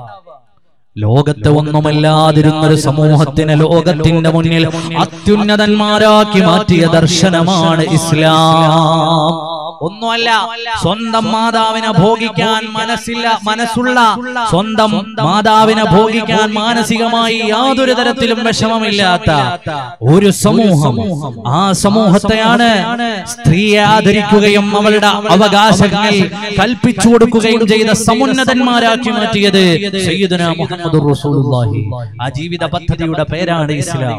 ലോകത്തെ ഒന്നുമല്ലാതിരുന്നൊരു സമൂഹത്തിന് ലോകത്തിന്റെ മുന്നിൽ അത്യുന്നതന്മാരാക്കി മാറ്റിയ ദർശനമാണ് ഇസ്ലാം ഒന്നുമല്ല സ്വന്തം മാതാവിനെ ഭോഗിക്കാൻ മനസ്സില്ല മനസ്സുള്ള സ്വന്തം മാതാവിനെ ഭോഗിക്കാൻ മാനസികമായി യാതൊരു തരത്തിലും വിഷമമില്ലാത്ത ഒരു സമൂഹം ആ സമൂഹത്തെയാണ് സ്ത്രീയെ ആദരിക്കുകയും അവളുടെ അവകാശങ്ങൾ കൽപ്പിച്ചു കൊടുക്കുകയും ചെയ്ത സമുന്നതന്മാരാക്കി മാറ്റിയത് സയ്യിദുന മുഹമ്മദ് റസൂലുള്ളാഹി ആ ജീവിത പദ്ധതിയുടെ പേരാണ് ഇസ്ലാം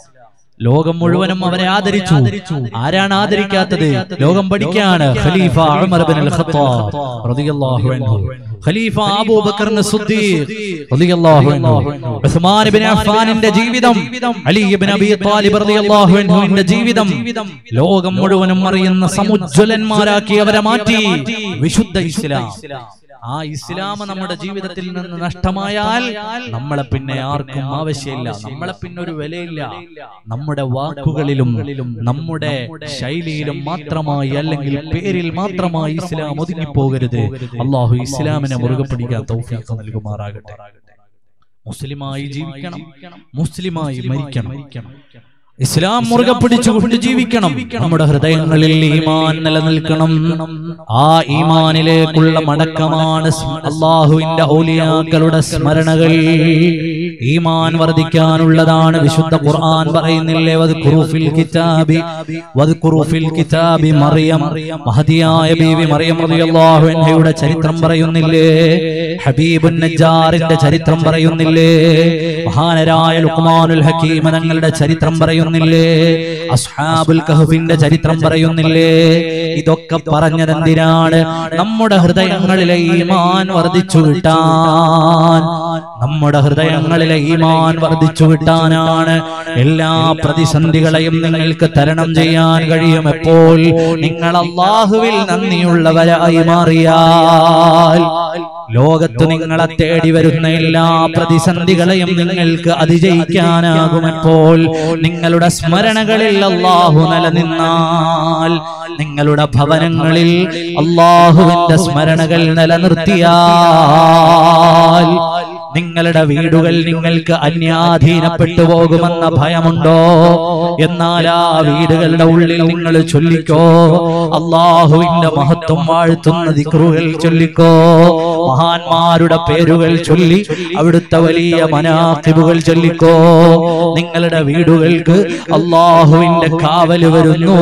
ലോകം മുഴുവനും അവരെ ആദരിച്ചു ആരാണ് ആദരിക്കാത്തത് ലോകം പഠിക്കാണ് ഖലീഫ ഉമർ ബിൻ അൽ ഖത്താബ് റളിയല്ലാഹു അൻഹു ഖലീഫ അബൂബക്കർ സിദ്ദീഖ് റളിയല്ലാഹു അൻഹു ഉസ്മാൻ ഇബ്നു അഫ്ഫാനിന്റെ ജീവിതം അലി ഇബ്നു അബി ത്വാലിബ് റളിയല്ലാഹു അൻഹുവിന്റെ ജീവിതം ലോകം മുഴുവനും അറിയുന്ന സമുജ്വലന്മാരാക്കി അവരെ മാറ്റി വിശുദ്ധ ഇസ്ലാം ആ ഇസ്ലാം നമ്മുടെ ജീവിതത്തിൽ നിന്ന് നഷ്ടമായാൽ നമ്മളെ പിന്നെ ആർക്കും ആവശ്യമില്ല നമ്മളെ പിന്നെ ഒരു വിലയില്ല നമ്മുടെ വാക്കുകളിലും നമ്മുടെ ശൈലിയിലും മാത്രമായി അല്ലെങ്കിൽ പേരിൽ മാത്രമായി ഇസ്ലാം ഒതുങ്ങിപ്പോകരുത് അള്ളാഹു ഇസ്ലാമിനെ മുറുകെ പിടിക്കാൻ തൗഫീഖ് നൽകുമാറാകട്ടെ മുസ്ലിമായി ജീവിക്കണം മുസ്ലിമായി മരിക്കണം ഇസ്ലാം മുറുകെ പിടിച്ചുകൊണ്ട് ജീവിക്കണം നമ്മുടെ ഹൃദയങ്ങളിൽ ഈമാൻ നിലനിൽക്കണം ആ ഈമാനിലേക്കുള്ള മടക്കമാണ് സ് അള്ളാഹുവിന്റെ ഔലിയാക്കളുടെ സ്മരണകൾ ഈമാൻ വർദ്ധിക്കാനുള്ളതാണ് വിശുദ്ധ ഖുർആൻ പറയുന്നില്ലേ വദ്കുറുഫിൽ കിതാബി വദ്കുറുഫിൽ കിതാബി മറിയം മഹദിയായ ബീവി മറിയം റളിയല്ലാഹു അൻഹയുടെ ചരിത്രം പറയുന്നില്ലേ ഹബീബുൻ നജ്ജാറിന്റെ ചരിത്രം പറയുന്നില്ലേ മഹാനരായ ലുഖ്മാനുൽ ഹക്കീം തങ്ങളുടെ ചരിത്രം പറയുന്നില്ലേ അസ്ഹാബുൽ കഹഫിന്റെ ചരിത്രം പറയുന്നില്ലേ ഇതൊക്കെ പറഞ്ഞതെന്തിനാണ് നമ്മുടെ ഹൃദയങ്ങളിലെ ഈമാൻ വർദ്ധിച്ചു കിട്ടാൻ നമ്മുടെ ഹൃദയങ്ങളിലെ ഈമാൻ വർദ്ധിച്ചു കിട്ടാനാണ് എല്ലാ പ്രതിസന്ധികളെയും നിങ്ങൾക്ക് തരണം ചെയ്യാൻ കഴിയും എപ്പോൾ നിങ്ങൾ അള്ളാഹുവിൽ നന്ദിയുള്ളവരായി മാറിയാൽ ലോകത്ത് നിങ്ങളെ തേടി വരുന്ന എല്ലാ പ്രതിസന്ധികളെയും നിങ്ങൾക്ക് അതിജയിക്കാനാകുമെപ്പോൾ നിങ്ങളുടെ സ്മരണകളിൽ അള്ളാഹു നിലനിന്നാൽ നിങ്ങളുടെ ഭവനങ്ങളിൽ അള്ളാഹുവിന്റെ സ്മരണകൾ നിലനിർത്തിയാൽ നിങ്ങളുടെ വീടുകൾ നിങ്ങൾക്ക് അന്യാധീനപ്പെട്ടു പോകുമെന്ന ഭയമുണ്ടോ എന്നാൽ ആ വീടുകളുടെ ഉള്ളിൽ നിങ്ങൾ ചൊല്ലിക്കോ അള്ളാഹുവിന്റെ മഹത്വം വാഴ്ത്തുന്ന ദിക്റുകൾ ചൊല്ലിക്കോ മഹാന്മാരുടെ പേരുകൾ ചൊല്ലി അവിടുത്തെ വലിയ മനാത്തിബുകൾ ചൊല്ലിക്കോ നിങ്ങളുടെ വീടുകൾക്ക് അള്ളാഹുവിന്റെ കാവല് വരുന്നു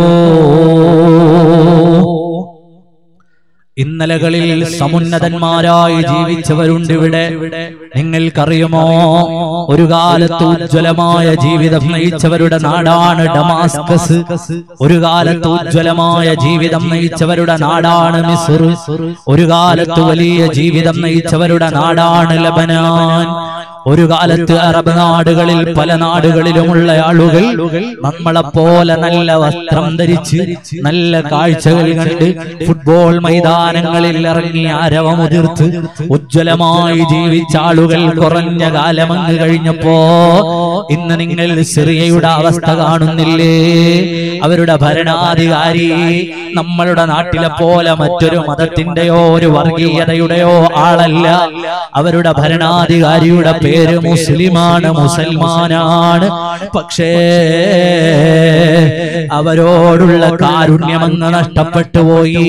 ഇന്നലകളിൽ സമുന്നതന്മാരായി ജീവിച്ചവരുണ്ട് ഇവിടെ നിങ്ങൾക്കറിയുമോ ഒരു കാലത്ത് ഉജ്ജ്വലമായ ജീവിതം നയിച്ചവരുടെ നാടാണ് ഡമാസ്കസ് ഒരു കാലത്ത് ഉജ്ജ്വലമായ ജീവിതം നയിച്ചവരുടെ നാടാണ് മിസ്ർ ഒരു കാലത്ത് വലിയ ജീവിതം നയിച്ചവരുടെ നാടാണ് ലബനാൻ ഒരു കാലത്ത് അറബ് നാടുകളിൽ പല നാടുകളിലുമുള്ള ആളുകൾ നമ്മളെ പോലെ നല്ല വസ്ത്രം ധരിച്ച് നല്ല കാഴ്ചകൾ കണ്ട് ഫുട്ബോൾ മൈതാനങ്ങളിൽ ഇറങ്ങി ആരവമുതിർത്ത് ഉജ്ജ്വലമായി ജീവിച്ച ആളുകൾ കുറഞ്ഞ കാലമങ്ങ് കഴിഞ്ഞപ്പോ ഇന്ന് നിങ്ങൾ സിറിയയുടെ അവസ്ഥ കാണുന്നില്ലേ അവരുടെ ഭരണാധികാരി നമ്മളുടെ നാട്ടിലെ പോലെ മറ്റൊരു മതത്തിന്റെയോ ഒരു വർഗീയതയുടെയോ ആളല്ല അവരുടെ ഭരണാധികാരിയുടെ പേര് മുസ്ലിമാണ് മുസൽമാനാണ് പക്ഷേ അവരോടുള്ള കാരുണ്യമങ്ങ് നഷ്ടപ്പെട്ടു പോയി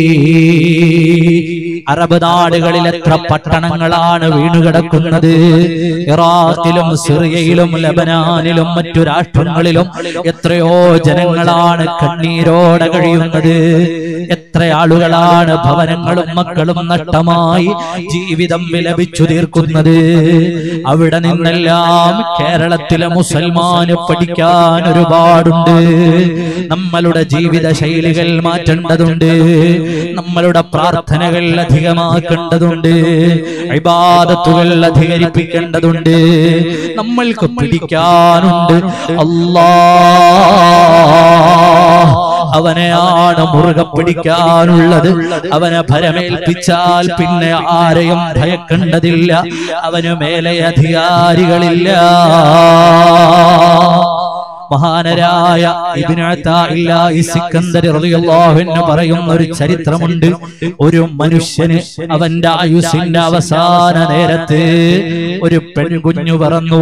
അറബ് നാടുകളിൽ എത്ര പട്ടണങ്ങളാണ് വീണുകിടക്കുന്നത് ഇറാഖിലും സിറിയയിലും ലബനാനിലും മറ്റു രാഷ്ട്രങ്ങളിലും എത്രയോ ജനങ്ങളാണ് കണ്ണീരോടെ കഴിയുന്നത് എത്ര ആളുകളാണ് ഭവനങ്ങളും മക്കളും നഷ്ടമായി ജീവിതം വിലപിച്ചു തീർക്കുന്നത് അവിടെ നിന്നെല്ലാം കേരളത്തിലെ മുസൽമാന് പഠിക്കാൻ ഒരുപാടുണ്ട് നമ്മളുടെ ജീവിത ശൈലികൾ മാറ്റേണ്ടതുണ്ട് നമ്മളുടെ പ്രാർത്ഥനകൾ അധികമാക്കേണ്ടതുണ്ട് ഇബാദത്തുകൾ അധികരിപ്പിക്കേണ്ടതുണ്ട് നമ്മൾക്ക് പിടിക്കാനുണ്ട് അല്ലാ അവനെയാണ് മുറുകെ പിടിക്കാനുള്ളത് അവനെ ഭരമേൽപ്പിച്ചാൽ പിന്നെ ആരെയും ഭയക്കേണ്ടതില്ല അവന് മേലെ അധികാരികളില്ല മഹാനരായ ഇബ്നു അത്താഇല്ലാഹി സിക്കന്ദർ റളിയല്ലാഹു അൻഹു പറയുന്ന ഒരു ചരിത്രമുണ്ട് ഒരു മനുഷ്യന് അവന്റെ ആയുസിന്റെ അവസാന നേരത്ത് ഒരു പെൺകുഞ്ഞു പറന്നു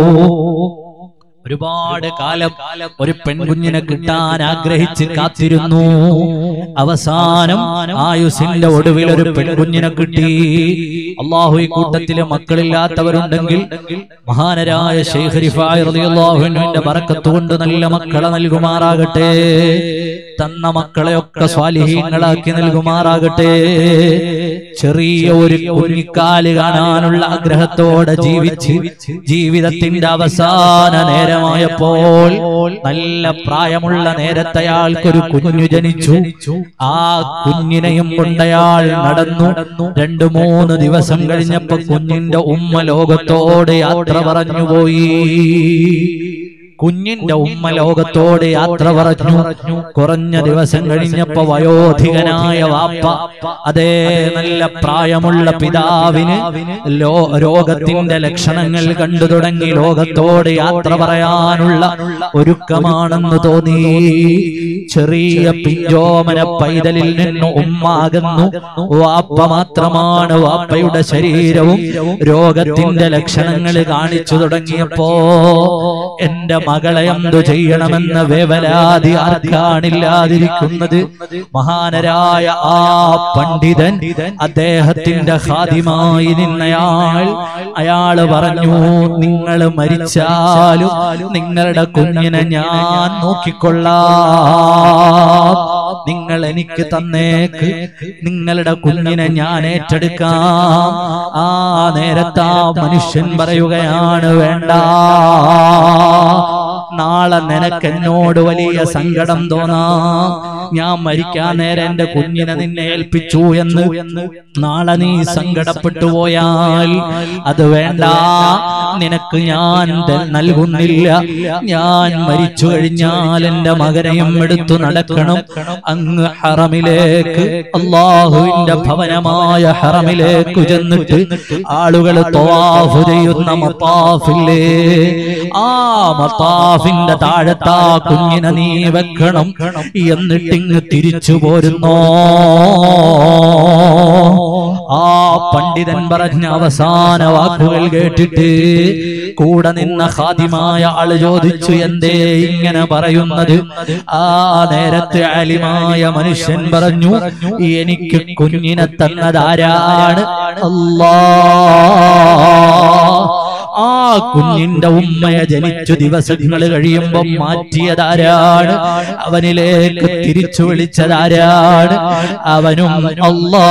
ഒരുപാട് കാലം ഒരു പെൺകുഞ്ഞിനെ കിട്ടാൻ ആഗ്രഹിച്ച് കാത്തിരുന്നു അവസാനം ആയുസിന്റെ ഒടുവിൽ ഒരു പെൺകുഞ്ഞിനെ കിട്ടി അള്ളാഹു ഈ കൂട്ടത്തില് മക്കളില്ലാത്തവരുണ്ടെങ്കിൽ മഹാനരായ ശൈഖ് റിഫായ് റളിയല്ലാഹു അൻഹുവിന്റെ ബറക്കത്ത് കൊണ്ട് നല്ല മക്കളെ നൽകുമാറാകട്ടെ തന്ന മക്കളെയൊക്കെ സ്വാലിഹീങ്ങളാക്കി നൽകുമാറാകട്ടെ ചെറിയ ഒരു കുഞ്ഞിക്കാല് കാണാനുള്ള ആഗ്രഹത്തോടെ ജീവിച്ച് ജീവിതത്തിന്റെ അവസാന നേരമായപ്പോൾ നല്ല പ്രായമുള്ള നേരത്തെ അയാൾക്കൊരു കുഞ്ഞു ജനിച്ചു ആ കുഞ്ഞിനെയും കൊണ്ടയാൾ നടന്നു രണ്ടു മൂന്ന് ദിവസം കഴിഞ്ഞപ്പോ കുഞ്ഞിന്റെ ഉമ്മ ലോകത്തോട് യാത്ര പറഞ്ഞുപോയി കുഞ്ഞിന്റെ ഉമ്മ ലോകത്തോട് യാത്ര പറഞ്ഞു കുറഞ്ഞ ദിവസം കഴിഞ്ഞപ്പോ വയോധികനായ വാപ്പ അതേ നല്ല പ്രായമുള്ള പിതാവിന് ലോ രോഗത്തിന്റെ ലക്ഷണങ്ങൾ കണ്ടു തുടങ്ങി ലോകത്തോട് യാത്ര പറയാനുള്ള ഒരുക്കമാണെന്ന് തോന്നി ചെറിയ പിഞ്ചോമന പൈതലിൽ നിന്ന് ഉമ്മാകുന്നു വാപ്പ മാത്രമാണ് വാപ്പയുടെ ശരീരവും രോഗത്തിന്റെ ലക്ഷണങ്ങൾ കാണിച്ചു തുടങ്ങിയപ്പോ എന്റെ മകളെ എന്തു ചെയ്യണമെന്ന വേവലാതി ആർക്കാണില്ലാതിരിക്കുന്നത് മഹാനരായ ആ പണ്ഡിതൻ അദ്ദേഹത്തിന്റെ ഹാദിമായി നിന്നയാൾ അയാള് പറഞ്ഞു നിങ്ങൾ മരിച്ചാലും നിങ്ങളുടെ കുഞ്ഞിനെ ഞാൻ നോക്കിക്കൊള്ളാം നിങ്ങൾ എനിക്ക് തന്നേക്ക് നിങ്ങളുടെ കുഞ്ഞിനെ ഞാൻ ഏറ്റെടുക്കാം ആ നേരത്തെ ആ മനുഷ്യൻ പറയുകയാണ് വേണ്ട നാളെ നിനക്ക് എന്നോട് വലിയ സങ്കടം തോന്നാം ഞാൻ മരിക്കാൻ നേരം എന്റെ കുഞ്ഞിനെ നിന്നെ ഏൽപ്പിച്ചു എന്ന് നാളെ നീ സങ്കടപ്പെട്ടു പോയാൽ അത് വേണ്ട നിനക്ക് ഞാൻ ത- നൽകുന്നില്ല ഞാൻ മരിച്ചു കഴിഞ്ഞാൽ എന്റെ മകനെയും എടുത്തു നടക്കണം അങ്ങ് ഹറമിലേക്ക് അള്ളാഹുവിന്റെ ഭവനമായ ഹറമിലേക്ക് ചെന്നിട്ട് ആളുകൾ തവാഫ് ചെയ്യുന്ന മത്താഫില്ലേ ആ മത്താഫിന്റെ താഴത്താ കുഞ്ഞിനെ നീ വെക്കണം എന്നിട്ടിങ്ങ് തിരിച്ചു പോരുന്നോ ആ പണ്ഡിതൻ പറഞ്ഞ അവസാന വാക്കുകൾ കേട്ടിട്ട് കൂടെ നിന്ന ഹാദിമായ ആള് ചോദിച്ചു എന്തേ ഇങ്ങനെ പറയുന്നത് ആ നേരത്തെ അലിമായ മനുഷ്യൻ പറഞ്ഞു എനിക്ക് കുഞ്ഞിനെ തന്നതാരാണ് അല്ലാ ആ കുഞ്ഞിന്റെ ഉമ്മയെ ജനിച്ചു ദിവസങ്ങൾ കഴിയുമ്പം മാറ്റിയതാരാണ് അവനിലേക്ക് തിരിച്ചു വിളിച്ചതാരാണ് അവനും അല്ലാ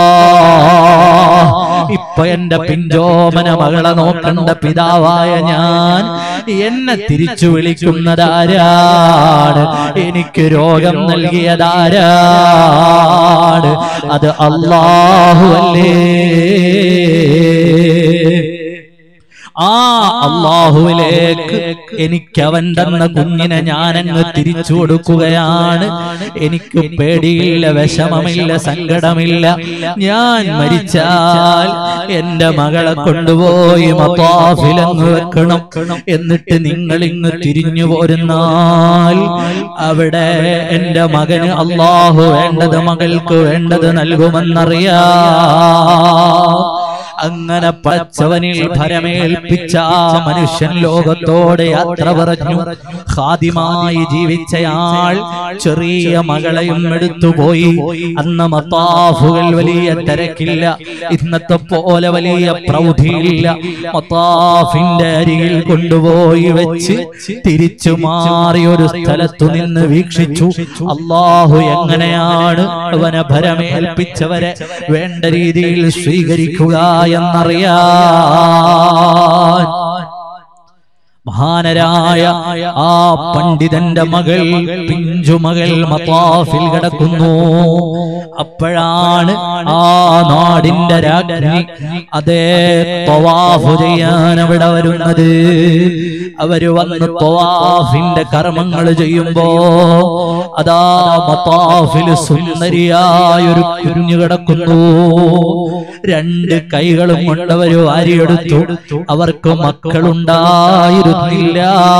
ഇപ്പൊ എന്റെ പിഞ്ചോമന മകളെ നോക്കണ്ട പിതാവായ ഞാൻ എന്നെ തിരിച്ചു വിളിക്കുന്നതാരാണ് എനിക്ക് രോഗം നൽകിയതാരാണ് അത് അല്ലാഹു അല്ലേ ആ അള്ളാഹുവിലേക്ക് എനിക്ക് അവൻ തന്ന കുഞ്ഞിനെ ഞാനങ്ങ് തിരിച്ചു കൊടുക്കുകയാണ് എനിക്ക് പേടിയില്ല വിഷമമില്ല സങ്കടമില്ല ഞാൻ മരിച്ചാൽ എന്റെ മകളെ കൊണ്ടുപോയി മത്താഫിലങ്ങ് വെക്കണം എന്നിട്ട് നിങ്ങൾ ഇങ്ങ് തിരിഞ്ഞു പോരുന്നാൽ അവിടെ എന്റെ മകന് അള്ളാഹു വേണ്ടത് മകൾക്ക് വേണ്ടത് നൽകുമെന്നറിയാം അങ്ങനെ പച്ചവനിൽ ഭരമേൽപ്പിച്ച ആ മനുഷ്യൻ ലോകത്തോടെ യാത്ര പറഞ്ഞു ഖാദിമായി ജീവിച്ചയാൾ ചെറിയ മകളെയും എടുത്തുപോയി അന്ന് മത്താഫുകൾ വലിയ തിരക്കില്ല ഇന്നത്തെ പോലെ വലിയ പ്രൗഢിയില്ല മത്താഫിന്റെ അരികിൽ കൊണ്ടുപോയി വെച്ച് തിരിച്ചു മാറി ഒരു സ്ഥലത്തു നിന്ന് വീക്ഷിച്ചു അള്ളാഹു എങ്ങനെയാണ് അവനെ ഭരമേൽപ്പിച്ചവരെ വേണ്ട രീതിയിൽ സ്വീകരിക്കുക എന്നറിയാൻ മഹാനരായ ആ പണ്ഡിതന്റെ മകൾ പിഞ്ചുമകൾ മത്താഫിൽ കിടക്കുന്നു അപ്പോഴാണ് ആ നാടിന്റെ രാജ്ഞി അതേ തവാഫ് ചെയ്യാൻ അവിടെ വരുന്നത് അവര് വന്ന് തവാഫിന്റെ കർമ്മങ്ങൾ ചെയ്യുമ്പോ അതാ മത്താഫിൽ സുന്ദരിയായ ഒരു കുഞ്ഞു കിടക്കുന്നു രണ്ട് കൈകളും കൊണ്ടവര് വാരിയെടുത്തു അവർക്ക് മക്കളുണ്ടായിരുന്നില്ല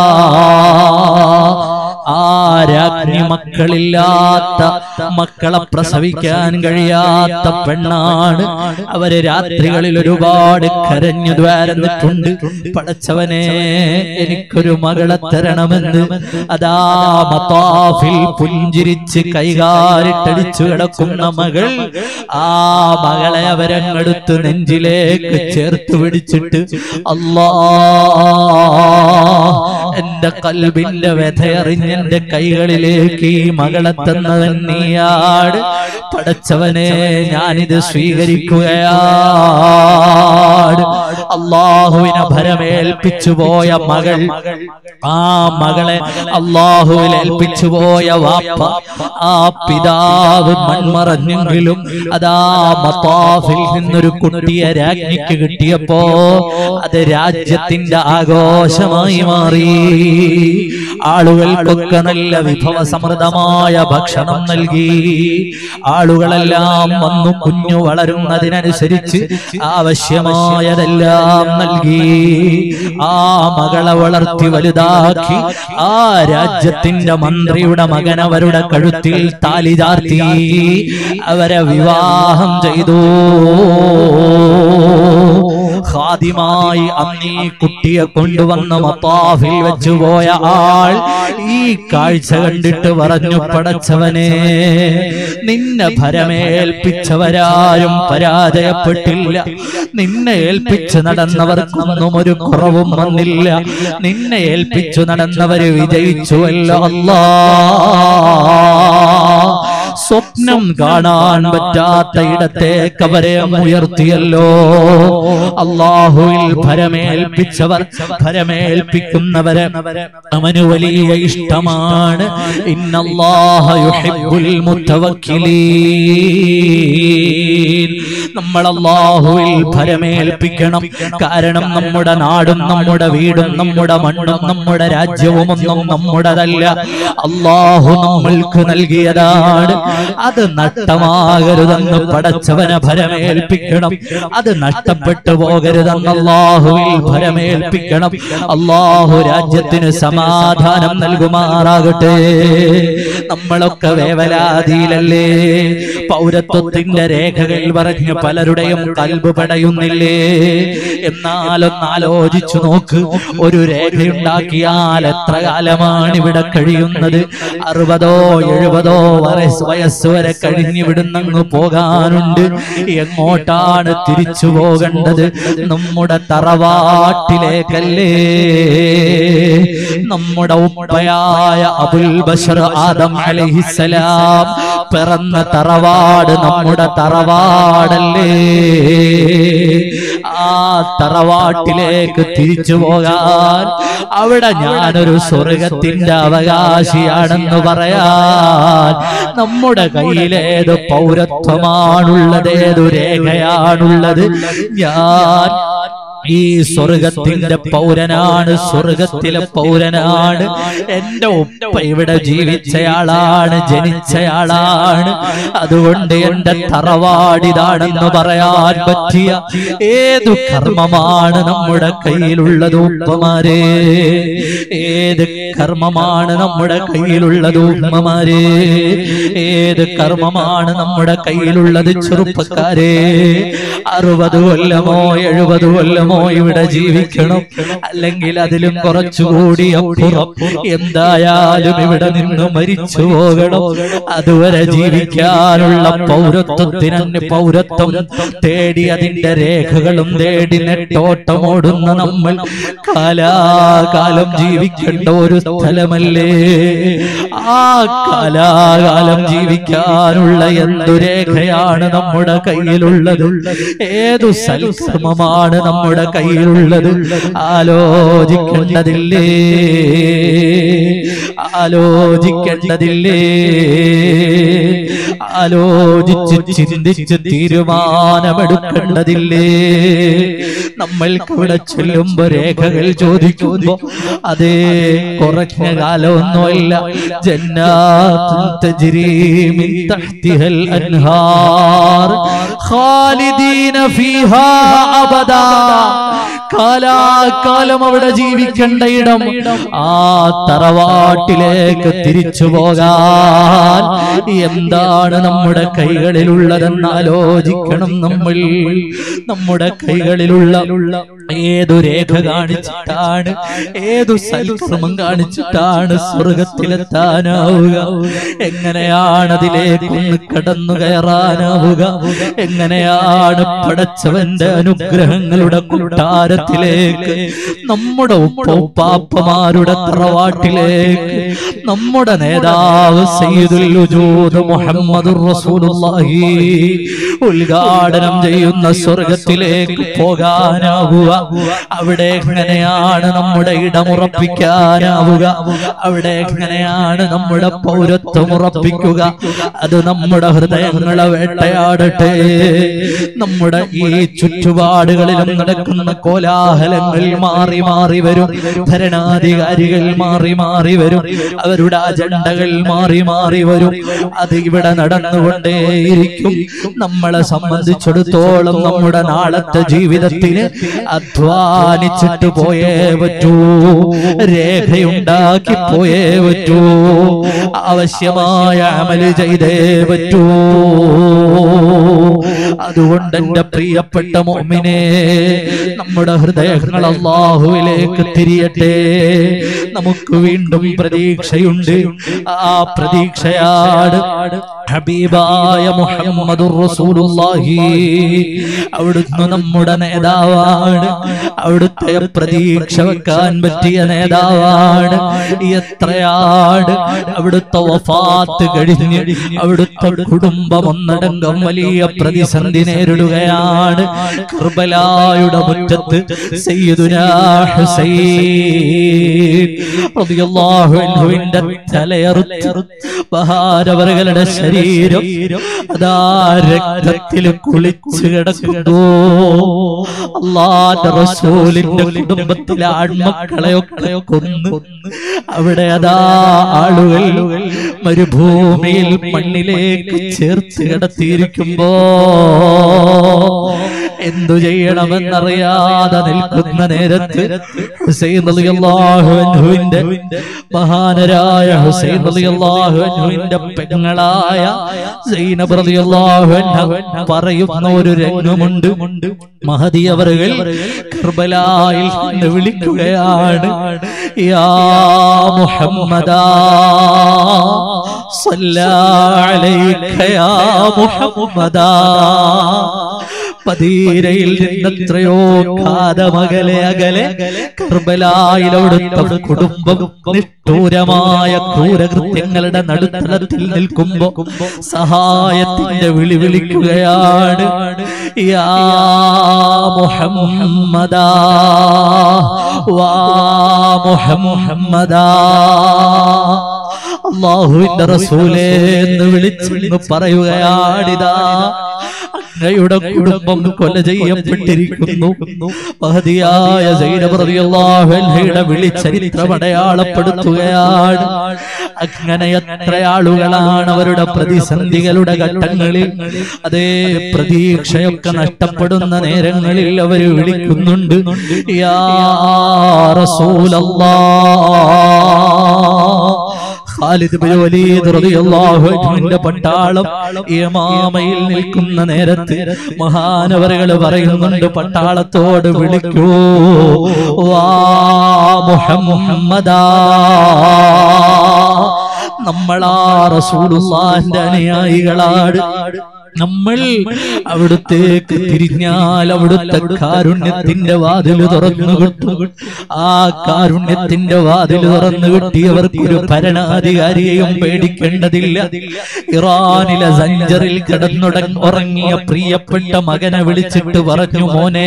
ആ രാജ്ഞി മക്കളില്ലാത്ത മക്കളെ പ്രസവിക്കാൻ കഴിയാത്ത പെണ്ണാണ് അവര് രാത്രികളിൽ ഒരുപാട് കരഞ്ഞു ദ്വാരന്നിട്ടുണ്ട് പടച്ചവനെ എനിക്കൊരു മകളെ തരണമെന്ന് അതാ മത്താഫിൽ പുഞ്ചിരിച്ച് കൈകാലിട്ടടിച്ചു കിടക്കുന്ന മകൾ ആ മകളെ അവരങ്ങെടുത്ത് നെഞ്ചിലേക്ക് ചേർത്ത് പിടിച്ചിട്ട് അല്ലാ എന്റെ കൽബിന്റെ വ്യഥയറിഞ്ഞ് എന്റെ കൈകളിലേക്ക് ഈ മകളെ തന്നവൻ നീയാട് പടച്ചവനെ ഞാനിത് സ്വീകരിക്കുകയാണ് അള്ളാഹുവിനെ ഭരമേൽപ്പിച്ചു പോയ മകൾ ആ മകളെ അള്ളാഹുവിൽ ഏൽപ്പിച്ചു പോയ വാപ്പ ആ പിതാവ് മൺമറഞ്ഞെങ്കിലും അതാ മത്താഫിൽ നിന്നൊരു കുട്ടിയെ രാജ്ഞിക്ക് കിട്ടിയപ്പോ അത് രാജ്യത്തിന്റെ ആഘോഷമായി മാറി ആളുകൾക്കൊക്കെ നല്ല വിഭവസമൃദ്ധമായ ഭക്ഷണം നൽകി ആളുകളെല്ലാം വന്നു കുഞ്ഞു വളരുന്നതിനനുസരിച്ച് ആവശ്യമായതെല്ലാം നൽകി ആ മകളെ വളർത്തി വലുതാക്കി ആ രാജ്യത്തിന്റെ മന്ത്രിയുടെ മകൻ അവരുടെ കഴുത്തിൽ താലി ചാർത്തി അവരെ വിവാഹം ചെയ്തു ഖാദിമായി അന്നീ കുട്ടിയെ കൊണ്ടുവന്ന മത്താഫിൽ വെച്ചു പോയ ആൾ ഈ കാഴ്ച കണ്ടിട്ട് പറഞ്ഞു പടച്ചവനെ നിന്നെ ഭരമേൽപ്പിച്ചവരാരും പരാജയപ്പെട്ടില്ല നിന്നെ ഏൽപ്പിച്ച് നടന്നവർക്കൊന്നും ഒരു കുറവും വന്നില്ല നിന്നെ ഏൽപ്പിച്ചു നടന്നവര് വിജയിച്ചുവല്ലോ അല്ലാ സ്വപ്നം കാണാൻ പറ്റാത്ത ഇടത്തേക്ക് അവരെ ഉയർത്തിയല്ലോ അള്ളാഹുവിൽ ഭരമേൽപ്പിച്ചവർ ഭരമേൽപ്പിക്കുന്നവരെ അവന് വലിയ ഇഷ്ടമാണ് ഇന്നല്ലാഹ യുഹിബ്ബുൽ മുത്തവക്കിലീൻ നമ്മൾ അള്ളാഹുവിൽ ഭരമേൽപ്പിക്കണം കാരണം നമ്മുടെ നാടും നമ്മുടെ വീടും നമ്മുടെ മണ്ണും നമ്മുടെ രാജ്യവും ഒന്നും നമ്മുടേതല്ല അള്ളാഹു നമ്മൾക്ക് നൽകിയതാണ് അത് നഷ്ടമാകരുതെന്ന് പടച്ചവനെ ഭരമേൽപ്പിക്കണം അത് നഷ്ടപ്പെട്ടു പോകരുതെന്ന് അള്ളാഹുവിൽ ഭരമേൽപ്പിക്കണം അള്ളാഹു രാജ്യത്തിന് സമാധാനം നൽകുമാറാകട്ടെ നമ്മളൊക്കെ വേവലാതിയിലല്ലേ പൗരത്വത്തിന്റെ രേഖകൾ പറഞ്ഞ് പലരുടെയും കൽബ് പടയുന്നില്ലേ എന്നാലൊന്ന് ആലോചിച്ചു നോക്ക് ഒരു രേഖയുണ്ടാക്കിയാൽ എത്ര കാലമാണ് ഇവിടെ കഴിയുന്നത് അറുപതോ എഴുപതോ വയസ്സ് വയസ്സ് വരെ കഴിഞ്ഞ് വിടുന്നങ്ങ് പോകാനുണ്ട് എങ്ങോട്ടാണ് തിരിച്ചു പോകേണ്ടത് നമ്മുടെ തറവാട്ടിലേക്കല്ലേ നമ്മുടെ ഉപ്പയായ അബുൽ ബഷർ ആദം അലൈഹിസലാം പിറന്ന തറവാട് നമ്മുടെ തറവാടല്ലേ ആ തറവാട്ടിലേക്ക് തിരിച്ചു പോകാൻ അവിടെ ഞാനൊരു സ്വർഗത്തിന്റെ അവകാശിയാണെന്ന് പറയാൻ നമ്മുടെ കയ്യിലേത് പൗരത്വമാണുള്ളത് ഏതു രേഖയാണുള്ളത് ഞാൻ ഈ സ്വർഗത്തിന്റെ പൗരനാണ് സ്വർഗത്തിലെ പൗരനാണ് എന്റെ ഉപ്പ ഇവിടെ ജീവിച്ചയാളാണ് ജനിച്ചയാളാണ് അതുകൊണ്ട് എന്റെ തറവാടിതാണെന്ന് പറയാൻ പറ്റിയ ഏതു കർമ്മമാണ് നമ്മുടെ കയ്യിലുള്ളത് ഉപ്പമാരെ ഏത് കർമ്മമാണ് നമ്മുടെ കയ്യിലുള്ളത് ഉമ്മമാരെ ഏത് കർമ്മമാണ് നമ്മുടെ കയ്യിലുള്ളത് ചെറുപ്പക്കാരെ അറുപത് കൊല്ലമോ എഴുപത് കൊല്ലമോ ഇവിടെ ജീവിക്കണം അല്ലെങ്കിൽ അതിലും കുറച്ചുകൂടി അപ്പുറം എന്തായാലും ഇവിടെ നിന്ന് മരിച്ചു പോകണം അതുവരെ ജീവിക്കാനുള്ള പൗരത്വത്തിന് പൗരത്വം തേടി അതിന്റെ രേഖകളും തേടി നെട്ടോട്ടമോടുന്ന നമ്മൾ കാലാകാലം ജീവിക്കേണ്ട ഒരു സ്ഥലമല്ലേ ആ കാലാകാലം ജീവിക്കാനുള്ള എന്തു രേഖയാണ് നമ്മുടെ കയ്യിലുള്ളത് ഏതു സൽക്രമമാണ് നമ്മുടെ കയ്യിലുള്ളത് ആലോചിക്കേണ്ടതില്ലേ ആലോചിക്കേണ്ടതില്ലേ ആലോചിച്ച് ചിന്തിച്ച് തീരുമാനമെടുക്കേണ്ടതില്ലേ നമ്മൾക്ക് ഇവിടെ ചൊല്ലുമ്പോ രേഖകൾ ചോദിക്കുമ്പോ അതേ കുറഞ്ഞ കാലമൊന്നുമല്ല ജന്നാത്തുൻ തജ്രീ മിൻ തഹ്തിഹൽ അൻഹാർ ഖാലിദീന ഫീഹാ അബദാ കാലാകാലം അവിടെ ജീവിക്കേണ്ട ഇടം ആ തറവാട്ടിലേക്ക് തിരിച്ചു പോകാൻ എന്താണ് നമ്മുടെ കൈകളിലുള്ളതെന്ന് ആലോചിക്കണം നമ്മൾ നമ്മുടെ കൈകളിലുള്ള ഏതു രേഖ കാണിച്ചിട്ടാണ് ഏതു സൽക്രമം കാണിച്ചിട്ടാണ് സ്വർഗത്തിലെത്താനാവുക എങ്ങനെയാണ് അതിലേക്കൊന്ന് കടന്നു കയറാനാവുക എങ്ങനെയാണ് പടച്ചവന്റെ അനുഗ്രഹങ്ങളുടെ കൊട്ടാരത്തിലേക്ക് നമ്മുടെ ഉപ്പ ഉപ്പാപ്പമാരുടെ തറവാട്ടിലേക്ക് നമ്മുടെ നേതാവ് സയ്യിദുൽ വജൂദ് മുഹമ്മദുർ റസൂലുള്ളാഹി ഉദ്ഘാടനം ചെയ്യുന്ന സ്വർഗത്തിലേക്ക് പോകാനാവുക അവിടെ എങ്ങനെയാണ് നമ്മുടെ ഇടമുറപ്പിക്കാനാവുക അവിടെ എങ്ങനെയാണ് നമ്മുടെ പൗരത്വം ഉറപ്പിക്കുക അത് നമ്മുടെ ഹൃദയങ്ങളെ വേട്ടയാടട്ടെ നമ്മുടെ ഈ ചുറ്റുപാടുകളിലും നടക്കുന്ന കോലാഹലങ്ങൾ മാറി മാറി വരും ഭരണാധികാരികൾ മാറി മാറി വരും അവരുടെ അജണ്ടകൾ മാറി മാറി വരും അത് ഇവിടെ നടന്നുകൊണ്ടേയിരിക്കും നമ്മളെ സംബന്ധിച്ചിടത്തോളം നമ്മുടെ നാളത്തെ ജീവിതത്തിന് അധ്വാനിച്ചിട്ട് പോയേ പറ്റൂ രേഖയുണ്ടാക്കി പോയേ പറ്റൂ ആവശ്യമായ അമല് ചെയ്തേ പറ്റൂ അതുകൊണ്ട് എന്റെ പ്രിയപ്പെട്ട മോമിനെ നമ്മുടെ ഹൃദയങ്ങൾ അള്ളാഹുവിലേക്ക് തിരിയട്ടെ നമുക്ക് വീണ്ടും പ്രതീക്ഷയുണ്ട് ആ പ്രതീക്ഷയാണ് ഹബീബായ മുഹമ്മദുർ റസൂലുള്ളാഹി അവിടുന്ന് നമ്മുടെ നേതാവാണ് അവിടുത്തെ പ്രതീക്ഷ വെക്കാൻ പറ്റിയ നേതാവാണ് എത്രയാണ് അവിടുത്തെ വഫാത്ത് കഴിഞ്ഞ് അവിടുത്തെ കുടുംബം ഒന്നടങ്കം വലിയ പ്രതിസന്ധി നേരിടുകയാണ് കർബലായുടെ മുറ്റത്ത് സയ്യിദുനാ ഹുസൈൻ റളിയല്ലാഹു അൻഹുവിന്റെ തലയറുത്ത് ബഹാരവറുകളുടെ ശരീരം അതാ രക്തത്തിൽ കുളിച്ചു കിടക്കുന്നു അള്ളാന്റെ റസൂലിന്റെ കുടുംബത്തിലെ ആൺമക്കളെയൊക്കെ കൊന്ന് അവിടെ അതാ ആളുകൾ മരുഭൂമിയിൽ മണ്ണിലേക്ക് ചേർത്ത് കിടത്തിയിരിക്കുമ്പോ എന്തു ചെയ്യണമെന്നറിയാതെ നിൽക്കുന്ന നേരത്ത് ഹുസൈൻ റളിയല്ലാഹു അൻഹുവിന്റെ മഹാനരായ ഹുസൈൻ റളിയല്ലാഹു അൻഹുവിന്റെ പെങ്ങളായ സൈനബ് റളിയല്ലാഹു അൻഹ പറയുന്ന ഒരു രംഗമുണ്ട് മഹദി അവറുകൾ കർബലായിൽ നിന്ന് വിളിക്കുകയാണ് യാ മുഹമ്മദാ സല്ലാ അലൈക യാ മുഹമ്മദാ പതീരയിൽ നിന്നെത്രയോ കാതമകലെ അകലെ കർബലായിലവിടുത്തെ കുടുംബം നിഷ്ഠൂരമായ ക്രൂരകൃത്യങ്ങളുടെ നടുത്തളത്തിൽ നിൽക്കുമ്പോ സഹായത്തിന്റെ വിളി വിളിക്കുകയാണ് യാ മുഹമ്മദാ വാ മുഹമ്മദാ അള്ളാഹുവിന്റെ റസൂലേ എന്ന് വിളിച്ചെന്ന് പറയുകയാണിതാ അങ്ങയുടെ കുടുംബം കൊല ചെയ്യപ്പെട്ടിരിക്കുന്നു മഹതിയായ സൈനബ് റളിയല്ലാഹു അൻഹയുടെ വിളി ചരിത്രം അടയാളപ്പെടുത്തുകയാണ് അങ്ങനെ എത്ര ആളുകളാണ് അവരുടെ പ്രതിസന്ധികളുടെ ഘട്ടങ്ങളിൽ അതേ പ്രതീക്ഷയൊക്കെ നഷ്ടപ്പെടുന്ന നേരങ്ങളിൽ അവർ വിളിക്കുന്നുണ്ട് യാ റസൂലല്ലാഹ് ഖാലിദ് ബിൻ വലീദ് റളിയല്ലാഹു അൻഹുവിന്റെ പട്ടാളം യമാമയിൽ നിൽക്കുന്ന നേരത്ത് മഹാനവറുകൾ പറയുന്നുണ്ട് പട്ടാളത്തോട് വിളിക്കൂ വാ മുഹമ്മദാ നമ്മളാ റസൂലുള്ളാഹിന്റെ അനുയായികളാണ് നമ്മൾ അവിടുത്തേക്ക് തിരിഞ്ഞാൽ അവിടുത്തെ കാരുണ്യത്തിന്റെ വാതിൽ തുറന്നു കിട്ടും ആ കാരുണ്യത്തിന്റെ വാതിൽ തുറന്നു കിട്ടിയവർക്ക് ഒരു ഭരണാധികാരിയെയും പേടിക്കേണ്ടതില്ല ഇറാനിലെ സഞ്ചറിൽ കിടന്നുട ഉറങ്ങിയ പ്രിയപ്പെട്ട മകനെ വിളിച്ചിട്ട് പറഞ്ഞു മോനെ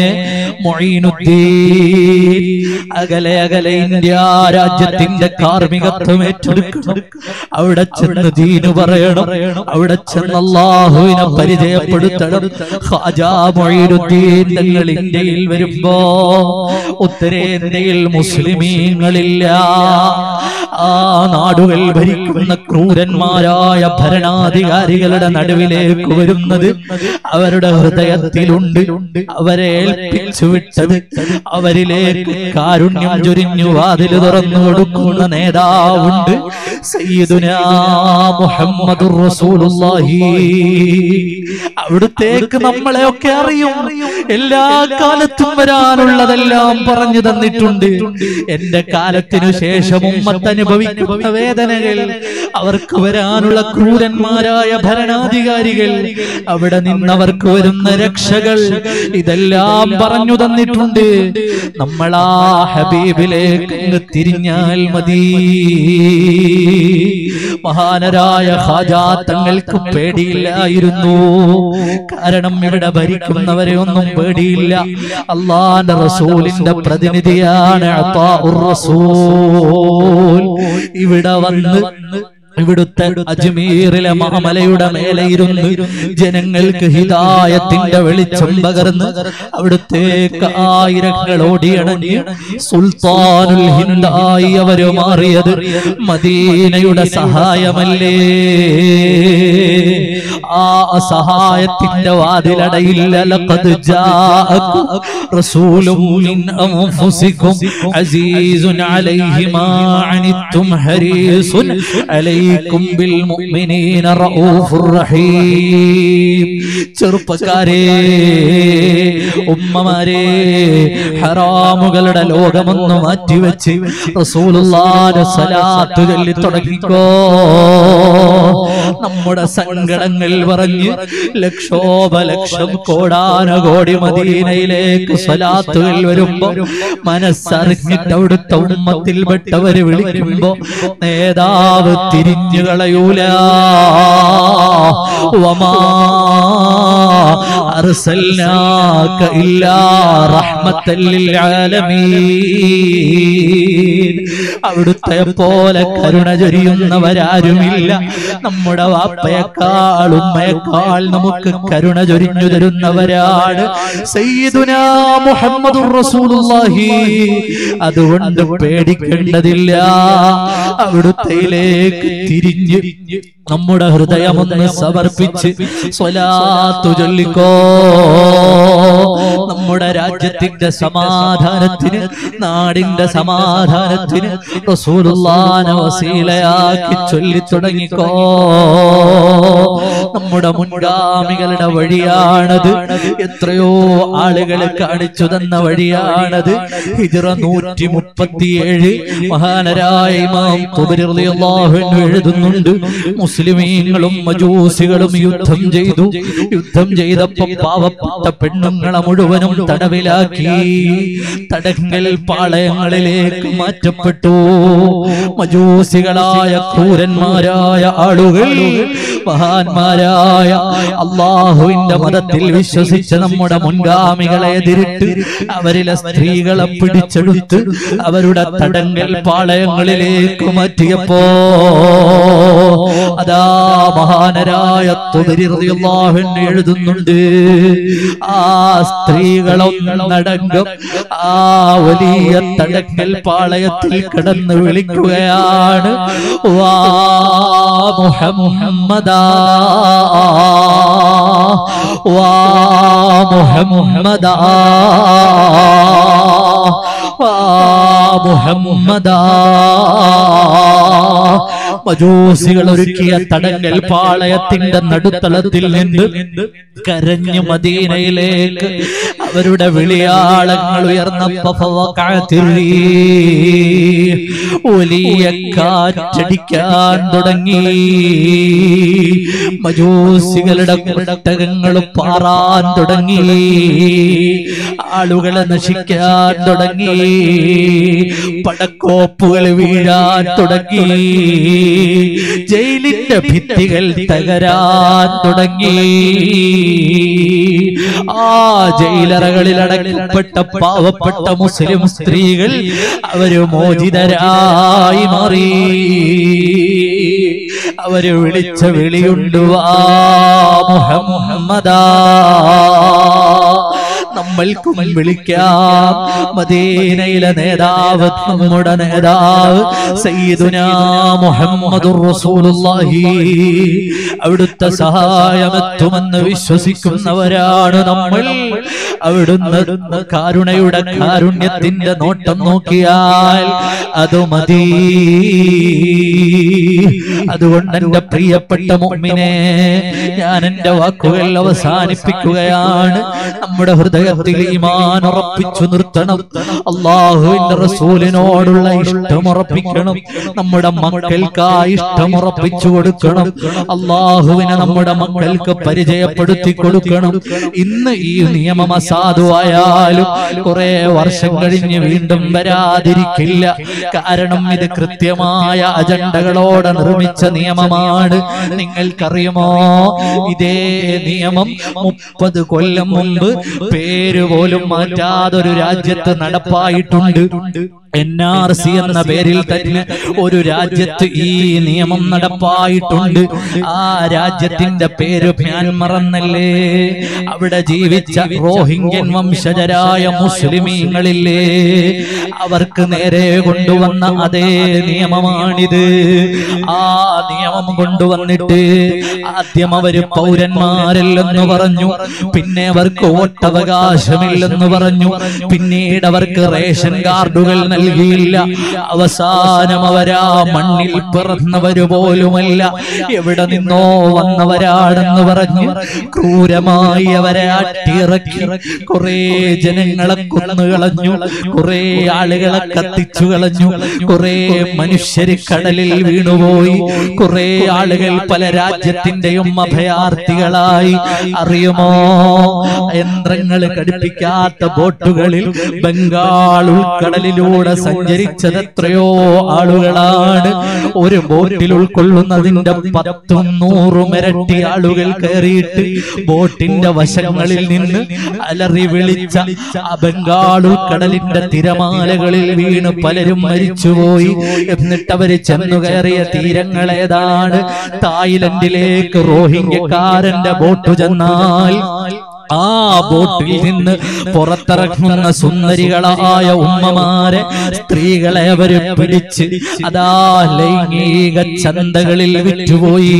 മൊയ്നുദ്ദീൻ അകലെ അകലെ ഇന്ത്യ രാജ്യത്തിന്റെ കാർമ്മികത്വം ഏറ്റെടുക്കണം അവിടെ ചെന്ന് ദീന് പറയണം അവിടെ ചെന്ന് അള്ളാഹുവിനെ പരിചയപ്പെടുത്തണം ഖാജാ മൊയ്നുദ്ദീൻ തങ്ങൾ ഇന്ത്യയിൽ വരുമ്പോ ഉത്തരേന്ത്യയിൽ മുസ്ലിമീങ്ങളില്ല ആ നാടുകൾ ഭരിക്കുന്ന ക്രൂരന്മാരായ ഭരണാധികാരികളുടെ നടുവിലേക്ക് വരുന്നത് അവരുടെ ഹൃദയത്തിലുണ്ട് അവരെ ഏൽപ്പിച്ചു വിട്ടത് അവരിലേക്ക് കാരുണ്യം ചൊരിഞ്ഞു വാതിൽ തുറന്നു കൊടുക്കുന്ന നേതാവുണ്ട് സയ്യിദുനാ മുഹമ്മദുർ റസൂലുള്ളാഹി അവിടുത്തേക്ക് നമ്മളെയൊക്കെ അറിയും എല്ലാ കാലത്തും വരാനുള്ളതെല്ലാം പറഞ്ഞു തന്നിട്ടുണ്ട് എന്റെ കാലത്തിനു ശേഷം ഉമ്മത്ത് അനുഭവിക്കുന്ന വേദനകൾ അവർക്ക് വരാനുള്ള ക്രൂരന്മാരായ ഭരണാധികാരികൾ അവിടെ നിന്നവർക്ക് വരുന്ന രക്ഷകൾ ഇതെല്ലാം പറഞ്ഞു തന്നിട്ടുണ്ട് നമ്മളാ ഹബീബിലേക്ക് അങ്ങ് തിരിഞ്ഞാൽ മതി മഹാനരായ ഹാജാത്തങ്ങൾക്ക് പേടിയില്ലായിരുന്നു കാരണം ഇവിടെ ഭരിക്കുന്നവരെ ഒന്നും പേടിയില്ല അള്ളാന്റെ റസൂലിന്റെ പ്രതിനിധിയാണ് അത്താഉർ റസൂൽ ഇവിടെ വന്ന് ഇവിടുത്തെ അജ്മീറിലെ മാമലയുടെ മേലെ ഇരുന്ന് ജനങ്ങൾക്ക് ഹിതായത്തിന്റെ വെളിച്ചം പകർന്ന് അവിടുത്തേക്ക് ആയിരങ്ങൾ ഓടിയണഞ്ഞ് സുൽത്താനുൽ ഹിന്ദായി അവര് മാറിയത് മദീനയുടെ സഹായമല്ലേ ആ സഹായത്തിന്റെ വാതിലടയില്ല ലഖദ് ജാഅക്കും റസൂലും മിൻ അൻഫുസിക്കും അസീസുൻ അലൈഹി മാ അനിത്തും ഹരീസുൻ അലൈക്കും ബിൽ മുഅ്മിനീന റഊഫുർ റഹീം ചെറുപ്പക്കാരെ ഉമ്മമാരെ ഹറാമുകളുടെ ലോകമൊന്ന് മാറ്റിവെച്ച് റസൂലുള്ളാഹിന്റെ സലാത്ത് ചൊല്ലി തുടങ്ങിക്കോ നമ്മുടെ സങ്കടങ്ങൾ പറഞ്ഞ് ലക്ഷോപലക്ഷം കോടാനകോടി മദീനയിലേക്ക് സ്വലാത്തുകൾ വരുമ്പോ മനസ്സറിഞ്ഞിട്ട് അവിടുത്തെ ഉമ്മത്തിൽപ്പെട്ടവര് വിളിക്കുമ്പോ നേതാവ് തിരിഞ്ഞു കളയൂല വമാ അർസൽനാക ഇല്ലാ റഹ്മത്തൽ ലിൽ ആലമീൻ അവിടുത്തെ പോലെ കരുണ ചൊരിയുന്നവരാരുമില്ല നമ്മുടെ വാപ്പയെക്കാൾ ഉമ്മയെക്കാൾ നമുക്ക് കരുണ ചൊരിഞ്ഞു തരുന്നവരാണ് സയ്യിദുനാ മുഹമ്മദുർ റസൂലുള്ളാഹി അതുകൊണ്ട് പേടിക്കേണ്ടതില്ല അവിടുത്തേലേക്ക് തിരിഞ്ഞ് നമ്മുടെ ഹൃദയമൊന്ന് സമർപ്പിച്ച് സ്വലാത്തു ചൊല്ലിക്കോ നമ്മുടെ രാജ്യത്തിന്റെ സമാധാനത്തിന് നാടിന്റെ സമാധാനത്തിന് റസൂലുള്ളാനെ വസീലയാക്കി ചൊല്ലി തുടങ്ങിക്കോ നമ്മുടെ മുൻഗാമികളുടെ വഴിയാണത് എത്രയോ ആളുകളെ കാണിച്ചു തന്ന വഴിയാണത് ഹിജറ നൂറ്റി മുപ്പത്തിയേഴ് മഹാനരായ ഇമാം ഖുബരി റളിയല്ലാഹു അൻഹു എഴുതുന്നുണ്ട് മുസ്ലിമീങ്ങളും മജൂസികളും യുദ്ധം ചെയ്തു യുദ്ധം ചെയ്തപ്പോ പാവപ്പെട്ട പെണ്ണുങ്ങളെ മുഴുവനും തടവിലാക്കി തടങ്കൽ പാളയങ്ങളിലേക്ക് മാറ്റപ്പെട്ടു മജൂസികളായ ക്രൂരന്മാരായ ആളുകൾ മഹാന്മാരായ മഹത്തായ അള്ളാഹുവിന്റെ മതത്തിൽ വിശ്വസിച്ച നമ്മുടെ മുൻഗാമികളെ എതിരിട്ട് അവരിലെ സ്ത്രീകളെ പിടിച്ചെടുത്ത് അവരുടെ തടങ്കൽ പാളയങ്ങളിലേക്ക് മാറ്റിയപ്പോ അതാ മഹാനരായ തുബരി റളിയല്ലാഹു അൻഹു എഴുതുന്നുണ്ട് ആ സ്ത്രീകളൊന്നടങ്കം ആ വലിയ തടങ്കൽ പാളയത്തിൽ കിടന്ന് വിളിക്കുകയാണ് വാ മുഹമ്മദാ വാ മുഹമ്മദാ വാ മുഹമ്മദാ മജൂസികൾ ഒരുക്കിയ തടങ്കൽ പാളയത്തിന്റെ നടുത്തളത്തിൽ നിന്ന് കരഞ്ഞു മദീനയിലേക്ക് അവരുടെ വിളിയാളങ്ങൾ ഉയർന്നപ്പോ ഫവഖഅത്തിരീ. വലിയ കാറ്റടിക്കാൻ തുടങ്ങി മജൂസികളുടെ കുട്ടകങ്ങൾ പാറാൻ തുടങ്ങി ആളുകളെ നശിക്കാൻ തുടങ്ങി പടക്കോപ്പുകൾ വീഴാൻ തുടങ്ങി ജയിലിന്റെ ഭിത്തികൾ തകരാൻ തുടങ്ങി ആ ജയിലറകളിൽ അടക്കപ്പെട്ട പാവപ്പെട്ട മുസ്ലിം സ്ത്രീകൾ അവര് മോചിതരായി മാറി അവര് വിളിച്ച വിളിയുണ്ട് വാ മുഹമ്മദാ നമ്മൾക്കും വിളിക്കാം മദീനയിലെ നേതാവ് നമ്മുടെ നേതാവ് സയ്യിദുനാ മുഹമ്മദുർ റസൂലുള്ളാഹി അവിടുത്തെ സഹായമെത്തുമെന്ന് വിശ്വസിക്കുന്നവരാണ് നമ്മൾ അവിടുന്ന് കാരുണയുടെ കാരുണ്യത്തിന്റെ നോട്ടം നോക്കിയാൽ അത് മതി അതുകൊണ്ട് എന്റെ പ്രിയപ്പെട്ട മുമ്മിനെ ഞാൻ എന്റെ വാക്കുകൾ അവസാനിപ്പിക്കുകയാണ് നമ്മുടെ ഹൃദയത്തിൽ ഈമാൻ ഉറപ്പിച്ചു നിർത്തണം അള്ളാഹുവിന്റെ റസൂലിനോടുള്ള ഇഷ്ടം ഉറപ്പിക്കണം നമ്മുടെ മക്കൾക്ക് ആ ഇഷ്ടം ഉറപ്പിച്ചു കൊടുക്കണം അള്ളാഹുവിനെ നമ്മുടെ മക്കൾക്ക് പരിചയപ്പെടുത്തി കൊടുക്കണം ഇന്ന് ഈ നിയമം അസാധുവായാലും കുറെ വർഷം കഴിഞ്ഞ് വീണ്ടും വരാതിരിക്കില്ല കാരണം ഇത് കൃത്യമായ അജണ്ടകളോടെ നിർമ്മിച്ച നിയമമാണ് നിങ്ങൾക്കറിയുമോ ഇതേ നിയമം മുപ്പത് കൊല്ലം മുമ്പ് പേര് പോലും മാറ്റാതൊരു രാജ്യത്ത് നടപ്പായിട്ടുണ്ട് എൻ ആർ സി എന്ന പേരിൽ തന്നെ ഒരു രാജ്യത്ത് ഈ നിയമം നടപ്പായിട്ടുണ്ട് ആ രാജ്യത്തിന്റെ പേര് മ്യാൻമർ എന്നല്ലേ അവിടെ ജീവിച്ച റോഹിംഗ്യൻ വംശജരായ മുസ്ലിമീങ്ങളില്ലേ അവർക്ക് നേരെ കൊണ്ടുവന്ന അതേ നിയമമാണിത് ആ നിയമം കൊണ്ടുവന്നിട്ട് ആദ്യം അവര് പൗരന്മാരല്ലെന്ന് പറഞ്ഞു പിന്നെ അവർക്ക് വോട്ടവകാശമില്ലെന്ന് പറഞ്ഞു പിന്നീട് അവർക്ക് റേഷൻ കാർഡുകൾ നൽകിയില്ല അവസാനം അവരാ മണ്ണിൽ പിറന്നവര് പോലുമല്ല എവിടെ നിന്നോ വന്നവരാണെന്ന് പറഞ്ഞു ക്രൂരമായി അവരെ അട്ടിയിറക്കി കുറെ ജനങ്ങളെ കൊന്നുകളഞ്ഞു കുറെ ആളുകളെ കത്തിച്ചു കളഞ്ഞു കുറെ മനുഷ്യര് കടലിൽ വീണുപോയി കുറെ ആളുകൾ പല രാജ്യത്തിന്റെയും അഭയാർത്ഥികളായി അറിയുമോ യന്ത്രങ്ങൾ ഘടിപ്പിക്കാത്ത ബോട്ടുകളിൽ ബംഗാൾ ഉൾക്കടലിലൂടെ സഞ്ചരിച്ചത് എത്രയോ ആളുകളാണ് ഒരു ബോട്ടിൽ ഉൾക്കൊള്ളുന്നതിന്റെ പത്തും നൂറും ഇരട്ടി ആളുകൾ കയറിയിട്ട് ബോട്ടിന്റെ വശങ്ങളിൽ നിന്ന് അലറി വിളിച്ച ആ ബംഗാൾ ഉൾക്കടലിന്റെ തിരമാലകളിൽ വീണ് പലരും മരിച്ചുപോയി എന്നിട്ട് അവര് ചെന്നു കയറിയ തീരങ്ങൾ ഏതാണ് തായ്ലൻഡിലേക്ക് റോഹിംഗ്യക്കാരന്റെ ബോട്ട് ചെന്നാൽ ആ ബോട്ടിൽ നിന്ന് പുറത്തിറങ്ങുന്ന സുന്ദരികളായ ഉമ്മമാരെ സ്ത്രീകളെ അവര് പിടിച്ച് അതാ ലൈംഗിക ചന്തകളിൽ വിറ്റുപോയി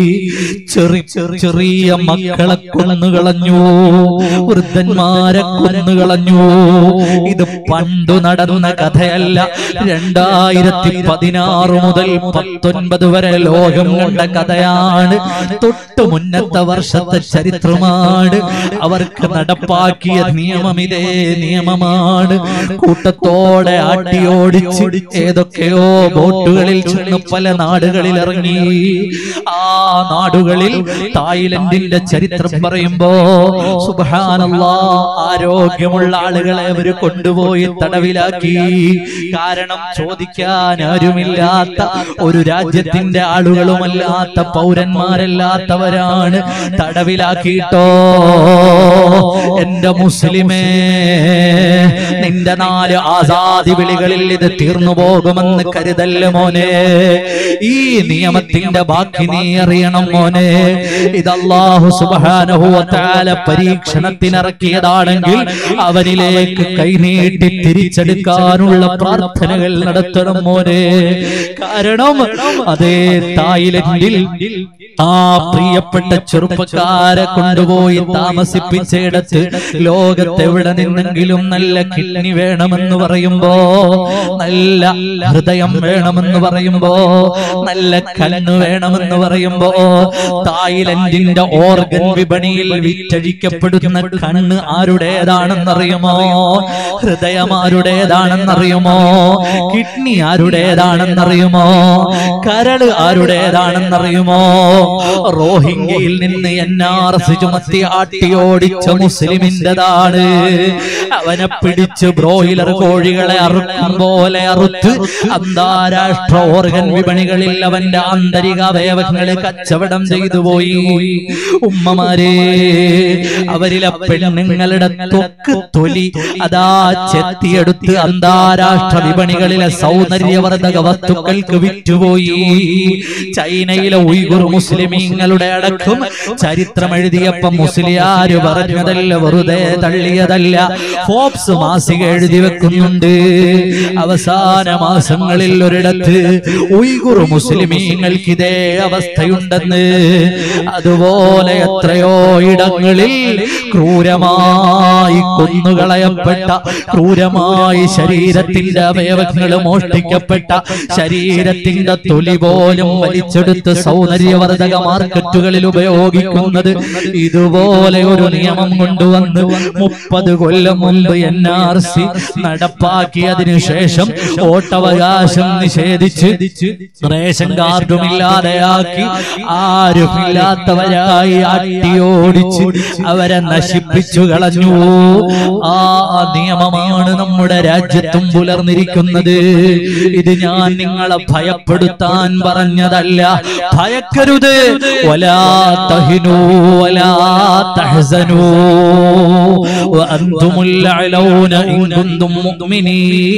ചെറി ചെറി- ചെറിയ മക്കളെ കൊന്നുകളഞ്ഞു വൃദ്ധന്മാരെ കൊന്നുകളഞ്ഞു ഇത് പണ്ടു നടന്ന കഥയല്ല രണ്ടായിരത്തി പതിനാറ് മുതൽ പത്തൊൻപത് വരെ ലോകം കണ്ട കഥയാണ് തൊട്ടു മുന്നത്തെ വർഷത്തെ ചരിത്രമാണ് അവർക്ക് നടപ്പാക്കിയ നിയമം ഇതേ നിയമമാണ് കൂട്ടത്തോടെ ആട്ടിയോടിച്ച് ഏതൊക്കെയോ ബോട്ടുകളിൽ ചെന്ന് പല നാടുകളിൽ ഇറങ്ങി ആ നാടുകളിൽ തായ്ലൻഡിന്റെ ചരിത്രം പറയുമ്പോ സുബാനല്ലാ ആരോഗ്യമുള്ള ആളുകളെ അവര് കൊണ്ടുപോയി തടവിലാക്കി കാരണം ചോദിക്കാൻ ആരുമില്ലാത്ത ഒരു രാജ്യത്തിന്റെ ആളുകളുമല്ലാത്ത പൗരന്മാരല്ലാത്തവരാണ് തടവിലാക്കിയിട്ടോ എന്റെ മുസ്ലിമേ നിന്റെ നാല് ആസാദി വിളികളിൽ ഇത് തീർന്നു പോകുമെന്ന് കരുതല്ല മോനെ ഈ നിയമത്തിന്റെ ബാക്കി നീ അറിയണം മോനെ ഇത് അല്ലാഹു സുബ്ഹാനഹു വ തആല പരീക്ഷണത്തിനിറക്കിയതാണെങ്കിൽ അവനിലേക്ക് കൈനീട്ടി തിരിച്ചെടുക്കാനുള്ള പ്രാർത്ഥനകൾ നടത്തണം മോനെ കാരണം അതേ തായ്ലൻഡിൽ ആ പ്രിയപ്പെട്ട ചെറുപ്പക്കാരെ കൊണ്ടുപോയി താമസിപ്പിച്ചിടത്ത് ലോകത്തെവിടെ നിന്നെങ്കിലും നല്ല കിഡ്നി വേണമെന്ന് പറയുമ്പോ നല്ല ഹൃദയം വേണമെന്ന് പറയുമ്പോ നല്ല കലന് വേണമെന്ന് പറയുമ്പോ തായ്ലൻഡിന്റെ ഓർഗൻ വിപണിയിൽ വിറ്റഴിക്കപ്പെടുന്ന കണ്ണ് ആരുടേതാണെന്നറിയുമോ ഹൃദയം ആരുടേതാണെന്നറിയുമോ കിഡ്നി ആരുടേതാണെന്നറിയുമോ കരള് ആരുടേതാണെന്നറിയുമോ റോഹിംഗ്യയിൽ നിന്ന് എൻ ആർ എസ് ചുമത്തി ആട്ടിയോടിച്ച മുസ്ലിമിന്റെതാണ് അവനെ പിടിച്ച് ബ്രോയിലർ കോഴികളെ അറുക്കും പോലെ അറുത്ത് അന്താരാഷ്ട്ര ഓർഗൻ വിപണികളിൽ അവന്റെ ആന്തരിക അവയവങ്ങളെ കച്ചവടം ചെയ്തു പോയി ഉമ്മമാരെ അവരിലെ പെണ്ണുങ്ങളുടെ തൊക്ക് തൊലി അതാ ചെത്തിയെടുത്ത് അന്താരാഷ്ട്ര വിപണികളിലെ സൗന്ദര്യവർദ്ധക വസ്തുക്കൾക്ക് വിറ്റുപോയി ചൈനയിലെ ഉയ്ഗുർ മുസ്ലിമീങ്ങളുടെ അടക്കം ചരിത്രം എഴുതിയപ്പോ മുസ്ലിയാര് പറഞ്ഞതല്ല വെറുതെ തള്ളിയതല്ല ഫോബ്സ് മാസിക എഴുതി വെക്കുന്നുണ്ട് അവസാന മാസങ്ങളിൽ ഒരിടത്ത് ഉയ്ഗുർ മുസ്ലിമീങ്ങൾക്ക് ഇതേ അവസ്ഥയുണ്ടെന്ന് അതുപോലെ എത്രയോ ഇടങ്ങളിൽ ക്രൂരമായി കൊന്നുകളയപ്പെട്ട ക്രൂരമായി ശരീരത്തിന്റെ അവയവങ്ങൾ മോഷ്ടിക്കപ്പെട്ട ശരീരത്തിന്റെ തൊലി പോലും വലിച്ചെടുത്ത് സൗന്ദര്യവർദ്ധക മാർക്കറ്റുകളിൽ ഉപയോഗിക്കുന്നത് ഇതുപോലെ ഒരു നിയമം കൊണ്ടുവന്ന് മുപ്പത് കൊല്ലം മുമ്പ് എൻ ആർ സി നടപ്പാക്കിയതിനു ശേഷം വോട്ടവകാശം നിഷേധിച്ച് റേഷൻ കാർഡും ഇല്ലാതെയാക്കി ആരുമില്ലാത്തവരായി അട്ടിയോടിച്ച് അവരെ നശിപ്പിച്ചു കളഞ്ഞു ആ നിയമമാണ് നമ്മുടെ രാജ്യത്തും പുലർന്നിരിക്കുന്നത് ഇത് ഞാൻ നിങ്ങളെ ഭയപ്പെടുത്താൻ പറഞ്ഞതല്ല ഭയക്കരുത് വലാ തഹിനൂ വലാ തഹ്സനൂ വഅൻതുമുൽ അലൗന ഇൻ കുന്തും മുഅ്മിനീൻ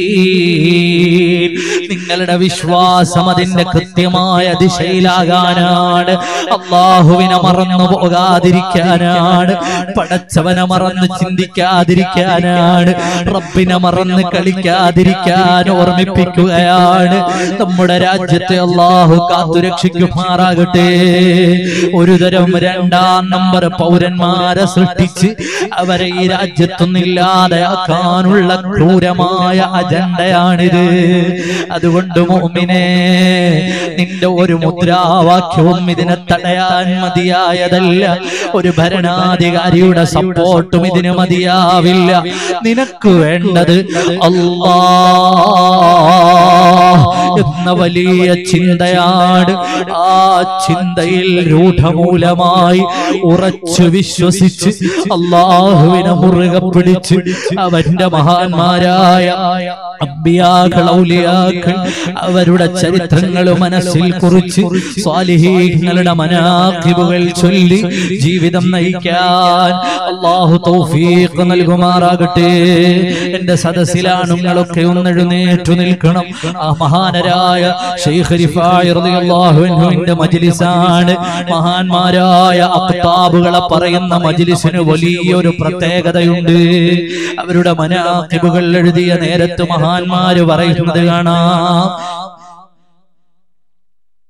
നിങ്ങളുടെ വിശ്വാസം അതിന്റെ കൃത്യമായ ദിശയിലാകാനാണ് അള്ളാഹുവിനെ മറന്നു പോകാതിരിക്കാനാണ് പടച്ചവനെ മറന്ന് ചിന്തിക്കാതിരിക്കാനാണ് റബ്ബിനെ മറന്ന് കളിക്കാതിരിക്കാൻ ഓർമ്മിപ്പിക്കുകയാണ് നമ്മുടെ രാജ്യത്തെ അള്ളാഹു കാത്തുരക്ഷിക്കുമാറാകട്ടെ ഒരു തരം രണ്ടാം നമ്പർ പൗരന്മാരെ സൃഷ്ടിച്ച് അവരെ ഈ രാജ്യത്തൊന്നില്ലാതെയാക്കാനുള്ള ക്രൂരമായ അജണ്ടയാണിത് അതുകൊണ്ട് മോമിനെ നിന്റെ ഒരു മുദ്രാവാക്യവും ഇതിനെ തടയാൻ മതിയായതല്ല ഒരു ഭരണാധികാരിയുടെ സപ്പോർട്ടും ഇതിന് മതിയാവില്ല നിനക്ക് വേണ്ടത് അല്ലാ എന്ന വലിയ ചിന്തയാണ് ആ ചിന്തയിൽ രൂഢമൂലമായി ഉറച്ചു വിശ്വസിച്ച് അള്ളാഹുവിനെ മുറുകെ പിടിച്ച് അവന്റെ മഹാന്മാരായ അമ്പിയാക്കൾ ഔലിയാക്കൾ അവരുടെ ചരിത്രങ്ങൾ മനസ്സിൽ കുറിച്ച് സ്വാലിഹീങ്ങളുടെ മനാഖിബുകൾ ചൊല്ലി ജീവിതം നയിക്കാൻ അള്ളാഹു തൗഫീഖ് നൽകുമാറാകട്ടെ എന്റെ സദസ്സിലാണുങ്ങളൊക്കെ ഒന്നെഴുന്നേറ്റു നിൽക്കണം ആ മഹാനരായ ഷെയ്ഖ് റിഫായി റളിയല്ലാഹു അൻഹുവിന്റെ മജ്ലിസാണ് മഹാന്മാരായ അക്താബുകളെ പറയുന്ന മജ്ലിസിന് വലിയൊരു പ്രത്യേകതയുണ്ട് അവരുടെ മനാഖിബുകൾ എഴുതിയ നേരത്ത് മഹാന്മാര് പറയുന്നത് കാണാം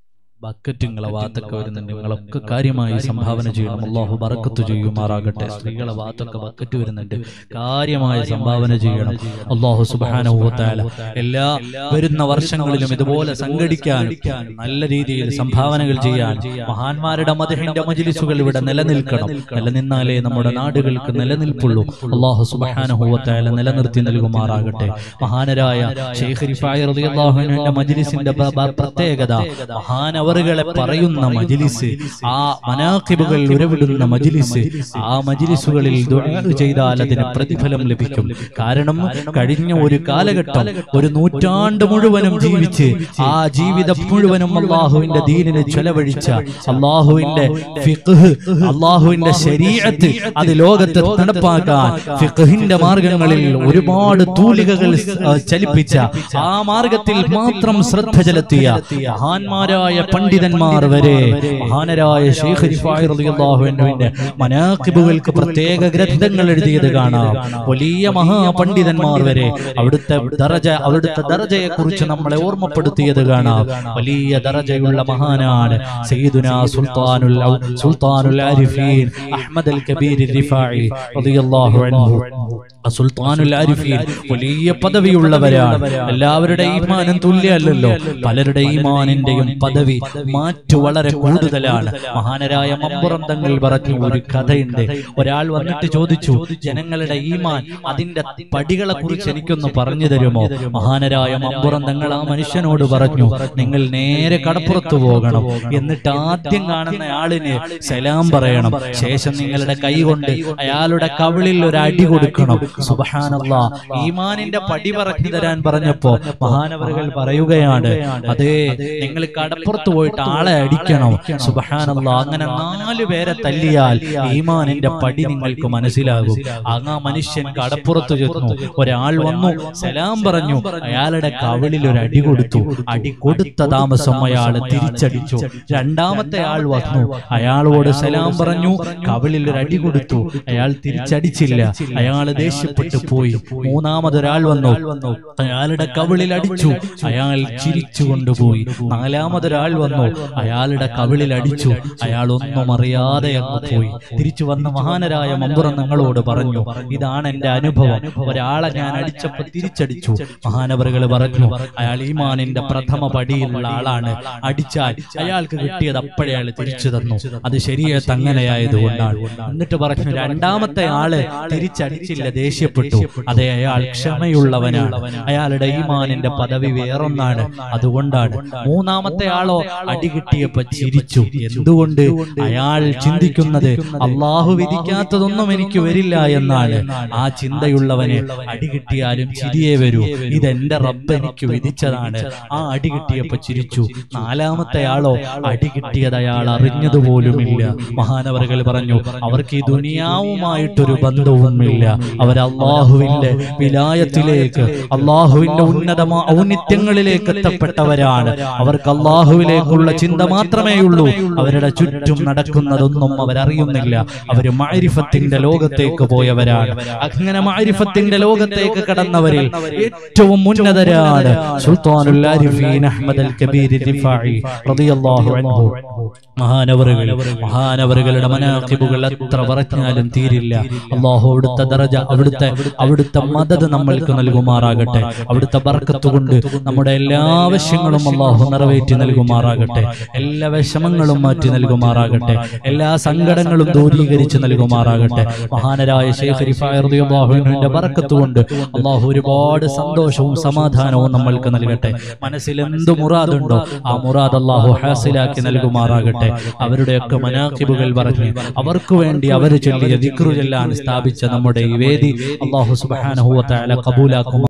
ബക്കറ്റ് നിങ്ങളെ ഭാഗത്തൊക്കെ വരുന്നുണ്ട് നിങ്ങളൊക്കെ കാര്യമായി സംഭാവന ചെയ്യണം അള്ളാഹു ബറക്കത്ത് ചെയ്യുമാറാകട്ടെ സ്ത്രീകളെ ഭാഗത്തൊക്കെ ബക്കറ്റ് വരുന്നുണ്ട് കാര്യമായ സംഭാവന ചെയ്യണം അള്ളാഹു സുബാനുഭവത്താല എല്ലാ വരുന്ന വർഷങ്ങളിലും ഇതുപോലെ സംഘടിക്കാൻ നല്ല രീതിയിൽ സംഭാവനകൾ ചെയ്യാൻ മഹാന്മാരുടെ മതഹിന്റെ മജിലിസുകൾ ഇവിടെ നിലനിൽക്കണം നിലനിന്നാലേ നമ്മുടെ നാടുകൾക്ക് നിലനിൽപ്പുള്ളൂ അള്ളാഹു സുബാനുഭവത്താല നിലനിർത്തി നൽകുമാറാകട്ടെ മഹാനരായ ഷെയ്ഖ് റിഫായി റളിയല്ലാഹു അൻഹുവിന്റെ മജ്ലിസിന്റെ പ്ര- പ്ര- പ്രത്യേകത മഹാനവറുകളെ പറയുന്ന മജ്ലിസ് ആ മനാഖിബുകൾ ഉരവിടുന്ന മജ്ലിസ് ആ മജ്ലിസുകളിൽ ദുആ ചെയ്താൽ അതിന് പ്രതിഫലം ലഭിക്കും കാരണം കഴിഞ്ഞ ഒരു കാലഘട്ടം ഒരു നൂറ്റാണ്ട് മുഴുവനും ജീവിച്ച് ആ ജീവിതം മുഴുവനും അള്ളാഹുവിന്റെ ദീനിന് ചെലവഴിച്ച അള്ളാഹുവിന്റെ ഫിഖ്ഹ് അള്ളാഹുവിന്റെ ശരീഅത്ത് അത് ലോകത്ത് നടപ്പാക്കാൻ ഫിഖ്ഹിന്റെ മാർഗങ്ങളിൽ ഒരുപാട് തൂലികകൾ ആ, ചലിപ്പിച്ച ആ മാർഗത്തിൽ മാത്രം ശ്രദ്ധ ചെലുത്തിയ മഹാന്മാരായ പണ്ഡിതന്മാർ വരെ മഹാനരായ ഷെയ്ഖ് റിഫായി റളിയല്ലാഹു അൻഹുവിന്റെ മനാഖിബുകൾക്ക് പ്രത്യേക ഗ്രന്ഥങ്ങൾ എഴുതിയത് കാണാം വലിയ മഹാപണ്ഡിതന്മാർ വരെ അവിടുത്തെ ദറജ അവിടുത്തെ ദറജയെ കുറിച്ച് നമ്മളെ ഓർമ്മപ്പെടുത്തിയത് കാണാം വലിയ ദറജയുള്ള മഹാനാണ് സയ്യിദുന സുൽത്താനുൽ ഔ- സുൽത്താനുൽ ആരിഫീൻ അഹ്മദ് അൽ കബീർ റിഫായി റളിയല്ലാഹു അൻഹു ആ സുൽത്താനുൽ ആരിഫീൻ വലിയ പദവിയുള്ളവരാണ് എല്ലാവരുടെ ഈമാനും തുല്യമല്ലല്ലോ പലരുടെ ഈമാനിന്റെയും പദവി മാറ്റു വളരെ കൂടുതലാണ് മഹാനരായ മമ്പുറം തങ്ങൾ പറഞ്ഞു ഒരു കഥയുണ്ട് ഒരാൾ വന്നിട്ട് ചോദിച്ചു ജനങ്ങളുടെ ഈമാൻ അതിന്റെ പടികളെ കുറിച്ച് എനിക്കൊന്ന് പറഞ്ഞു തരുമോ മഹാനരായ മമ്പുറം തങ്ങൾ ആ മനുഷ്യനോട് പറഞ്ഞു നിങ്ങൾ നേരെ കടപ്പുറത്ത് പോകണം എന്നിട്ട് ആദ്യം കാണുന്ന ആളിന് സലാം പറയണം ശേഷം നിങ്ങളുടെ കൈ കൊണ്ട് അയാളുടെ കവിളിൽ ഒരു അടി കൊടുക്കണം സുബഹാനല്ല ഈമാനിന്റെ പടി പറഞ്ഞു തരാൻ പറഞ്ഞപ്പോ മഹാനവറുകൾ പറയുകയാണ് അതേ നിങ്ങൾ കടപ്പുറത്ത് പോയിട്ട് ആളെ അടിക്കണം സുബഹാനല്ല അങ്ങനെ നാല് പേരെ തല്ലിയാൽ ഈമാനിന്റെ പടി നിങ്ങൾക്ക് മനസ്സിലാകും അങ്ങ് ആ മനുഷ്യൻ കടപ്പുറത്ത് ചെന്നു ഒരാൾ വന്നു സലാം പറഞ്ഞു അയാളുടെ കവിളിൽ ഒരു അടി കൊടുത്തു അടി കൊടുത്ത താമസം അയാൾ തിരിച്ചടിച്ചു രണ്ടാമത്തെ ആൾ വന്നു അയാളോട് സലാം പറഞ്ഞു കവിളിൽ ഒരു അടി കൊടുത്തു അയാൾ തിരിച്ചടിച്ചില്ല അയാൾ ദേഷ്യപ്പെട്ടു പോയി മൂന്നാമതൊരാൾ വന്നു അയാളുടെ കവിളിൽ അടിച്ചു അയാൾ ചിരിച്ചു കൊണ്ടുപോയി നാലാമതൊരാൾ വന്നു അയാളുടെ കവിളിൽ അടിച്ചു അയാൾ ഒന്നും അറിയാതെ അങ്ങ് പോയി തിരിച്ചു വന്ന മഹാനരായ മമ്പുറം നിങ്ങളോട് പറഞ്ഞു ഇതാണ് എന്റെ അനുഭവം ഒരാളെ ഞാൻ അടിച്ചപ്പോ തിരിച്ചടിച്ചു മഹാനവറുകൾ പറഞ്ഞു അയാൾ ഈമാനിന്റെ പ്രഥമ പടിയിലുള്ള ആളാണ് അടിച്ചാൽ അയാൾക്ക് കിട്ടിയത് അപ്പോഴേ അയാൾ തിരിച്ചു തന്നു അത് ശരിയത്ത് അങ്ങനെയായതുകൊണ്ടാണ് എന്നിട്ട് പറഞ്ഞു രണ്ടാമത്തെ ആള് തിരിച്ചടിച്ചില്ല ദേഷ്യപ്പെട്ടു അതെ അയാൾ ക്ഷമയുള്ളവനാണ് അയാളുടെ ഈമാനിന്റെ പദവി വേറൊന്നാണ് അതുകൊണ്ടാണ് മൂന്നാമത്തെ ആളോ അടി കിട്ടിയപ്പോ ചിരിച്ചു എന്തുകൊണ്ട് അയാൾ ചിന്തിക്കുന്നത് അള്ളാഹു വിധിക്കാത്തതൊന്നും എനിക്ക് വരില്ല എന്നാണ് ആ ചിന്തയുള്ളവന് അടി കിട്ടിയാലും ചിരിയേ വരൂ ഇതെന്റെ റബ്ബ് എനിക്ക് വിധിച്ചതാണ് ആ അടി കിട്ടിയപ്പോ ചിരിച്ചു നാലാമത്തെ ആളോ അടി കിട്ടിയത് അയാൾ അറിഞ്ഞതുപോലുമില്ല മഹാനവറുകൾ പറഞ്ഞു അവർക്ക് ഈ ദുനിയാവുമായിട്ടൊരു ബന്ധവുമില്ല അവർ അള്ളാഹുവിന്റെ വിലായത്തിലേക്ക് അള്ളാഹുവിന്റെ ഉന്നതമാ ഔന്നിത്യങ്ങളിലേക്ക് എത്തപ്പെട്ടവരാണ് അവർക്ക് അള്ളാഹുവിലേക്കുള്ള ചിന്ത മാത്രമേ ഉള്ളൂ അവരുടെ ചുറ്റും നടക്കുന്നതൊന്നും അവരറിയുന്നില്ല അവര് മാരിഫത്തിന്റെ ലോകത്തേക്ക് പോയവരാണ് അങ്ങനെ മാരിഫത്തിന്റെ ലോകത്തേക്ക് കടന്നവരിൽ ഏറ്റവും ഉന്നതരാണ് സുൽത്താനുൽ ആരിഫീൻ അഹ്മദ് അൽ കബീർ റിഫായി റളിയല്ലാഹു അൻഹു മഹാനവറുകൾ മഹാനവറുകളുടെ മനാഖിബുകൾ എത്ര പറഞ്ഞാലും തീരില്ല അള്ളാഹു അവിടുത്തെ ദറജ അവിടുത്തെ അവിടുത്തെ മദത് നമ്മൾക്ക് നൽകുമാറാകട്ടെ അവിടുത്തെ ബർക്കത്ത് കൊണ്ട് നമ്മുടെ എല്ലാ ആവശ്യങ്ങളും അള്ളാഹു നിറവേറ്റി നൽകുമാറാകട്ടെ എല്ലാ വിഷമങ്ങളും മാറ്റി നൽകുമാറാകട്ടെ എല്ലാ സങ്കടങ്ങളും ദൂരീകരിച്ച് നൽകുമാറാകട്ടെ മഹാനരായ ശേഖ് റിഫാഹുവിന്റെ ബർക്കത്ത് കൊണ്ട് അള്ളാഹു ഒരുപാട് സന്തോഷവും സമാധാനവും നമ്മൾക്ക് നൽകട്ടെ മനസ്സിൽ എന്ത് മുറാദുണ്ടോ ആ മുറാദ് അള്ളാഹു ഹാസിലാക്കി നൽകുമാറാകട്ടെ അവരുടെയൊക്കെ മനാഖിബുകൾ പറഞ്ഞ് അവർക്ക് വേണ്ടി അവർ ചൊല്ലിയ ദിക്റു ചൊല്ലാൻ സ്ഥാപിച്ച നമ്മുടെ ഈ വേദി അള്ളാഹു സുബാനഹുവ കബൂലാക്കും